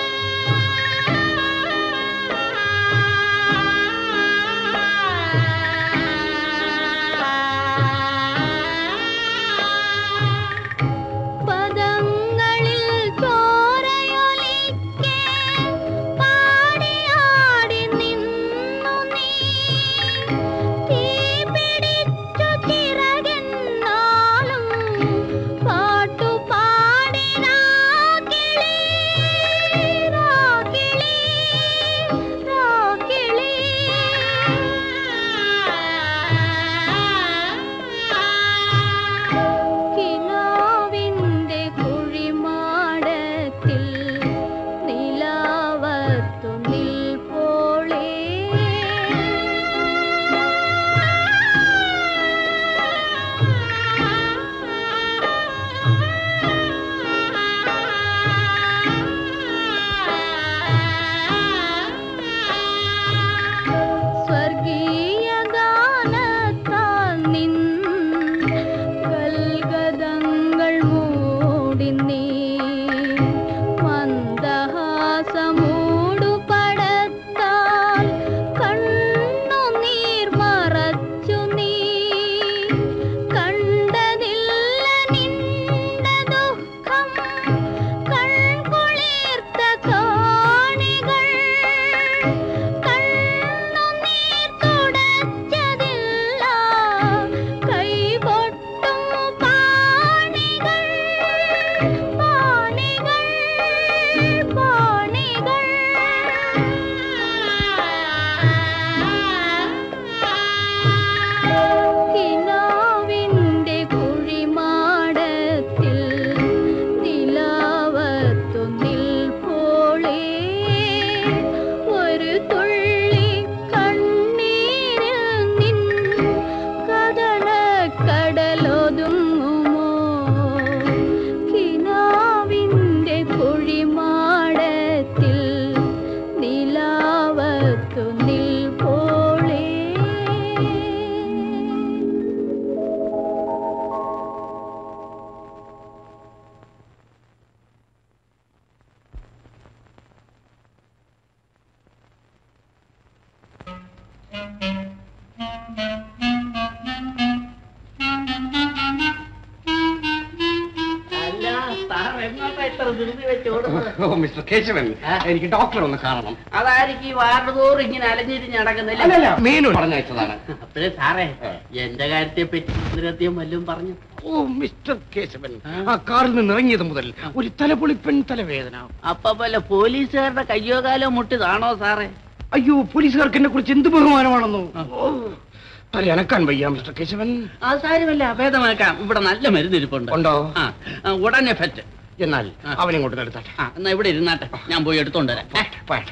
എങ്ങോട്ടാ ഇത്ര ധൃതി വെച്ച് ഓടുന്നത് ഓ മിസ്റ്റർ കേശവൻ എനിക്ക് ഡോക്ടറെ ഒന്ന് കാണണം അതായിരിക്കും ഈ വാർഡ് തോറും ഇങ്ങനെ അലഞ്ഞിരിഞ്ഞ് നടക്കുന്നില്ല അല്ലല്ല മീനു പറഞ്ഞയച്ചതാണ് അപ്പഴേ സാറേ എന്റെ കാര്യത്തെ പറ്റി മന്ദിരത്തെയും വല്ലതും പറഞ്ഞു ഓ മിസ്റ്റർ കേശവൻ ആ കാറിൽ നിന്ന് ഇറങ്ങിയത് മുതൽ ഒരു തലപൊളിപ്പൻ തലവേദന അപ്പൊ വല്ല പോലീസുകാരുടെ കയ്യോ കാലോ മുട്ടിതാണോ സാറേ അയ്യോ പോലീസുകാർക്ക് എന്നെ കുറിച്ച് എന്ത് ബഹുമാനമാണെന്നോ ഓ, തല അനക്കാൻ വയ്യ മിസ്റ്റർ കേശവൻ ആ സാരമല്ല ഭേദമാക്കാം ഇവിടെ നല്ല മരുന്ന് ഇരിപ്പുണ്ട് ഉണ്ടോ ആ ആ, ഉടനെ ഫെറ്റ് എന്നാൽ അവനെ കൊണ്ട് നിർത്താട്ടെ ആ എന്നാ ഇവിടെ ഇരുന്നാട്ടെ ഞാൻ പോയി എടുത്തോണ്ട് വരാം ഏ? പോട്ടെ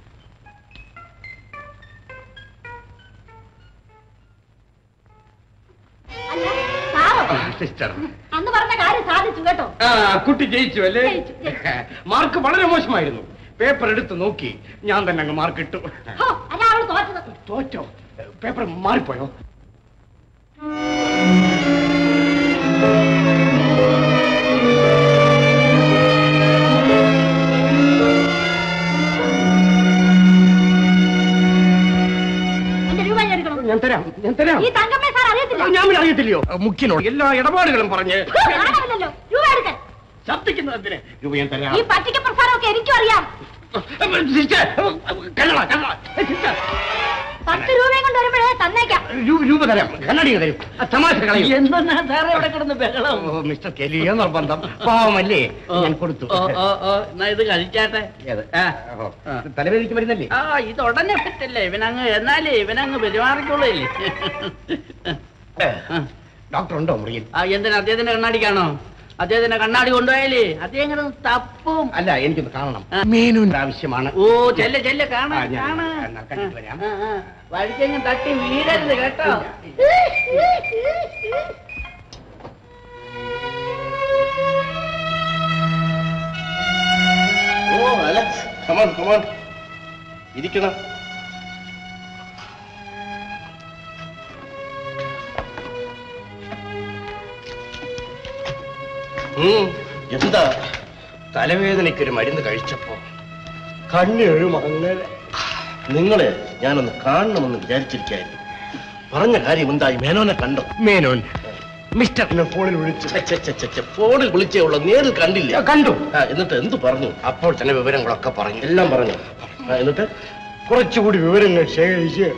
അല്ല സാറോ സിസ്റ്റർ അന്ന് പറഞ്ഞ കാര്യം സാധിച്ചു കേട്ടോ ആ കുട്ടി ജയിച്ചു അല്ലേ ജയിച്ചു, ജയിച്ചു. മാർക്ക് വളരെ മോശമായിരുന്നു പേപ്പർ എടുത്ത് നോക്കി ഞാൻ തന്നെ അങ്ങ് മാർക്ക് ഇട്ടു ഹോ, അല്ല അവള് തോറ്റത് തോറ്റോ പേപ്പർ മാറിപ്പോയോ എന്റെ രൂപ ഞാൻ എടുക്കണം ഞാൻ തരാം ഞാൻ തരാം ഈ തങ്കമ്മേ സാർ അറിയത്തില്ല ഞാൻ പിന്നെ അറിയത്തില്ലയോ മുഖ്യനോട് എല്ലാ ഇടപാടുകളും പറഞ്ഞ് ഹോ, കാണാമല്ലോ രൂപ എടുക്കാൻ ശബ്ദിക്കുന്നതിന് രൂപ ഞാൻ തരാം ഈ പറ്റിക്ക പ്രസാരമൊക്കെ എനിക്കും അറിയാം സിസ്റ്റർ കണ്ണട കണ്ണട സിസ്റ്റർ പത്ത് രൂപയും കൊണ്ട് വരുമ്പോഴേ തന്നേക്കാം രൂപ രൂപ തരാം കണ്ണടി തരും ആ, തമാശ കളയും എന്തെന്നാ സാറേ ഇവിടെ കിടന്ന് ബഹളം ഓ മിസ്റ്റർ കെലിയ നിർബന്ധം പാവമല്ലേ ഓ, ഞാൻ കൊടുത്തു ഓ ഓ ഓ എന്നാ ഇത് കഴിച്ചാട്ടെ ഏത്? ആ ഓ, തലവേദനയ്ക്ക് മരുന്നല്ലേ ആ ഇത് ഉടനെ പറ്റല്ലേ ഇവനങ്ങ് എന്നാലേ ഇവനങ്ങ് പെരുമാറിക്കോളേ ഡോക്ടർ ഉണ്ടോ മുറിയിൽ ആ എന്തിനാ അദ്ദേഹത്തിന്റെ കണ്ണാടിക്കാണോ അദ്ദേഹത്തിന്റെ കണ്ണാടി കൊണ്ടുപോയാലേ അദ്ദേഹം ഇങ്ങനെ തപ്പും അല്ല എനിക്കൊന്ന് കാണണം മേനൂന്റെ ആവശ്യമാണ് ഓ ചെല്ല ചെല്ല ആ, കാണാ ഞാൻ- കാണാ എന്നാൽ കണ്ടിട്ട് വരാം. വഴിക്കെങ്ങും തട്ടി വീഴരുത് കേട്ടോ ഓ അലക്സ് കമാൺ കമാൺ ഇരിക്കണം ഉം, എന്താ തലവേദനയ്ക്ക് ഒരു മരുന്ന് കഴിച്ചപ്പോ കണ്ണെഴും അങ്ങനെ നിങ്ങളെ ഞാനൊന്ന് കാണണമെന്ന് വിചാരിച്ചിരിക്കായിരുന്നു പറഞ്ഞ കാര്യം എന്തായി മേനോനെ കണ്ടോ മേനോൻ മിസ്റ്ററിനെ ഫോണിൽ വിളിച്ചു ഛെ, ഛെ, ഛെ, ഛെ, ഛെ, ഫോണിൽ വിളിച്ചേ ഉള്ളൂ നേരിൽ കണ്ടില്ല കണ്ടു ആ, എന്നിട്ട് എന്ത് പറഞ്ഞു അപ്പോൾ തന്നെ വിവരങ്ങളൊക്കെ പറഞ്ഞു എല്ലാം പറഞ്ഞു ആ, എന്നിട്ട് കുറച്ചുകൂടി വിവരങ്ങൾ ശേഖരിച്ച്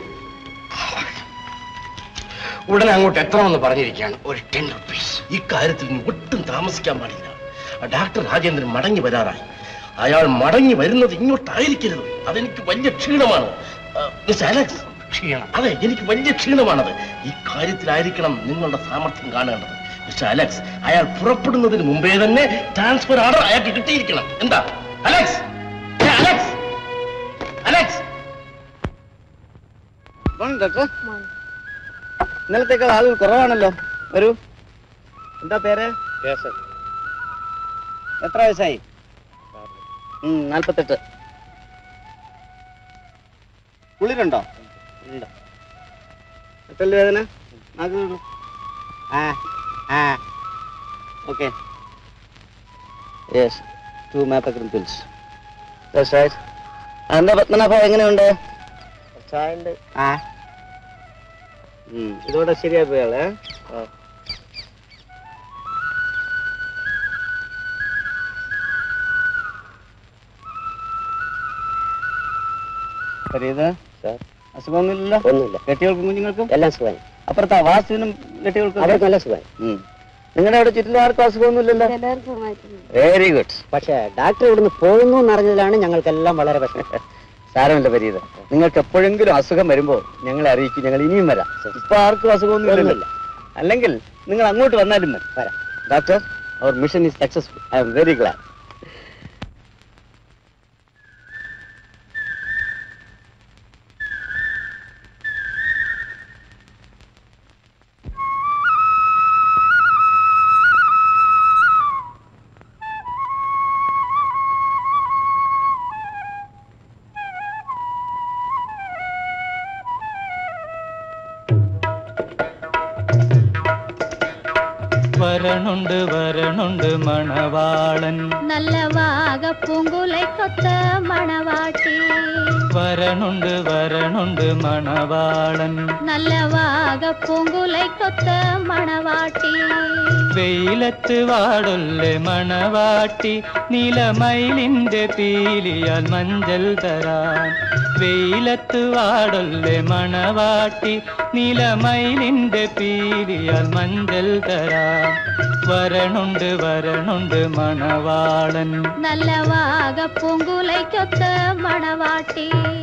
ഉടനെ അങ്ങോട്ട് എത്തണമെന്ന് പറഞ്ഞിരിക്കുകയാണ് ഒരു ടെൻ റുപ്പീസ് ഇക്കാര്യത്തിൽ നീ ഒട്ടും താമസിക്കാൻ പാടില്ല ആ ഡാക്ടർ രാജേന്ദ്രൻ മടങ്ങി വരാറായി അയാൾ മടങ്ങി വരുന്നത് ഇങ്ങോട്ടായിരിക്കരുത് അതെനിക്ക് വലിയ ക്ഷീണമാണ് ആ, മിസ് അലക്സ് ക്ഷീണം അതെ എനിക്ക് വലിയ ക്ഷീണമാണത് ഈ കാര്യത്തിലായിരിക്കണം നിങ്ങളുടെ സാമർഥ്യം കാണേണ്ടത് മിസ്റ്റർ അലക്സ് അയാൾ പുറപ്പെടുന്നതിന് മുമ്പേ തന്നെ ട്രാൻസ്ഫർ ഓർഡർ അയാൾക്ക് കിട്ടിയിരിക്കണം എന്താ അലക്സ് ഏ, അലക്സ് അലക്സ് ഡോക്ടർ ഇന്നലത്തേക്കാൾ ആളുകൾ കുറവാണല്ലോ വരൂ എന്താ പേര് എത്ര വയസ്സായി ഉം, നാൽപ്പത്തെട്ട് കുളിരുണ്ടോ ഇല്ല എത്ര വേദന നാല് ആ ആ ഓക്കെ യെസ് ടു മാപ്പക്രിൻ പിൽസ് എന്താ പത്മനാഭ എങ്ങനെയുണ്ട് ആ ഉം, ഇതോടെ ശരിയായി പോയാളെ അസുഖമൊന്നുമില്ല ഒന്നുമില്ല കെട്ടികൾക്കും കുഞ്ഞുങ്ങൾക്കും എല്ലാം സുഖം അപ്പുറത്താ വാസുവിനും കെട്ടികൾക്കും അവർക്ക് നല്ല സുഖം നിങ്ങളുടെ അവിടെ ചുറ്റിലും ആർക്കും അസുഖമൊന്നുമില്ലല്ലോ വെരി ഗുഡ് പക്ഷേ ഡാക്ടർ ഇവിടുന്ന് പോകുന്നു എന്നറിഞ്ഞതിലാണ് ഞങ്ങൾക്കെല്ലാം വളരെ വിഷമം സാരമില്ല പരീത നിങ്ങൾക്ക് എപ്പോഴെങ്കിലും അസുഖം വരുമ്പോൾ ഞങ്ങളെ അറിയിക്കും ഞങ്ങൾ ഇനിയും വരാം ഇപ്പൊ ആർക്കും അസുഖമൊന്നും അല്ലെങ്കിൽ നിങ്ങൾ അങ്ങോട്ട് വന്നാലും മതി വരാം doctor our mission is successful I am very glad വരണുണ്ട് വരണുണ്ട് മണവാളൻ நல்ல வாக பூங்குலை கொத்த மணவாட்டி വരണുണ്ട് വരണുണ്ട് മണവാളൻ നല്ല വാഗപ്പൂങ്കുലൈക്കൊത്ത മണവാട്ടി വെയിലത്ത് വാടൊല്ലെ മണവാട്ടി നീലമയിലിന്റെ പീലിയാൽ മഞ്ചൽ തരാൻ വെയിലത്ത് വാടൊല്ലെ മണവാട്ടി നീലമയിലിന്റെ പീലിയാൽ മഞ്ചൽ തരാൻ വരണുണ്ട് വരണുണ്ട് മണവാളൻ നല്ല വാഗപ്പൂങ്കുലൈക്കൊത്ത മണവാട്ടി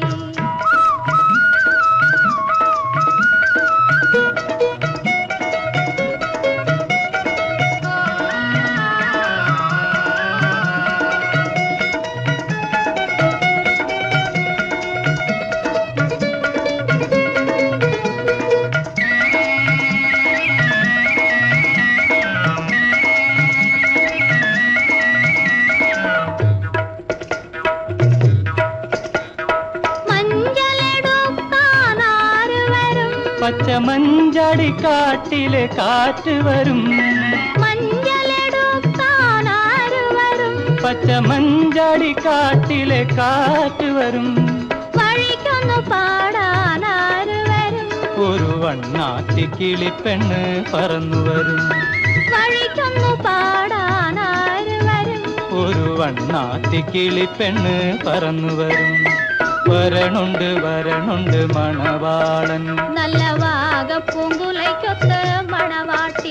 മഞ്ചലെടുക്കാനാര് വരും പച്ച മഞ്ചാടി കാട്ടിലെ കാറ്റ് വരും മഞ്ചലെടുക്കാനാര് വരും പച്ച മഞ്ചാടി കാട്ടിലെ കാറ്റ് വരും വഴിക്കൊന്നു പാടാനാര് വരും ഒരു വണ്ണാത്തി കിളിപ്പെണ്ണ് പറന്നു വരും വഴിക്കൊന്നു പാടാനാര് വരും ഒരു വണ്ണാത്തി കിളിപ്പെണ്ണ് പറന്നു വരും വരണുണ്ട് വരണുണ്ട് മണവാളൻ നല്ല വാഗപ്പൂങ്കുലൈക്കൊത്ത മണവാട്ടി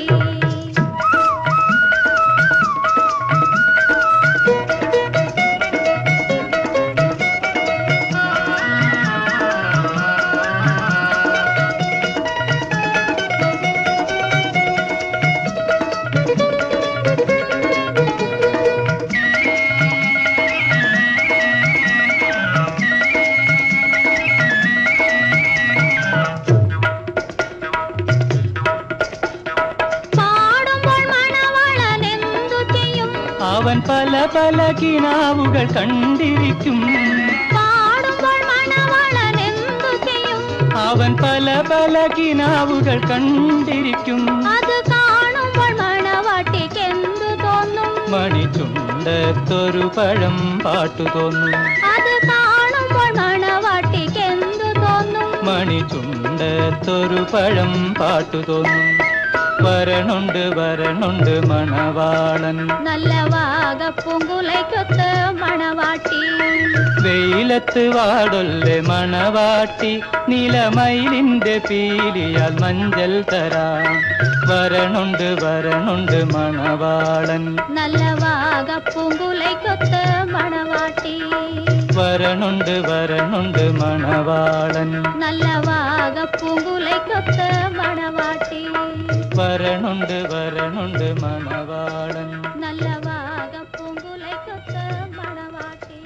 പാടുമ്പോൾ മണവാളൻ എന്തു ചെയ്യും അവൻ പല പല കിനാവുകൾ കണ്ടിരിക്കും പാടുമ്പോൾ മണവാളൻ എന്തു ചെയ്യും അവൻ പല പല കിനാവുകൾ കണ്ടിരിക്കും അത് കാണുമ്പോൾ മണവാട്ടിക്ക് എന്തു തോന്നും മണിച്ചുണ്ടത്തൊരു പഴം പാട്ടു തോന്നും അത് കാണുമ്പോൾ മണവാട്ടിക്ക് എന്തു തോന്നും മണിച്ചുണ്ടത്തൊരു പഴം പാട്ടു തോന്നും വരണുണ്ട് വരണുണ്ട് മണവാളൻ നല്ല വാഗപ്പൂങ്കുലൈക്കൊത്ത മണവാട്ടി വെയിലത്ത് വാടൊല്ലെ മണവാട്ടി നിലമയിലിന്റെ പീലിയാൽ മഞ്ചൽ തരാം വരണുണ്ട് വരണുണ്ട് മണവാളൻ നല്ല വാഗപ്പൂങ്കുലൈക്കൊത്ത മണവാട്ടി വരണുണ്ട് വരണുണ്ട് മണവാളൻ നല്ല വാഗപ്പൂങ്കുലൈക്കൊത്ത മണവാട്ടി വരണുണ്ട് വരണുണ്ട് മണവാളൻ നല്ല വാഗപ്പൂങ്കുലൈക്കൊത്ത മണവാട്ടി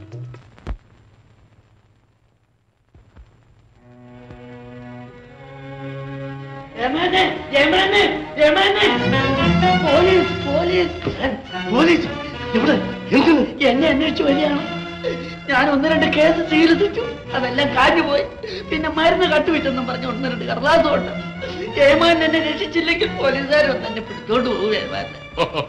രമണേ രമണേ രമണേ പോലീസ് പോലീസ് പോലീസ് എവിടെ എന്തിന് എന്നെ അന്വേഷിച്ചു വരികയാണ് ഞാൻ ഒന്ന് രണ്ട് കേസ് ചികിത്സിച്ചു അതെല്ലാം കാഞ്ഞു പോയി പിന്നെ മരുന്ന് കട്ടുവിട്ടെന്നും പറഞ്ഞ് ഒന്ന് രണ്ട് കടലാസും ഉണ്ട് ഏമാൻ എന്നെ രക്ഷിച്ചില്ലെങ്കിൽ പോലീസുകാർ വന്ന് എന്നെ പിടിച്ചോണ്ട് പോകും ഏമാനെ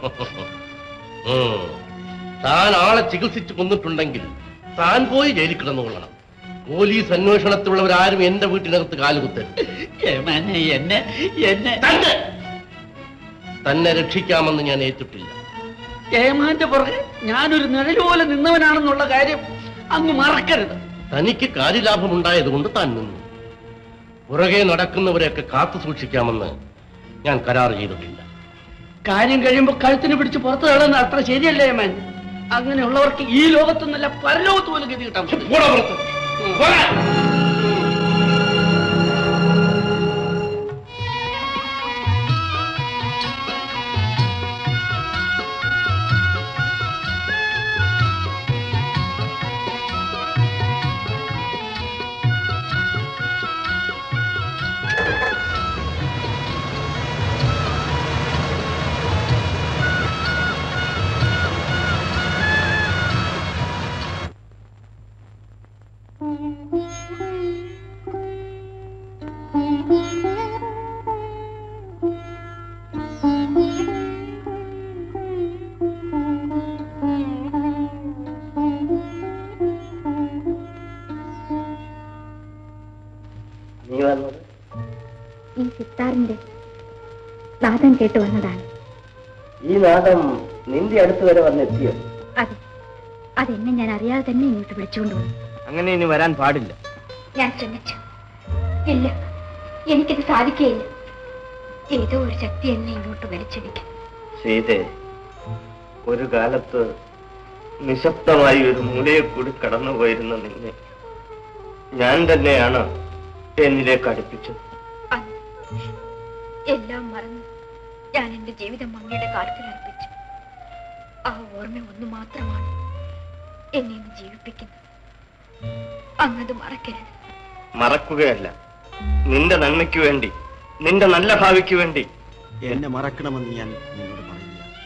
ഉം. താൻ ആളെ ചികിത്സിച്ച് കൊന്നിട്ടുണ്ടെങ്കിൽ താൻ പോയി ജയിലിൽ കിടന്നുകൊള്ളണം പോലീസ് അന്വേഷണത്തിലുള്ളവരാരും എന്റെ വീട്ടിനകത്ത് കാലുകുത്തരുത് ഏമാനെ എന്നെ എന്നെ തന്നെ രക്ഷിക്കാമെന്ന് ഞാൻ ഏറ്റിട്ടില്ല ഏമാന്റെ പുറകെ ഞാനൊരു നിഴല് പോലെ നിന്നവനാണെന്നുള്ള കാര്യം അങ്ങ് മറക്കരുത് തനിക്ക് കാര്യലാഭമുണ്ടായതുകൊണ്ട് താൻ നിന്നു പുറകെ നടക്കുന്നവരെയൊക്കെ കാത്തു സൂക്ഷിക്കാമെന്ന് ഞാൻ കരാർ ചെയ്തിട്ടില്ല കാര്യം കഴിയുമ്പോ കഴുത്തിന് പിടിച്ച് പുറത്തു തള്ളുന്ന അത്ര ശരിയല്ലേ ഏമാൻ അങ്ങനെയുള്ളവർക്ക് ഈ ലോകത്തൊന്നല്ല പരലോകത്ത് പോലും ഗതി കിട്ടാൻ പറ്റും. Thank you. നാദം കേട്ട് വന്നതാണ് ഈ നാദം നിന്റെ അടുത്ത് വരെ വന്നെത്തിയോ അതെ അതെന്നെ ഞാൻ അറിയാതെ തന്നെ ഇങ്ങോട്ട് വിളിച്ചുകൊണ്ട് വന്നു അങ്ങനെ ഇനി വരാൻ പാടില്ല ഞാൻ ശ്രമിച്ചു ഇല്ല എനിക്കിത് സാധിക്കുകയില്ല ഏതോ ഒരു ശക്തി എന്നെ ഇങ്ങോട്ട് വലിച്ചെടുക്കും സീതെ ഒരു കാലത്ത് നിശബ്ദമായി ഒരു മൂലയെ കൂടി കടന്നുപോയിരുന്ന നിന്നെ ഞാൻ തന്നെയാണ് എന്നിലേക്ക് അടുപ്പിച്ചത് എല്ലാം മറന്ന് ഞാൻ എന്റെ ജീവിതം അങ്ങയുടെ കാലത്തിൽ അർപ്പിച്ചു ആ ഓർമ്മ ഒന്ന് മാത്രമാണ് എന്നെ ഇന്ന് ജീവിപ്പിക്കുന്നത് അങ്ങത് മറക്കരുത് മറക്കുകയല്ല നിന്റെ നന്മയ്ക്ക് വേണ്ടി നിന്റെ നല്ല ഭാവിക്ക് വേണ്ടി എന്നെ മറക്കണമെന്ന് ഞാൻ നിന്നോട് പറയുക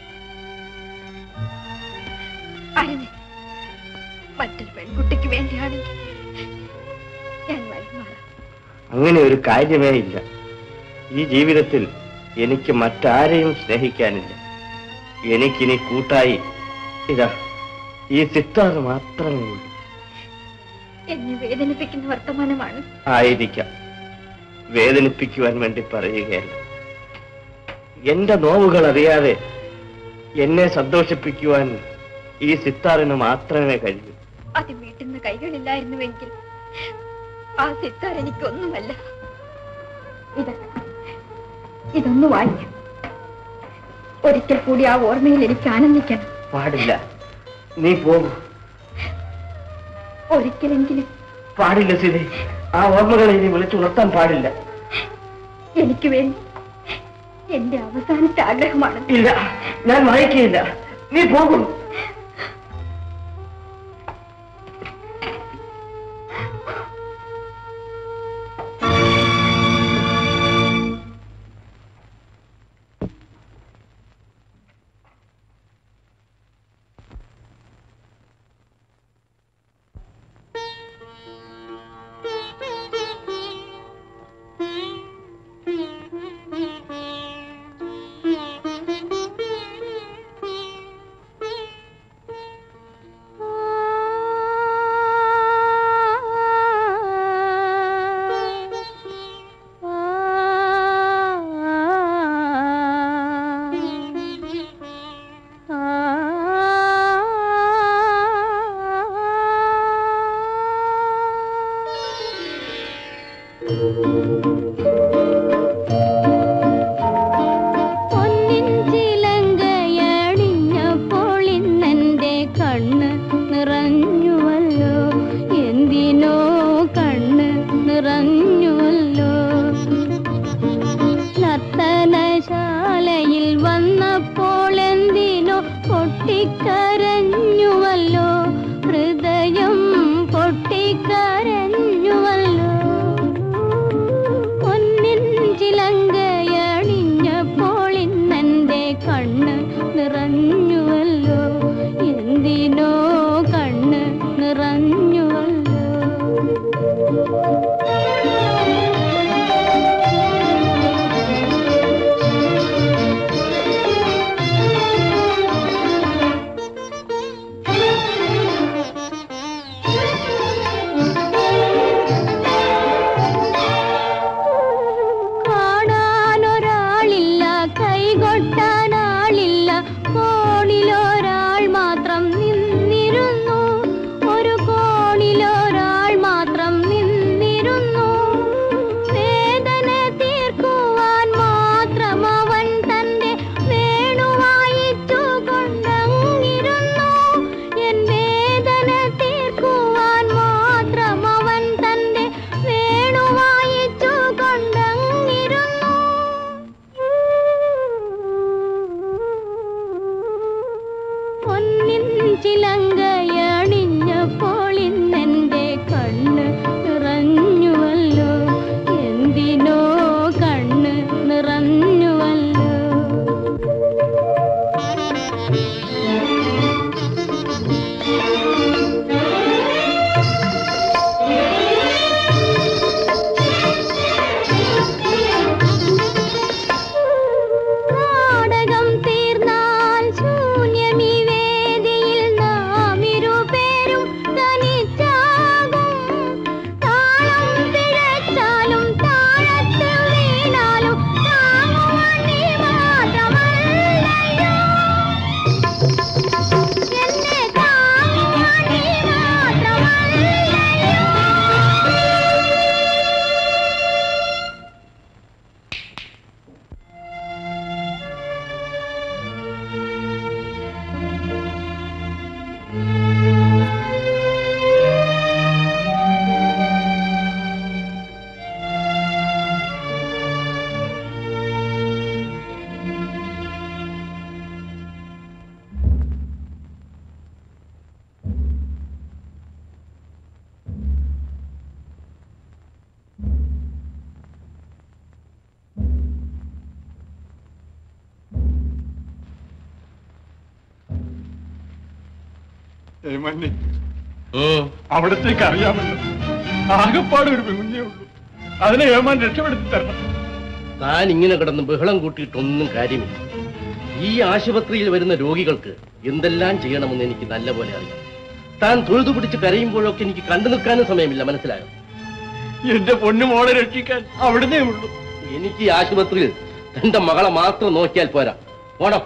അരുത് മറ്റൊരു പെൺകുട്ടിക്ക് വേണ്ടിയാണെങ്കിൽ ഞാൻ വഴിമാറാം അങ്ങനെ ഒരു കാര്യമേ ഇല്ല ഈ ജീവിതത്തിൽ എനിക്ക് മറ്റാരെയും സ്നേഹിക്കാനില്ല എനിക്കിനി കൂട്ടായി ഇതാ ഈ സിത്താറ് മാത്രമേ ഉള്ളൂ എന്നെ വേദനിപ്പിക്കുന്ന വർത്തമാനമാണ് ആയിരിക്കാം വേദനിപ്പിക്കുവാൻ വേണ്ടി പറയുകയല്ല എന്റെ നോവുകൾ അറിയാതെ എന്നെ സന്തോഷിപ്പിക്കുവാൻ ഈ സിത്താറിന് മാത്രമേ കഴിയൂ അത് വീട്ടുന്ന കൈകളില്ലായിരുന്നുവെങ്കിൽ ആ സിത്താർ എനിക്കൊന്നുമല്ല ഇത് ഇതൊന്ന് വായിക്കാം ഒരിക്കൽ കൂടി ആ ഓർമ്മയിൽ എനിക്ക് ആനന്ദിക്കണം പാടില്ല നീ പോകും ഒരിക്കലെങ്കിലും പാടില്ല സിതി ആ ഓർമ്മകളെ ഇനി വിളിച്ചുണർത്താൻ പാടില്ല എനിക്ക് വേണ്ടി എന്റെ അവസാനത്തെ ആഗ്രഹമാണ് ഇല്ല ഞാൻ വായിക്കയില്ല നീ പോകും പൊന്നിൻ ചിലങ്കയണിഞ്ഞപ്പോൾ ഇന്നെന്റെ കണ്ണ് നിറഞ്ഞുവല്ലോ എന്തിനോ കണ്ണ് നിറഞ്ഞുവല്ലോ നർത്തനശാലയിൽ വന്നപ്പോൾ എന്തിനോ പൊട്ടിക്കരഞ്ഞുവല്ലോ ഹൃദയം പൊട്ടിക്കരഞ്ഞുവല്ലോ പൊന്നിൻ ചിലങ്കയണിഞ്ഞപ്പോൾ ഇന്നെന്റെ കണ്ണ് നിറഞ്ഞുവല്ലോ എന്തിനോ കണ്ണ് നിറഞ്ഞുവല്ലോ കാണാനൊരാളില്ല കൈകൊട്ടാനാളില്ല കോണിലൊരാൾ മാത്രം നിന്നിരുന്നു ഒരു കോണിലൊരാൾ മാത്രം നിന്നിരുന്നു വേദന തീർക്കുവാൻ മാത്രം അവൻ തന്റെ വേണുവായിച്ചു കൊണ്ടങ്ങിരുന്നു എൻ വേദന തീർക്കുവാൻ മാത്രം അവൻ തന്റെ വേണുവായിച്ചു കൊണ്ടങ്ങിരുന്നു പൊന്നിൻ ചിലങ്കയണിഞ്ഞപ്പോൾ ഇന്നെന്റെ കണ്ണ് നിറഞ്ഞുവല്ലോ എന്തിനോ കണ്ണ് നിറഞ്ഞുവല്ലോ നാടകം തീർന്നാൽ ശൂന്യമീ വേദിയിൽ നാം ഏമാനെ അവിടത്തേക്ക് അറിയാമല്ലോ ആകപ്പാട് ഒരു പെൺകുഞ്ഞേ ഉള്ളൂ അതിനെ ഏമാൻ രക്ഷപ്പെടുത്തി തരണം താൻ ഇങ്ങനെ കിടന്ന് ബഹളം കൂട്ടിയിട്ടൊന്നും കാര്യമില്ല ഈ ആശുപത്രിയിൽ വരുന്ന രോഗികൾക്ക് എന്തെല്ലാം ചെയ്യണമെന്ന് എനിക്ക് നല്ലപോലെ അറിയാം താൻ തൊഴുതു പിടിച്ച് കരയുമ്പോഴൊക്കെ എനിക്ക് കണ്ടു നിൽക്കാനും സമയമില്ല മനസ്സിലായോ എന്റെ പൊന്നു മോളെ രക്ഷിക്കാൻ അവിടുന്നേ ഉള്ളൂ എനിക്ക് ഈ ആശുപത്രിയിൽ തന്റെ മകളെ മാത്രം നോക്കിയാൽ പോരാ പോണം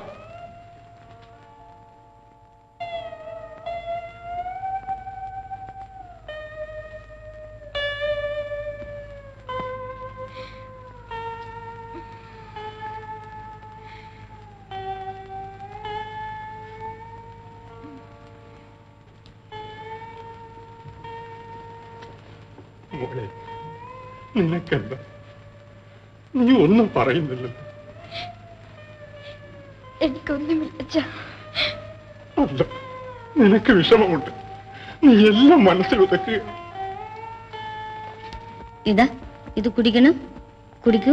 മോളെ നിനക്കെന്താ നീ ഒന്നും പറയുന്നില്ല എനിക്കൊന്നുമില്ല അച്ഛാ അല്ല നിനക്ക് വിഷമമുണ്ട് നീ എല്ലാം മനസ്സിൽ ഉതക്കുക ഇതാ ഇത് കുടിക്കണം കുടിക്കൂ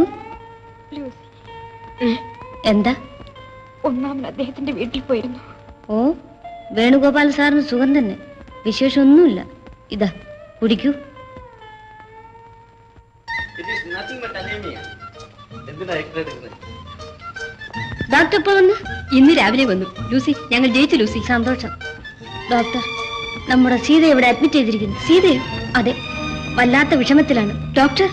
ലൂസി എന്താ ഒന്നാമൻ അദ്ദേഹത്തിന്റെ വീട്ടിൽ പോയിരുന്നു ഓ വേണുഗോപാൽ സാറിന് സുഖം തന്നെ വിശേഷമൊന്നുമില്ല ഇതാ കുടിക്കൂ എന്തിനാ എക്സ്റേ എടുക്കുന്നത് ഡോക്ടർ ഇപ്പൊ വന്ന് ഇന്ന് രാവിലെ വന്നു ലൂസി ഞങ്ങൾ ജയിച്ചു ലൂസി സന്തോഷം ഡോക്ടർ നമ്മുടെ സീത ഇവിടെ അഡ്മിറ്റ് ചെയ്തിരിക്കുന്നു സീതയോ അതെ വല്ലാത്ത വിഷമത്തിലാണ് ഡോക്ടർ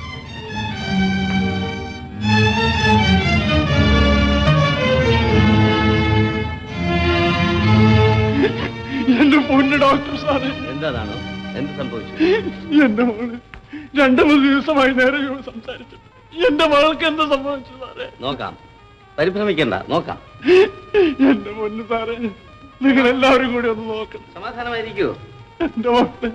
എന്റെ പൊന്നു ഡോക്ടർ സാറേ എന്താണോ എന്ത് സംഭവിച്ചു എന്റെ മോള് രണ്ടു മൂന്ന് ദിവസമായി നേരെ ഇവള് സംസാരിച്ചു എന്റെ മകൾക്ക് എന്താ സംഭവിച്ചു സാറേ നോക്കാം പരിഭ്രമിക്കണ്ട നോക്കാം എന്റെ പൊന്നു സാറേ നിങ്ങൾ എല്ലാവരും കൂടി ഒന്ന് നോക്കണം സമാധാനമായിരിക്കൂ എന്റെ മോളെ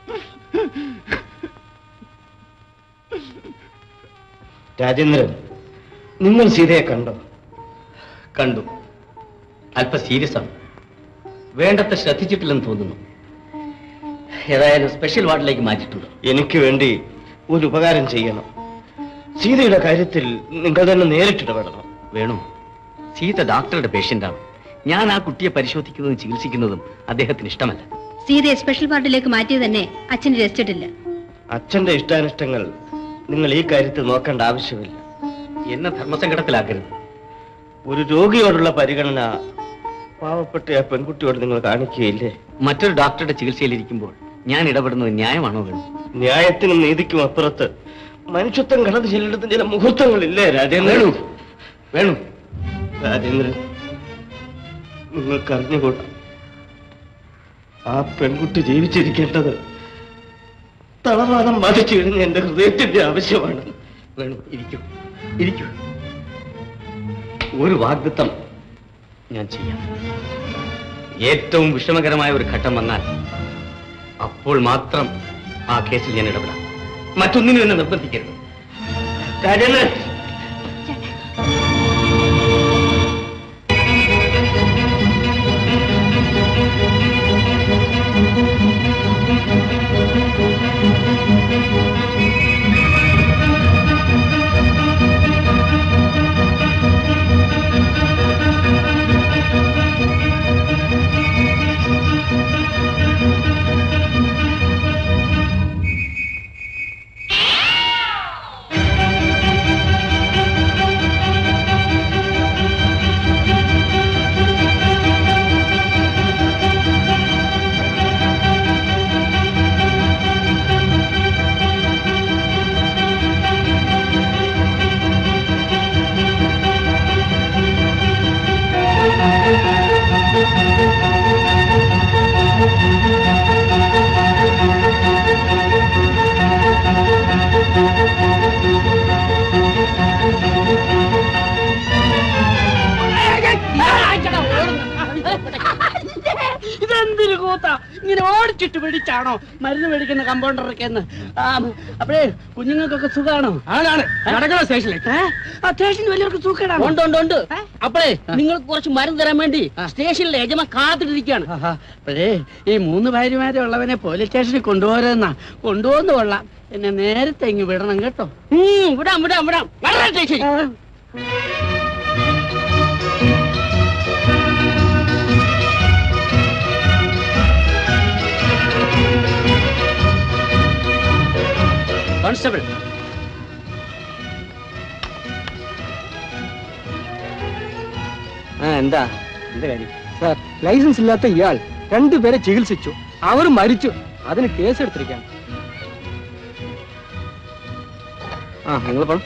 രാജേന്ദ്രൻ നിങ്ങൾ സീതയെ കണ്ടോ കണ്ടു അല്പ സീരിയസ് ആണ് വേണ്ടത്ര ശ്രദ്ധിച്ചിട്ടില്ലെന്ന് തോന്നുന്നു ഏതായാലും സ്പെഷ്യൽ വാർഡിലേക്ക് മാറ്റിയിട്ടുണ്ട് എനിക്ക് വേണ്ടി ഒരു ഉപകാരം ചെയ്യണം സീതയുടെ കാര്യത്തിൽ നിങ്ങൾ തന്നെ നേരിട്ടിടപെടണം വേണു സീത ഡോക്ടറുടെ പേഷ്യന്റാണ് ഞാൻ ആ കുട്ടിയെ പരിശോധിക്കുന്നതും ചികിത്സിക്കുന്നതും അദ്ദേഹത്തിന് ഇഷ്ടമല്ല സീതയെ സ്പെഷ്യൽ വാർഡിലേക്ക് മാറ്റിയത് തന്നെ അച്ഛന് രസിച്ചിട്ടില്ല അച്ഛന്റെ ഇഷ്ടാനിഷ്ടങ്ങൾ നിങ്ങൾ ഈ കാര്യത്തിൽ നോക്കേണ്ട ആവശ്യമില്ല എന്നെ ധർമ്മസങ്കടത്തിലാക്കരുത് ഒരു രോഗിയോടുള്ള പരിഗണന പാവപ്പെട്ട ആ പെൺകുട്ടിയോട് നിങ്ങൾ കാണിക്കുകയില്ലേ മറ്റൊരു ഡോക്ടറുടെ ചികിത്സയിലിരിക്കുമ്പോൾ ഞാൻ ഇടപെടുന്നത് ന്യായമാണോ വേണു ന്യായത്തിനും നീതിക്കും അപ്പുറത്ത് മനുഷ്യത്വം കടന്നു ചെല്ലിടത്തിന് ചില മുഹൂർത്തങ്ങളില്ലേ രാജേന്ദ്രൻ വേണു വേണു രാജേന്ദ്രൻ നിങ്ങൾക്ക് അറിഞ്ഞുകൂടാ ആ പെൺകുട്ടി ജീവിച്ചിരിക്കേണ്ടത് തളവാദം ബാധിച്ചു കഴിഞ്ഞ എന്റെ ഹൃദയത്തിന്റെ ആവശ്യമാണ് വേണു ഇരിക്കൂ ഇരിക്കൂ ഒരു വാഗ്ദത്തം ഞാൻ ചെയ്യാം ഏറ്റവും വിഷമകരമായ ഒരു ഘട്ടം വന്നാൽ അപ്പോൾ മാത്രം ആ കേസിൽ ഞാൻ ഇടപെടാം മറ്റൊന്നിനും എന്നെ നിർബന്ധിക്കരുത് രാജേന്ദ്രൻ ഇതെന്തൊരു കൂത്ത ഇങ്ങനെ ഓടിച്ചിട്ട് പിടിച്ചാണോ മരുന്ന് മേടിക്കുന്ന കമ്പൗണ്ടറൊക്കെ എന്ന് ആ, അപ്പഴേ കുഞ്ഞുങ്ങൾക്കൊക്കെ സുഖാണോ ആണാണ് നടക്കണ സ്റ്റേഷനിലേക്ക് ആ സ്റ്റേഷനിൽ വലിയവർക്ക് സുഖമാണ് ഉണ്ട് ഉണ്ട് ഉണ്ട് അപ്പോഴേ നിങ്ങൾക്ക് കുറച്ച് മരുന്ന് തരാൻ വേണ്ടി സ്റ്റേഷനിലെ യജമ കാത്തിട്ടിരിക്കുകയാണ് അപ്പഴേ ഈ മൂന്ന് ഭാര്യമാരെ ഉള്ളവനെ പോലീസ് സ്റ്റേഷനിൽ കൊണ്ടുപോരെന്നാ കൊണ്ടുപോകുന്ന കൊള്ളാം എന്നെ നേരത്തെ ഇങ്ങ് വിടണം കേട്ടോ ഉം, വിടാം വിടാം വിടാം വളരെ സ്റ്റേഷൻ ആ. കോൺസ്റ്റബിൾ ആ എന്താ എന്താ കാര്യം സാർ ലൈസൻസ് ഇല്ലാത്ത ഇയാൾ രണ്ടുപേരെ ചികിത്സിച്ചു അവർ മരിച്ചു അതിന് കേസെടുത്തിരിക്കാൻ ആ നിങ്ങൾ പോണം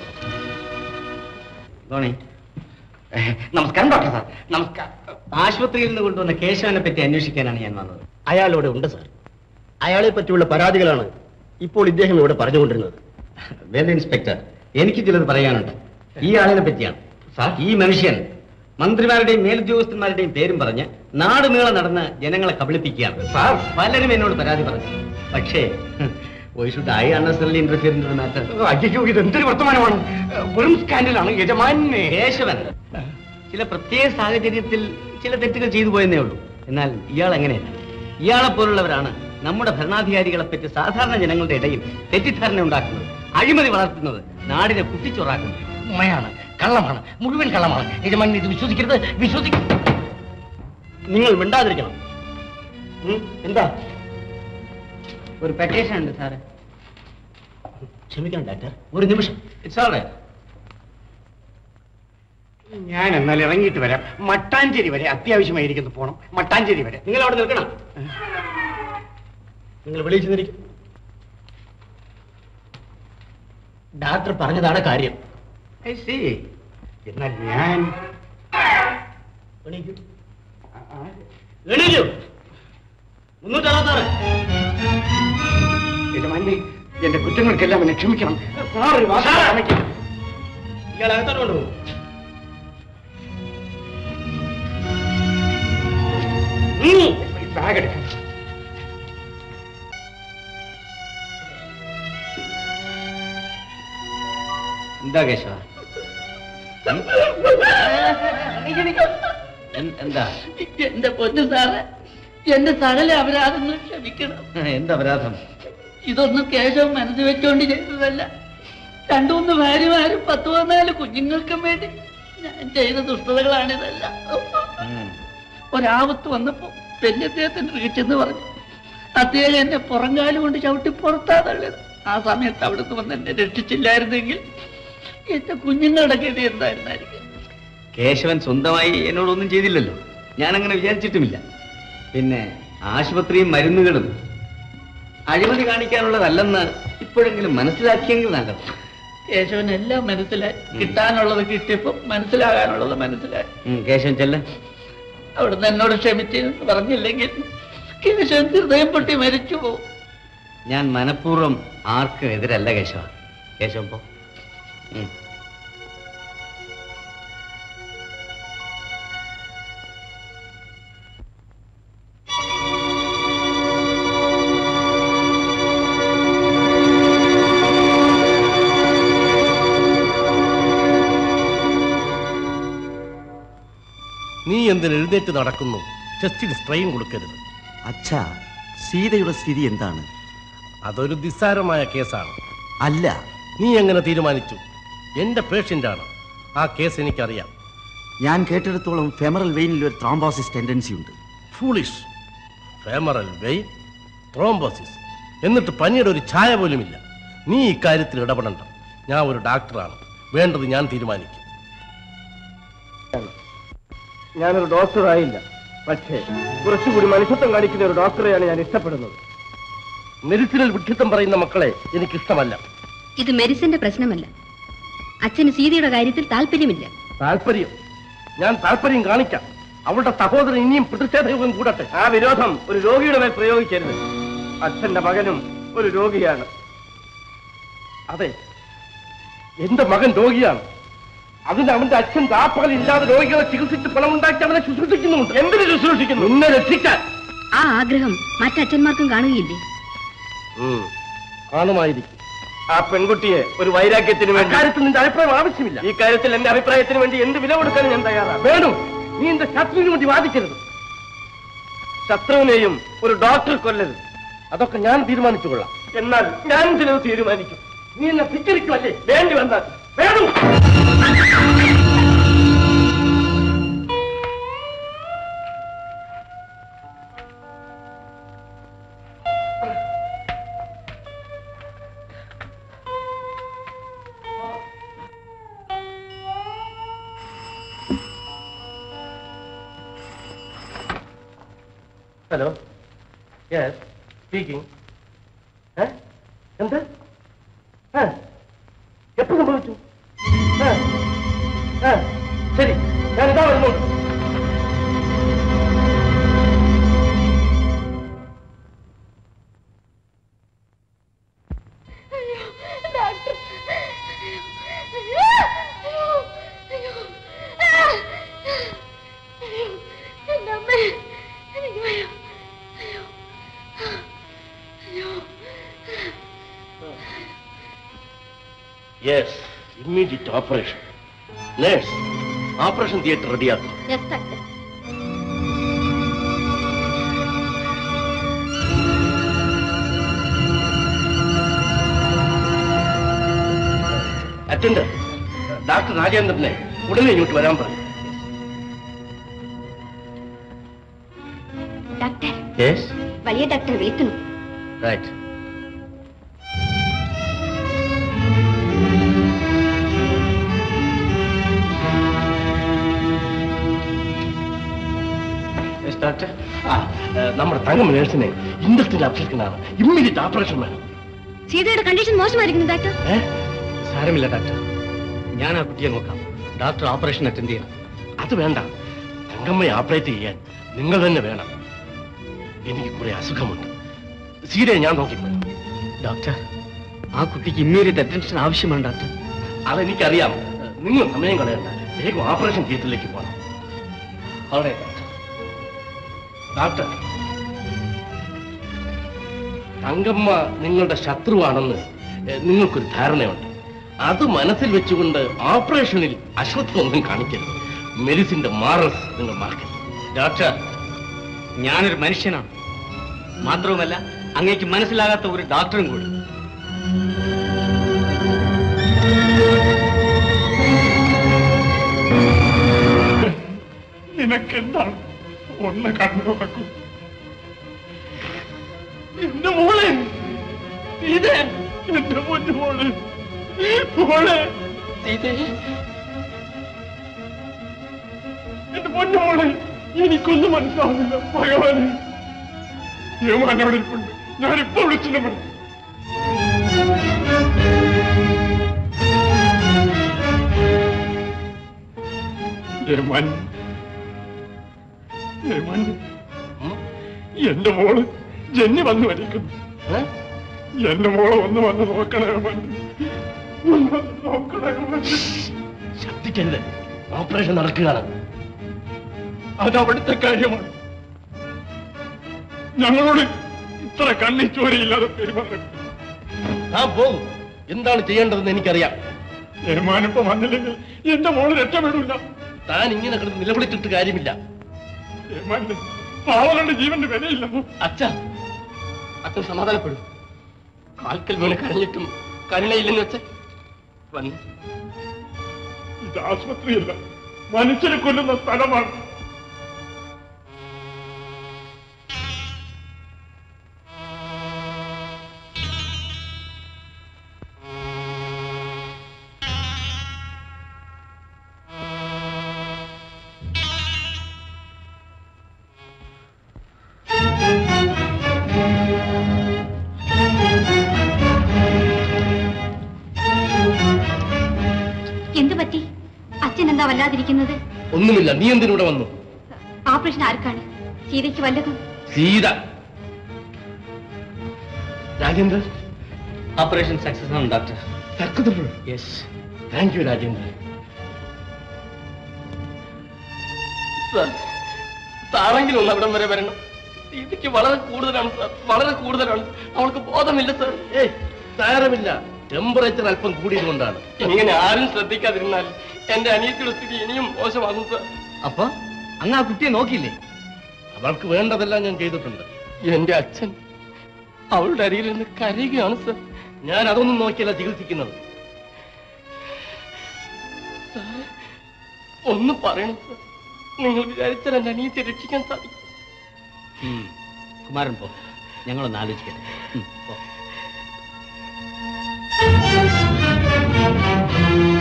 ധോണി നമസ്കാരം ഡോക്ടർ സാർ നമസ്കാരം ആശുപത്രിയിൽ നിന്ന് കൊണ്ടുവന്ന കേശവനെ പറ്റി അന്വേഷിക്കാനാണ് ഞാൻ വന്നത് അയാളിവിടെ ഉണ്ട് സാർ അയാളെ പറ്റിയുള്ള പരാതികളാണ് ഇപ്പോൾ ഇദ്ദേഹം ഇവിടെ പറഞ്ഞുകൊണ്ടിരുന്നത് വെൽ ഇൻസ്പെക്ടർ എനിക്ക് ചിലത് പറയാനുണ്ട് ഈ ആളിനെ പറ്റിയാണ് സാർ ഈ മനുഷ്യൻ മന്ത്രിമാരുടെയും മേലുദ്യോഗസ്ഥന്മാരുടെയും പേരും പറഞ്ഞ് നാട് നീളെ നടന്ന് ജനങ്ങളെ കബളിപ്പിക്കുകയാണ് സാർ പലരും എന്നോട് പരാതി പറഞ്ഞു പക്ഷേ why should I unnecessarily interfere in matter അയ്യോ ഇത് എന്തൊരു വർത്തമാനമാണ് വെറും സ്കാൻഡലാണ് യജമാനെ കേശവൻ ചില പ്രത്യേക സാഹചര്യത്തിൽ ചില തെറ്റുകൾ ചെയ്തു പോയെന്നേ ഉള്ളൂ എന്നാൽ ഇയാൾ എങ്ങനെയല്ല ഇയാളെ പോലുള്ളവരാണ് നമ്മുടെ ഭരണാധികാരികളെ പറ്റി സാധാരണ ജനങ്ങളുടെ ഇടയിൽ തെറ്റിദ്ധാരണ ഉണ്ടാക്കുന്നത് അഴിമതി വളർത്തുന്നത് നാടിനെ കുട്ടിച്ചോറാക്കുന്നത് ഉമ്മയാണ് കള്ളമാണ് മുഴുവൻ കള്ളമാണ് യജമാൻ ഇത് വിശ്വസിക്കരുത് വിശ്വസിക്കരുത് നിങ്ങൾ മിണ്ടാതിരിക്കണം ഉം, എന്താ ഒരു പെറ്റീഷൻ ഉണ്ട് സാറേ ക്ഷമിക്കണം ഡാക്ടർ ഒരു നിമിഷം ഇറ്റ്സ് ഓൾ ഞാൻ എന്നാൽ ഇറങ്ങിയിട്ട് വരാം മട്ടാഞ്ചേരി വരെ അത്യാവശ്യമായിരിക്കുന്നു പോണം മട്ടാഞ്ചേരി വരെ നിങ്ങൾ അവിടെ നിൽക്കണം നിങ്ങൾ വെളിയിൽ ചെന്നിരിക്കും ഡാക്ടർ പറഞ്ഞതാണ് കാര്യം ഐ സി എന്നാൽ ഞാൻ എണീക്കൂ എണീക്കൂ മുന്നൂറ്റി അറുപത്താറ് യജമാനെ എന്റെ കുറ്റങ്ങൾക്കെല്ലാം എന്നെ ക്ഷമിക്കണം സാർ ഒരു വാക്ക് ക്ഷമിക്കണം. ഇയാൾ അകത്തോട്ട് കൊണ്ടുപോകും ഈ ബാഗ് എടുക്കാം എന്താ കേശവ ഉം? എൻ- എന്താ എന്റെ പൊന്നു സാറ് എന്റെ സകല അപരാധങ്ങൾ ക്ഷമിക്കണം എന്താ അപരാധം ഇതൊന്നും കേശവൻ മനസ്സിൽ വെച്ചോണ്ട് ചെയ്തതല്ല രണ്ടു മൂന്ന് ഭാര്യമാരും പത്ത് പതിനാല് കുഞ്ഞുങ്ങൾക്കും വേണ്ടി ഞാൻ ചെയ്ത ദുഷ്ടതകളാണിതെല്ലാം ഉം. ഒരാപത്ത് വന്നപ്പോ വല്യദ്ദേഹത്തിന് വിളിച്ചെന്ന് പറഞ്ഞു അദ്ദേഹം എന്നെ പുറംകാലം കൊണ്ട് ചവിട്ടി പുറത്താ തള്ളിയത് ആ സമയത്ത് അവിടുന്ന് വന്ന് എന്നെ രക്ഷിച്ചില്ലായിരുന്നെങ്കിൽ എന്റെ കുഞ്ഞുങ്ങളുടെ ഗതി എന്തായിരുന്നായിരിക്കും കേശവൻ സ്വന്തമായി എന്നോടൊന്നും ചെയ്തില്ലല്ലോ ഞാൻ അങ്ങനെ വിചാരിച്ചിട്ടുമില്ല പിന്നെ ആശുപത്രിയും മരുന്നുകളും അഴിമതി കാണിക്കാനുള്ളതല്ലെന്ന് ഇപ്പോഴെങ്കിലും മനസ്സിലാക്കിയെങ്കിൽ നല്ലത് കേശവൻ എല്ലാം മനസ്സിലായി കിട്ടാനുള്ളത് കിട്ടിയപ്പോ മനസ്സിലാകാനുള്ളത് മനസ്സിലായി ഉം, കേശവൻ ചെല്ല അവിടുന്ന് എന്നോട് ക്ഷമിച്ചെന്ന് പറഞ്ഞില്ലെങ്കിൽ കേശവൻ ഹൃദയം പൊട്ടി മരിച്ചു പോകും ഞാൻ മനഃപൂർവ്വം ആർക്കും എതിരല്ല കേശവ കേശവൻ പോ ഉം. നീ എന്തിന് എഴുന്നേറ്റ് നടക്കുന്നു ചെസ്റ്റിന് സ്ട്രെയിൻ കൊടുക്കരുത് അച്ഛാ സീതയുടെ സ്ഥിതി എന്താണ് അതൊരു നിസ്സാരമായ കേസാണ് അല്ല നീ എങ്ങനെ തീരുമാനിച്ചു എന്റെ പേഷ്യന്റാണ് ആ കേസ് എനിക്കറിയാം ഞാൻ കേട്ടിടത്തോളം ഫെമറൽ വെയിനിൽ ഒരു ത്രോംബോസിസ് ടെൻഡൻസി ഉണ്ട് ഫൂളിഷ് ഫേമറൽ വെയിൻ ത്രോംബോസിസ് എന്നിട്ട് പനിയുടെ ഒരു ഛായ പോലുമില്ല നീ ഇക്കാര്യത്തിൽ ഇടപെടണ്ട ഞാൻ ഒരു ഡാക്ടറാണ് വേണ്ടത് ഞാൻ തീരുമാനിക്കും ഞാനൊരു ഡോക്ടറായില്ല പക്ഷേ കുറച്ചുകൂടി മനുഷ്യത്വം കാണിക്കുന്ന ഒരു ഡോക്ടറെയാണ് ഞാൻ ഇഷ്ടപ്പെടുന്നത് മെഡിസിനൽ വിഡ്ഢിത്തം പറയുന്ന മക്കളെ എനിക്കിഷ്ടമല്ല ഇത് മെഡിസിന്റെ പ്രശ്നമല്ല അച്ഛന് സീതയുടെ കാര്യത്തിൽ താല്പര്യമില്ല താല്പര്യം ഞാൻ താല്പര്യം കാണിക്കാം അവളുടെ സഹോദരൻ ഇനിയും പ്രതിഷേധയോഗം കൂടട്ടെ ആ വിരോധം ഒരു രോഗിയുടെ മേൽ പ്രയോഗിക്കരുത് അച്ഛന്റെ മകനും ഒരു രോഗിയാണ് അതെ എന്റെ മകൻ രോഗിയാണ് അതിന് അവന്റെ അച്ഛൻ രാപ്പകൽ ഇല്ലാതെ രോഗികളെ ചികിത്സിച്ച് പണമുണ്ടാക്കി അവനെ ശുശ്രൂഷിക്കുന്നുണ്ട് എന്തിനു ശുശ്രൂഷിക്കുന്നു നിന്നെ രക്ഷിക്കാൻ ആ ആഗ്രഹം മറ്റച്ഛന്മാർക്കും കാണുകയില്ലേ കാണുമായിരിക്കും ആ പെൺകുട്ടിയെ ഒരു വൈരാഗ്യത്തിന് വേണ്ടി കാര്യത്തിൽ നിന്റെ അഭിപ്രായം ആവശ്യമില്ല ഈ കാര്യത്തിൽ എന്റെ അഭിപ്രായത്തിന് വേണ്ടി എന്ത് വില കൊടുക്കാൻ ഞാൻ തയ്യാറാണ് വേണു നീ എന്റെ ശത്രുവിന് വേണ്ടി വാദിക്കരുത് ശത്രുവിനെയും ഒരു ഡോക്ടർ കൊല്ലരുത് അതൊക്കെ ഞാൻ തീരുമാനിച്ചു കൊള്ളാം എന്നാൽ ഞാൻ ചിലത് തീരുമാനിക്കും നീ എന്നെ ധിക്കരിക്കുമല്ലേ വേണ്ടി വന്നാൽ വേണു ഹലോ യെസ് സ്പീക്കിംഗ് എന്ത് ആ, എപ്പോ സംഭവിച്ചു ആ, ആ, ശരി ഞാൻ ഇതാ വരുന്നു ഡോക്ടർ എന്റെ അമ്മ എനിക്ക് വയ്യ അയ്യോ അയ്യോ yes immediate operation nurse operation theatre റെഡിയാക്കും യെസ് ഡോക്ടർ അറ്റൻഡർ ഡോക്ടർ രാജേന്ദ്രനെ ഉടനെ ഇങ്ങോട്ട് വരാൻ പറഞ്ഞു ഡോക്ടർ യെസ് വലിയ ഡോക്ടർ വിളിക്കുന്നു റൈറ്റ് ഡോക്ടർ ആ ഏ, നമ്മുടെ തങ്കം നേഴ്സിനെ ഇൻഡസ്ട്രിയിൽ അഭ്യസിക്കുന്നതാണ് ഇമ്മീഡിയറ്റ് ഓപ്പറേഷൻ വേണം സീതയുടെ കണ്ടീഷൻ മോശമായിരിക്കുന്നു ഡോക്ടർ സാരമില്ല ഡോക്ടർ ഞാൻ ആ കുട്ടിയെ നോക്കാം ഡോക്ടർ ഓപ്പറേഷൻ അറ്റൻഡ് ചെയ്യണം അത് വേണ്ട തങ്കമ്മയെ ഓപ്പറേറ്റ് ചെയ്യാൻ നിങ്ങൾ തന്നെ വേണം എനിക്ക് കുറെ അസുഖമുണ്ട് സീതയെ ഞാൻ നോക്കിക്കോളാം ഡോക്ടർ ആ കുട്ടിക്ക് ഇമ്മീഡിയറ്റ് അറ്റൻഷൻ ആവശ്യമാണ് ഡോക്ടർ അതെനിക്കറിയാം നിങ്ങൾ സമയം കളയണ്ട വേഗം ഓപ്പറേഷൻ തിയേറ്ററിലേക്ക് പോകണം അവിടെ ഡോക്ടർ തങ്കമ്മ നിങ്ങളുടെ ശത്രുവാണെന്ന് എ, നിങ്ങൾക്കൊരു ധാരണയുണ്ട് അത് മനസ്സിൽ വെച്ചുകൊണ്ട് ഓപ്പറേഷനിൽ അശ്രദ്ധമൊന്നും കാണിക്കരുത് മെഡിസിന്റെ മാറൽസ് നിങ്ങൾ മറക്കരുത് ഡോക്ടർ ഞാനൊരു മനുഷ്യനാണ് മാത്രവുമല്ല അങ്ങേക്ക് മനസ്സിലാകാത്ത ഒരു ഡോക്ടറും കൂടി നിനക്കെന്താണ് ഒന്ന് കണ്ണു തുറക്കൂ എന്റെ മോളെ ഇത് എന്റെ പൊന്നു മോളെ മോളെ എന്റെ പൊന്നു മോളെ എനിക്കൊന്നും മനസ്സിലാവുന്നില്ല ഭഗവാനെ യമാൻ അവിടെ ഇരിപ്പുണ്ട് ഞാനിപ്പോ വിളിച്ചിട്ട് വരാം. യമാൻ യമാൻ എന്റെ മോള് ജന്നി വന്നു വരിക്കുന്നു എന്റെ മോളെ ഒന്ന് വന്ന് നോക്കണേ യമാൻ ഒന്ന് വന്ന് നോക്കണേ യമാൻ ശബ്ദിക്കരുത് ഓപ്പറേഷൻ നടക്കുകയാണ് അത് അവിടുത്തെ കാര്യമാണ് ഞങ്ങളോട് ഇത്ര കണ്ണിച്ചോരയില്ലാതെ പെരുമാറും ഞാൻ പോകും എന്താണ് ചെയ്യേണ്ടതെന്ന് എനിക്കറിയാം തീരുമാനിപ്പോ വന്നില്ലെങ്കിൽ എന്റെ മോള് രക്ഷപ്പെടില്ല താൻ ഇങ്ങനെ കിടന്ന് നിലവിളിച്ചിട്ട് കാര്യമില്ല തീരുമാനം പാവകളുടെ ജീവന്റെ വിലയില്ല അച്ഛ അച്ഛൻ സമാധാനപ്പെടും കാൽക്കൽ വീണ് കരഞ്ഞിട്ടും കരുണയില്ലെന്ന് വെച്ച് വന്നു ഇത് ആശുപത്രിയല്ല മനുഷ്യരെ കൊല്ലുന്ന സ്ഥലമാണ് എന്തു പറ്റി അച്ഛൻ എന്താ വല്ലാതിരിക്കുന്നത് ഒന്നുമില്ല നീ എന്തിനൂടെ വന്നു ഓപ്പറേഷൻ ആർക്കാണ് സീതയ്ക്ക് വല്ലതും സീത രാജേന്ദ്രൻ ഓപ്പറേഷൻ സക്സസ് ആണ് doctor successful yes thank you Rajendran sir സാറെങ്കിലും ഒന്ന് അവിടം വരെ വരണം സീതയ്ക്ക് വളരെ കൂടുതലാണ് സാർ വളരെ കൂടുതലാണ് അവൾക്ക് ബോധമില്ല സാർ ഏയ് സാരമില്ല ടെമ്പറേച്ചർ അല്പം കൂടിയതുകൊണ്ടാണ് ഇങ്ങനെ ആരും ശ്രദ്ധിക്കാതിരുന്നാൽ എന്റെ അനിയത്തിയുടെ സ്ഥിതി ഇനിയും മോശമാകും സാർ അപ്പൊ അങ്ങ് ആ കുട്ടിയെ നോക്കിയില്ലേ അവൾക്ക് വേണ്ടതെല്ലാം ഞാൻ ചെയ്തിട്ടുണ്ട് എന്റെ അച്ഛൻ അവളുടെ അരികിൽ നിന്ന് കരയുകയാണ് സാർ ഞാൻ അതൊന്നും നോക്കിയല്ല ചികിത്സിക്കുന്നത് സാർ ഒന്ന് പറയണം സാർ നിങ്ങൾ വിചാരിച്ചാൽ എന്റെ അനിയത്തെ രക്ഷിക്കാൻ സാധിക്കും ഉം. കുമാരൻ പോ ഞങ്ങളൊന്ന് ആലോചിക്കട്ടെ ഉം, പോ.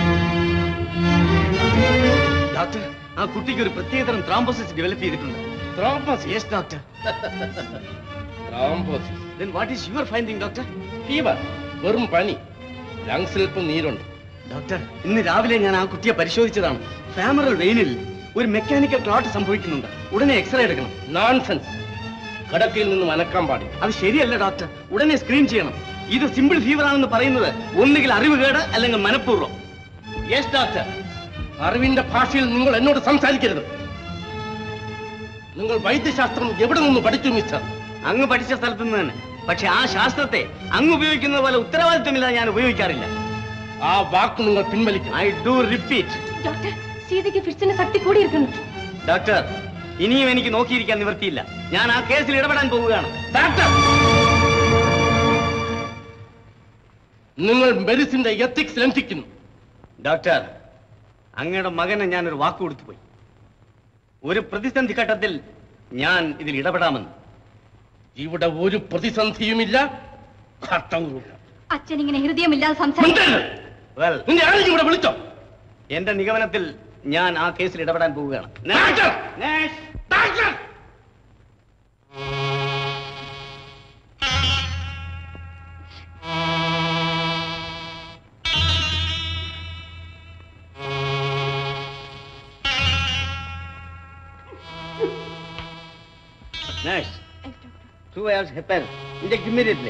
ഡോക്ടർ ആ കുട്ടിക്ക് ഒരു പ്രത്യേകതരം ത്രാംബോസിസ് ഡെവലപ്പ് ചെയ്തിട്ടുണ്ട് Thrombosis. Yes, doctor. Thrombosis. Then what is your finding, doctor? Fever വെറും പനി ലങ്സിൽ ഇപ്പം നീരുണ്ട് ഡോക്ടർ ഇന്ന് രാവിലെ ഞാൻ ആ കുട്ടിയെ പരിശോധിച്ചതാണ് ഫാമറൽ വെയിനിൽ ഒരു മെക്കാനിക്കൽ ക്ലോട്ട് സംഭവിക്കുന്നുണ്ട് ഉടനെ എക്സ്റേ എടുക്കണം നോൺസെൻസ് കടക്കയിൽ നിന്നും അനക്കാൻ പാടില്ല അത് ശരിയല്ല ഡോക്ടർ ഉടനെ സ്ക്രീൻ ചെയ്യണം ഇത് സിമ്പിൾ ഫീവർ ആണെന്ന് പറയുന്നത് ഒന്നുകിൽ അറിവുകേട് അല്ലെങ്കിൽ മനഃപൂർവ്വം യെസ് ഡോക്ടർ അറിവിന്റെ ഭാഷയിൽ നിങ്ങൾ എന്നോട് സംസാരിക്കരുത് നിങ്ങൾ വൈദ്യശാസ്ത്രം എവിടെ നിന്ന് പഠിച്ചു മിസ്റ്റർ അങ്ങ് പഠിച്ച സ്ഥലത്ത് നിന്ന് തന്നെ പക്ഷെ ആ ശാസ്ത്രത്തെ അങ്ങ് ഉപയോഗിക്കുന്നത് പോലെ ഉത്തരവാദിത്വമില്ലാതെ ഞാൻ ഉപയോഗിക്കാറില്ല ആ വാക്ക് നിങ്ങൾ പിൻവലിക്കും ഐ ഡു റിപ്പീറ്റ് டாக்டர் சீதைக்கு ஃபிட்ஸிന് சக்தி കൂടി ഇരിക്കുന്നു ഡോക്ടർ ഇനിയും എനിക്ക് നോക്കിയിരിക്കാൻ നിവൃത്തിയില്ല ഞാൻ ആ കേസിൽ ഇടപെടാൻ പോവുകയാണ് ഡോക്ടർ നിങ്ങൾ മെഡിസിന്റെ എത്തിക്സ് ലംഘിക്കുന്നു ഡോക്ടർ അങ്ങയുടെ മകന് ഞാൻ ഒരു വാക്ക് കൊടുത്തു പോയി ഒരു പ്രതിസന്ധി ഘട്ടത്തിൽ ഞാൻ ഇതിൽ ഇടപെടാമെന്ന് ഇവിടെ ഒരു പ്രതിസന്ധിയുമില്ല ഘട്ടവുമില്ല അച്ഛൻ ഇങ്ങനെ ഹൃദയമില്ലാതെ സംസാരിക്കും വെൽ നിന്റെ ആരെങ്കിലും ഇവിടെ വിളിച്ചോ എന്റെ നിഗമനത്തിൽ ഞാൻ ആ കേസിൽ ഇടപെടാൻ പോവുകയാണ് doctor nurse, doctor nurse, two hours heparin. Inject immediately.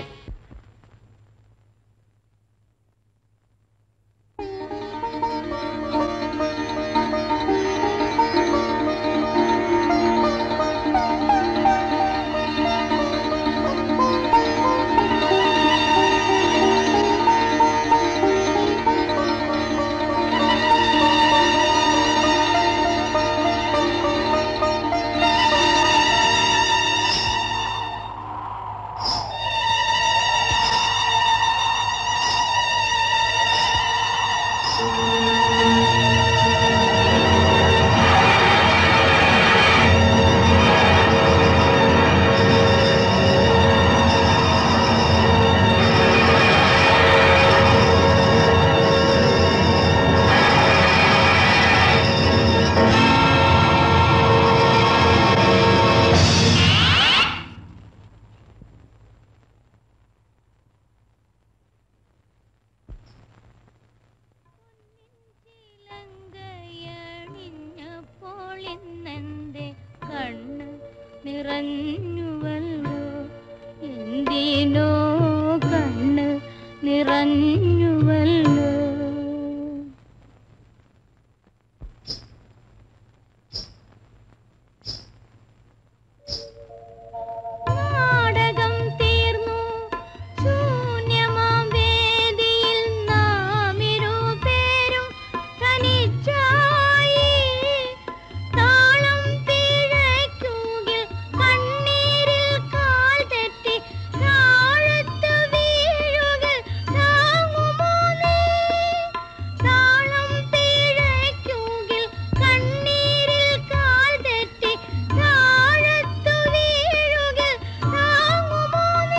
യണിഞ്ഞപ്പോൾ ഇന്നെന്റെ കണ്ണ് നിറഞ്ഞുവല്ലോ എന്തിനോ കണ്ണ് നിറഞ്ഞുവല്ലോ നാടകം തീർന്നു ശൂന്യമാം വേദിയിൽ നാം ഇരുപേരും തനിച്ചായി താളം പിഴയ്ക്കുകിൽ കണ്ണീരിൽ കാൽ തെറ്റി താഴത്ത് വീഴുകിൽ താങ്ങുമോ നീ താളം പിഴയ്ക്കുകിൽ കണ്ണീരിൽ കാൽ തെറ്റി താഴത്തു വീഴുകിൽ താങ്ങുമോ നീ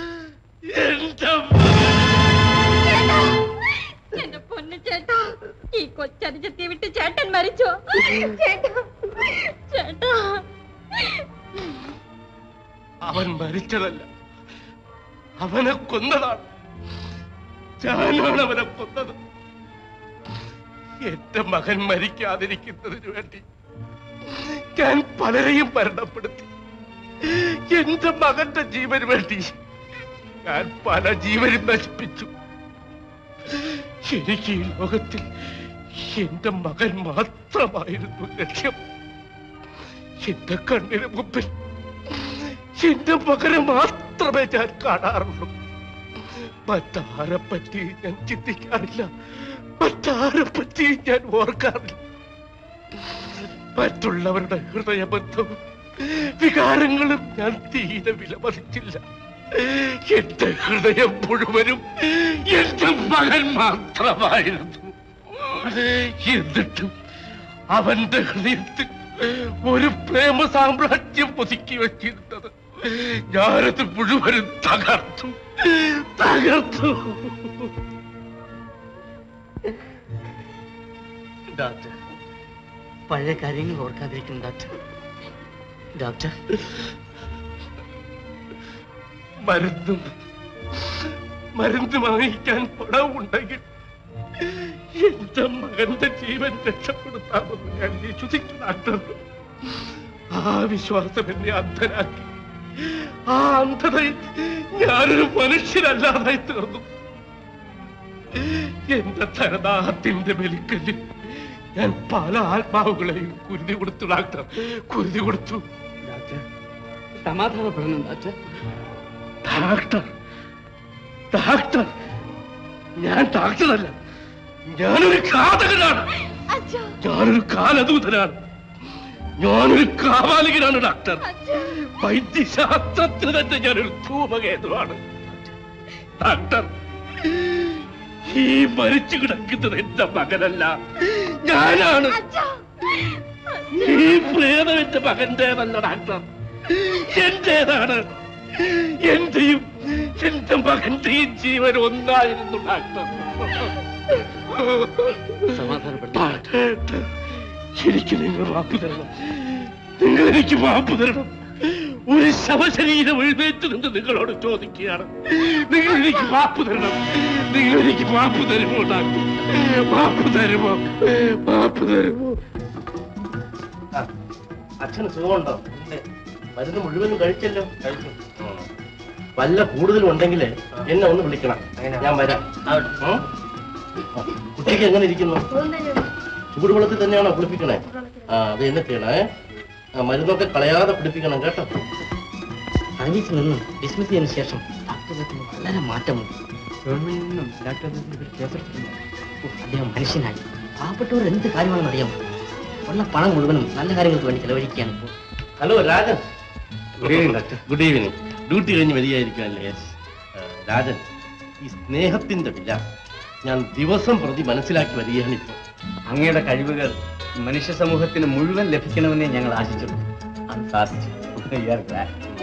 എന്റെ പൊന്നു ചേട്ടാ ഈ കൊച്ചനുജത്തെ വിട്ട് ചേട്ടൻ മരിച്ചോ ചേട്ടാ ചേട്ടാ അവൻ മരിച്ചതല്ല അവനെ കൊന്നതാണ് ഞാനാണ് അവനെ കൊന്നത് എന്റെ മകൻ മരിക്കാതിരിക്കുന്നതിന് വേണ്ടി ഞാൻ പലരെയും മരണപ്പെടുത്തി എന്റെ മകന്റെ ജീവന് വേണ്ടി ഞാൻ പല ജീവനും നശിപ്പിച്ചു എനിക്ക് ഈ ലോകത്തിൽ എന്റെ മകൻ മാത്രമായിരുന്നു ലക്ഷ്യം എന്റെ കണ്ണിന് മുമ്പിൽ എന്റെ മകനെ മാത്രമേ ഞാൻ കാണാറുള്ളൂ മറ്റാരെ പറ്റി ഞാൻ ചിന്തിക്കാറില്ല മറ്റാരെ പറ്റി ഞാൻ ഓർക്കാറില്ല മറ്റുള്ളവരുടെ ഹൃദയബന്ധവും വികാരങ്ങളും ഞാൻ തീരെ വിലമതിച്ചില്ല എന്റെ ഹൃദയം മുഴുവനും എന്റെ മകൻ മാത്രമായിരുന്നു എന്നിട്ടും അവന്റെ ഹൃദയത്തിൽ ഒരു പ്രേമ സാമ്രാജ്യം ഒതുക്കി വെച്ചിരുന്നത് ഞാനത് മുഴുവനും തകർത്തു തകർത്തു ഡോക്ടർ പഴയ കാര്യങ്ങൾ ഓർക്കാതിരിക്കും ഡോക്ടർ ഡോക്ടർ മരുന്നും മരുന്ന് വാങ്ങിക്കാൻ പണമുണ്ടെങ്കിൽ എന്റെ മകന്റെ ജീവൻ രക്ഷപ്പെടുത്താമെന്ന് ഞാൻ വിശ്വസിച്ചു ഡോക്ടർ ആ വിശ്വാസം എന്നെ അന്ധനാക്കി ആ അന്ധതയിൽ ഞാനൊരു മനുഷ്യനല്ലാതായി തീർന്നു എന്റെ തരദാഹത്തിന്റെ ബലിക്കല്ലിൽ ഞാൻ പല ആത്മാവുകളെയും കുരുതി കൊടുത്തു ഡോക്ടർ കുരുതി കൊടുത്തു ഡോക്ടർ സമാധാനപ്പെടണം ഡോക്ടർ ഡോക്ടർ ഡോക്ടർ ഞാൻ ഡോക്ടറല്ല ഞാനൊരു ഘാതകനാണ് ഞാനൊരു കാലദൂതനാണ് ഞാനൊരു കാവാലികനാണ് ഡോക്ടർ വൈദ്യശാസ്ത്രത്തിന് തന്നെ ഞാനൊരു ധൂമകേതുവാണ് ഡോക്ടർ ഈ മരിച്ചു കിടക്കുന്നത് എന്റെ മകനല്ല ഞാനാണ് ഈ പ്രേതം എന്റെ മകന്റേതല്ല ഡോക്ടർ എന്റേതാണ് എന്റെയും എന്റെ മകന്റെയും ജീവൻ ഒന്നായിരുന്നു ഡോക്ടർ ഡോക്ടർ, എനിക്ക് നിങ്ങൾ മാപ്പ് തരണം നിങ്ങൾ എനിക്ക് മാപ്പ് തരണം ഒരു ശവശരീരം എഴുന്നേറ്റ് നിന്ന് നിങ്ങളോട് ചോദിക്കുകയാണ് നിങ്ങൾ എനിക്ക് മാപ്പ് തരണം നിങ്ങൾ എനിക്ക് മാപ്പ് തരുമോ ഡോക്ടർ മാപ്പ് തരുമോ മാപ്പ് തരുമോ അച്ഛന് സുഖമുണ്ടോ മരുന്ന് മുഴുവനും കഴിച്ചല്ലോ കഴിച്ചു വല്ല കൂടുതലും ഉണ്ടെങ്കിൽ എന്നെ ഒന്ന് വിളിക്കണം ഞാൻ വരാം ഉം? കുട്ടിക്ക് എങ്ങനെ ഇരിക്കുന്നു ചൂടുവെള്ളത്തിൽ തന്നെയാണോ കുളിപ്പിക്കണേ ആ അത് എന്നെ ചെയ്യണേ ആ, മരുന്നൊക്കെ കളയാതെ പിടിപ്പിക്കണം കേട്ടോ സർവീസിൽ നിന്നും ഡിസ്മിസ് ചെയ്തതിനു ശേഷം ഡോക്ടർക്ക് വളരെ മാറ്റമുണ്ട് ഗവൺമെന്റിൽ നിന്നും ഡോക്ടർ അദ്ദേഹം മനുഷ്യനായി പാവപ്പെട്ടവർ എന്ത് കാര്യമാണെന്ന് അറിയാമോ ഉള്ള പണം മുഴുവനും നല്ല കാര്യങ്ങൾക്ക് വേണ്ടി ചെലവഴിക്കുകയാണ് ഇപ്പോൾ hello Rajan good evening doctor good evening duty കഴിഞ്ഞ് വരികയായിരിക്കുമല്ലേ യെസ് രാജൻ ഈ സ്നേഹത്തിന്റെ വില ഞാൻ ദിവസം പ്രതി മനസ്സിലാക്കി വരികയാണ് ഇപ്പോൾ അങ്ങയുടെ കഴിവുകൾ മനുഷ്യ സമൂഹത്തിന് മുഴുവൻ ലഭിക്കണമെന്നേ ഞങ്ങൾ ആശിച്ചിരുന്നു അത് സാധിച്ചു We are glad.